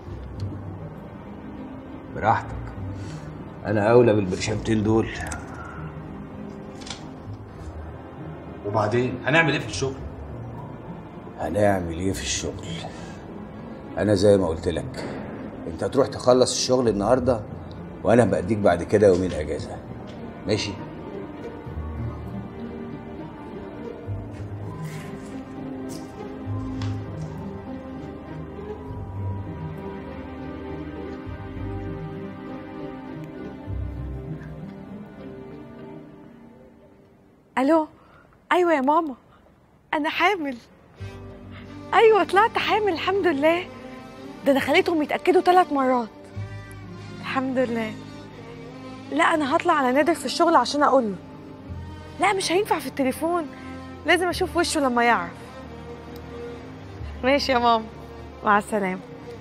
براحتك انا اولى بالبرشامتين دول وبعدين هنعمل ايه في الشغل هنعمل ايه في الشغل انا زي ما قلت لك انت تروح تخلص الشغل النهارده وانا بأديك بعد كده يومين اجازه ماشي الو ايوه يا ماما انا حامل ايوه طلعت حامل الحمد لله ده انا خليتهم يتاكدوا ثلاث مرات الحمد لله لا انا هطلع على نادر في الشغل عشان اقول له لا مش هينفع في التليفون لازم اشوف وشه لما يعرف ماشي يا ماما مع السلامه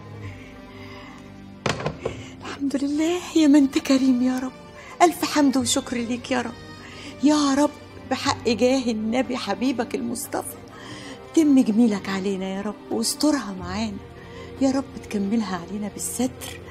الحمد لله يا ما انت كريم يا رب ألف حمد وشكر ليك يا رب يا رب بحق جاه النبي حبيبك المصطفى تم جميلك علينا يا رب واسترها معانا يا رب تكملها علينا بالستر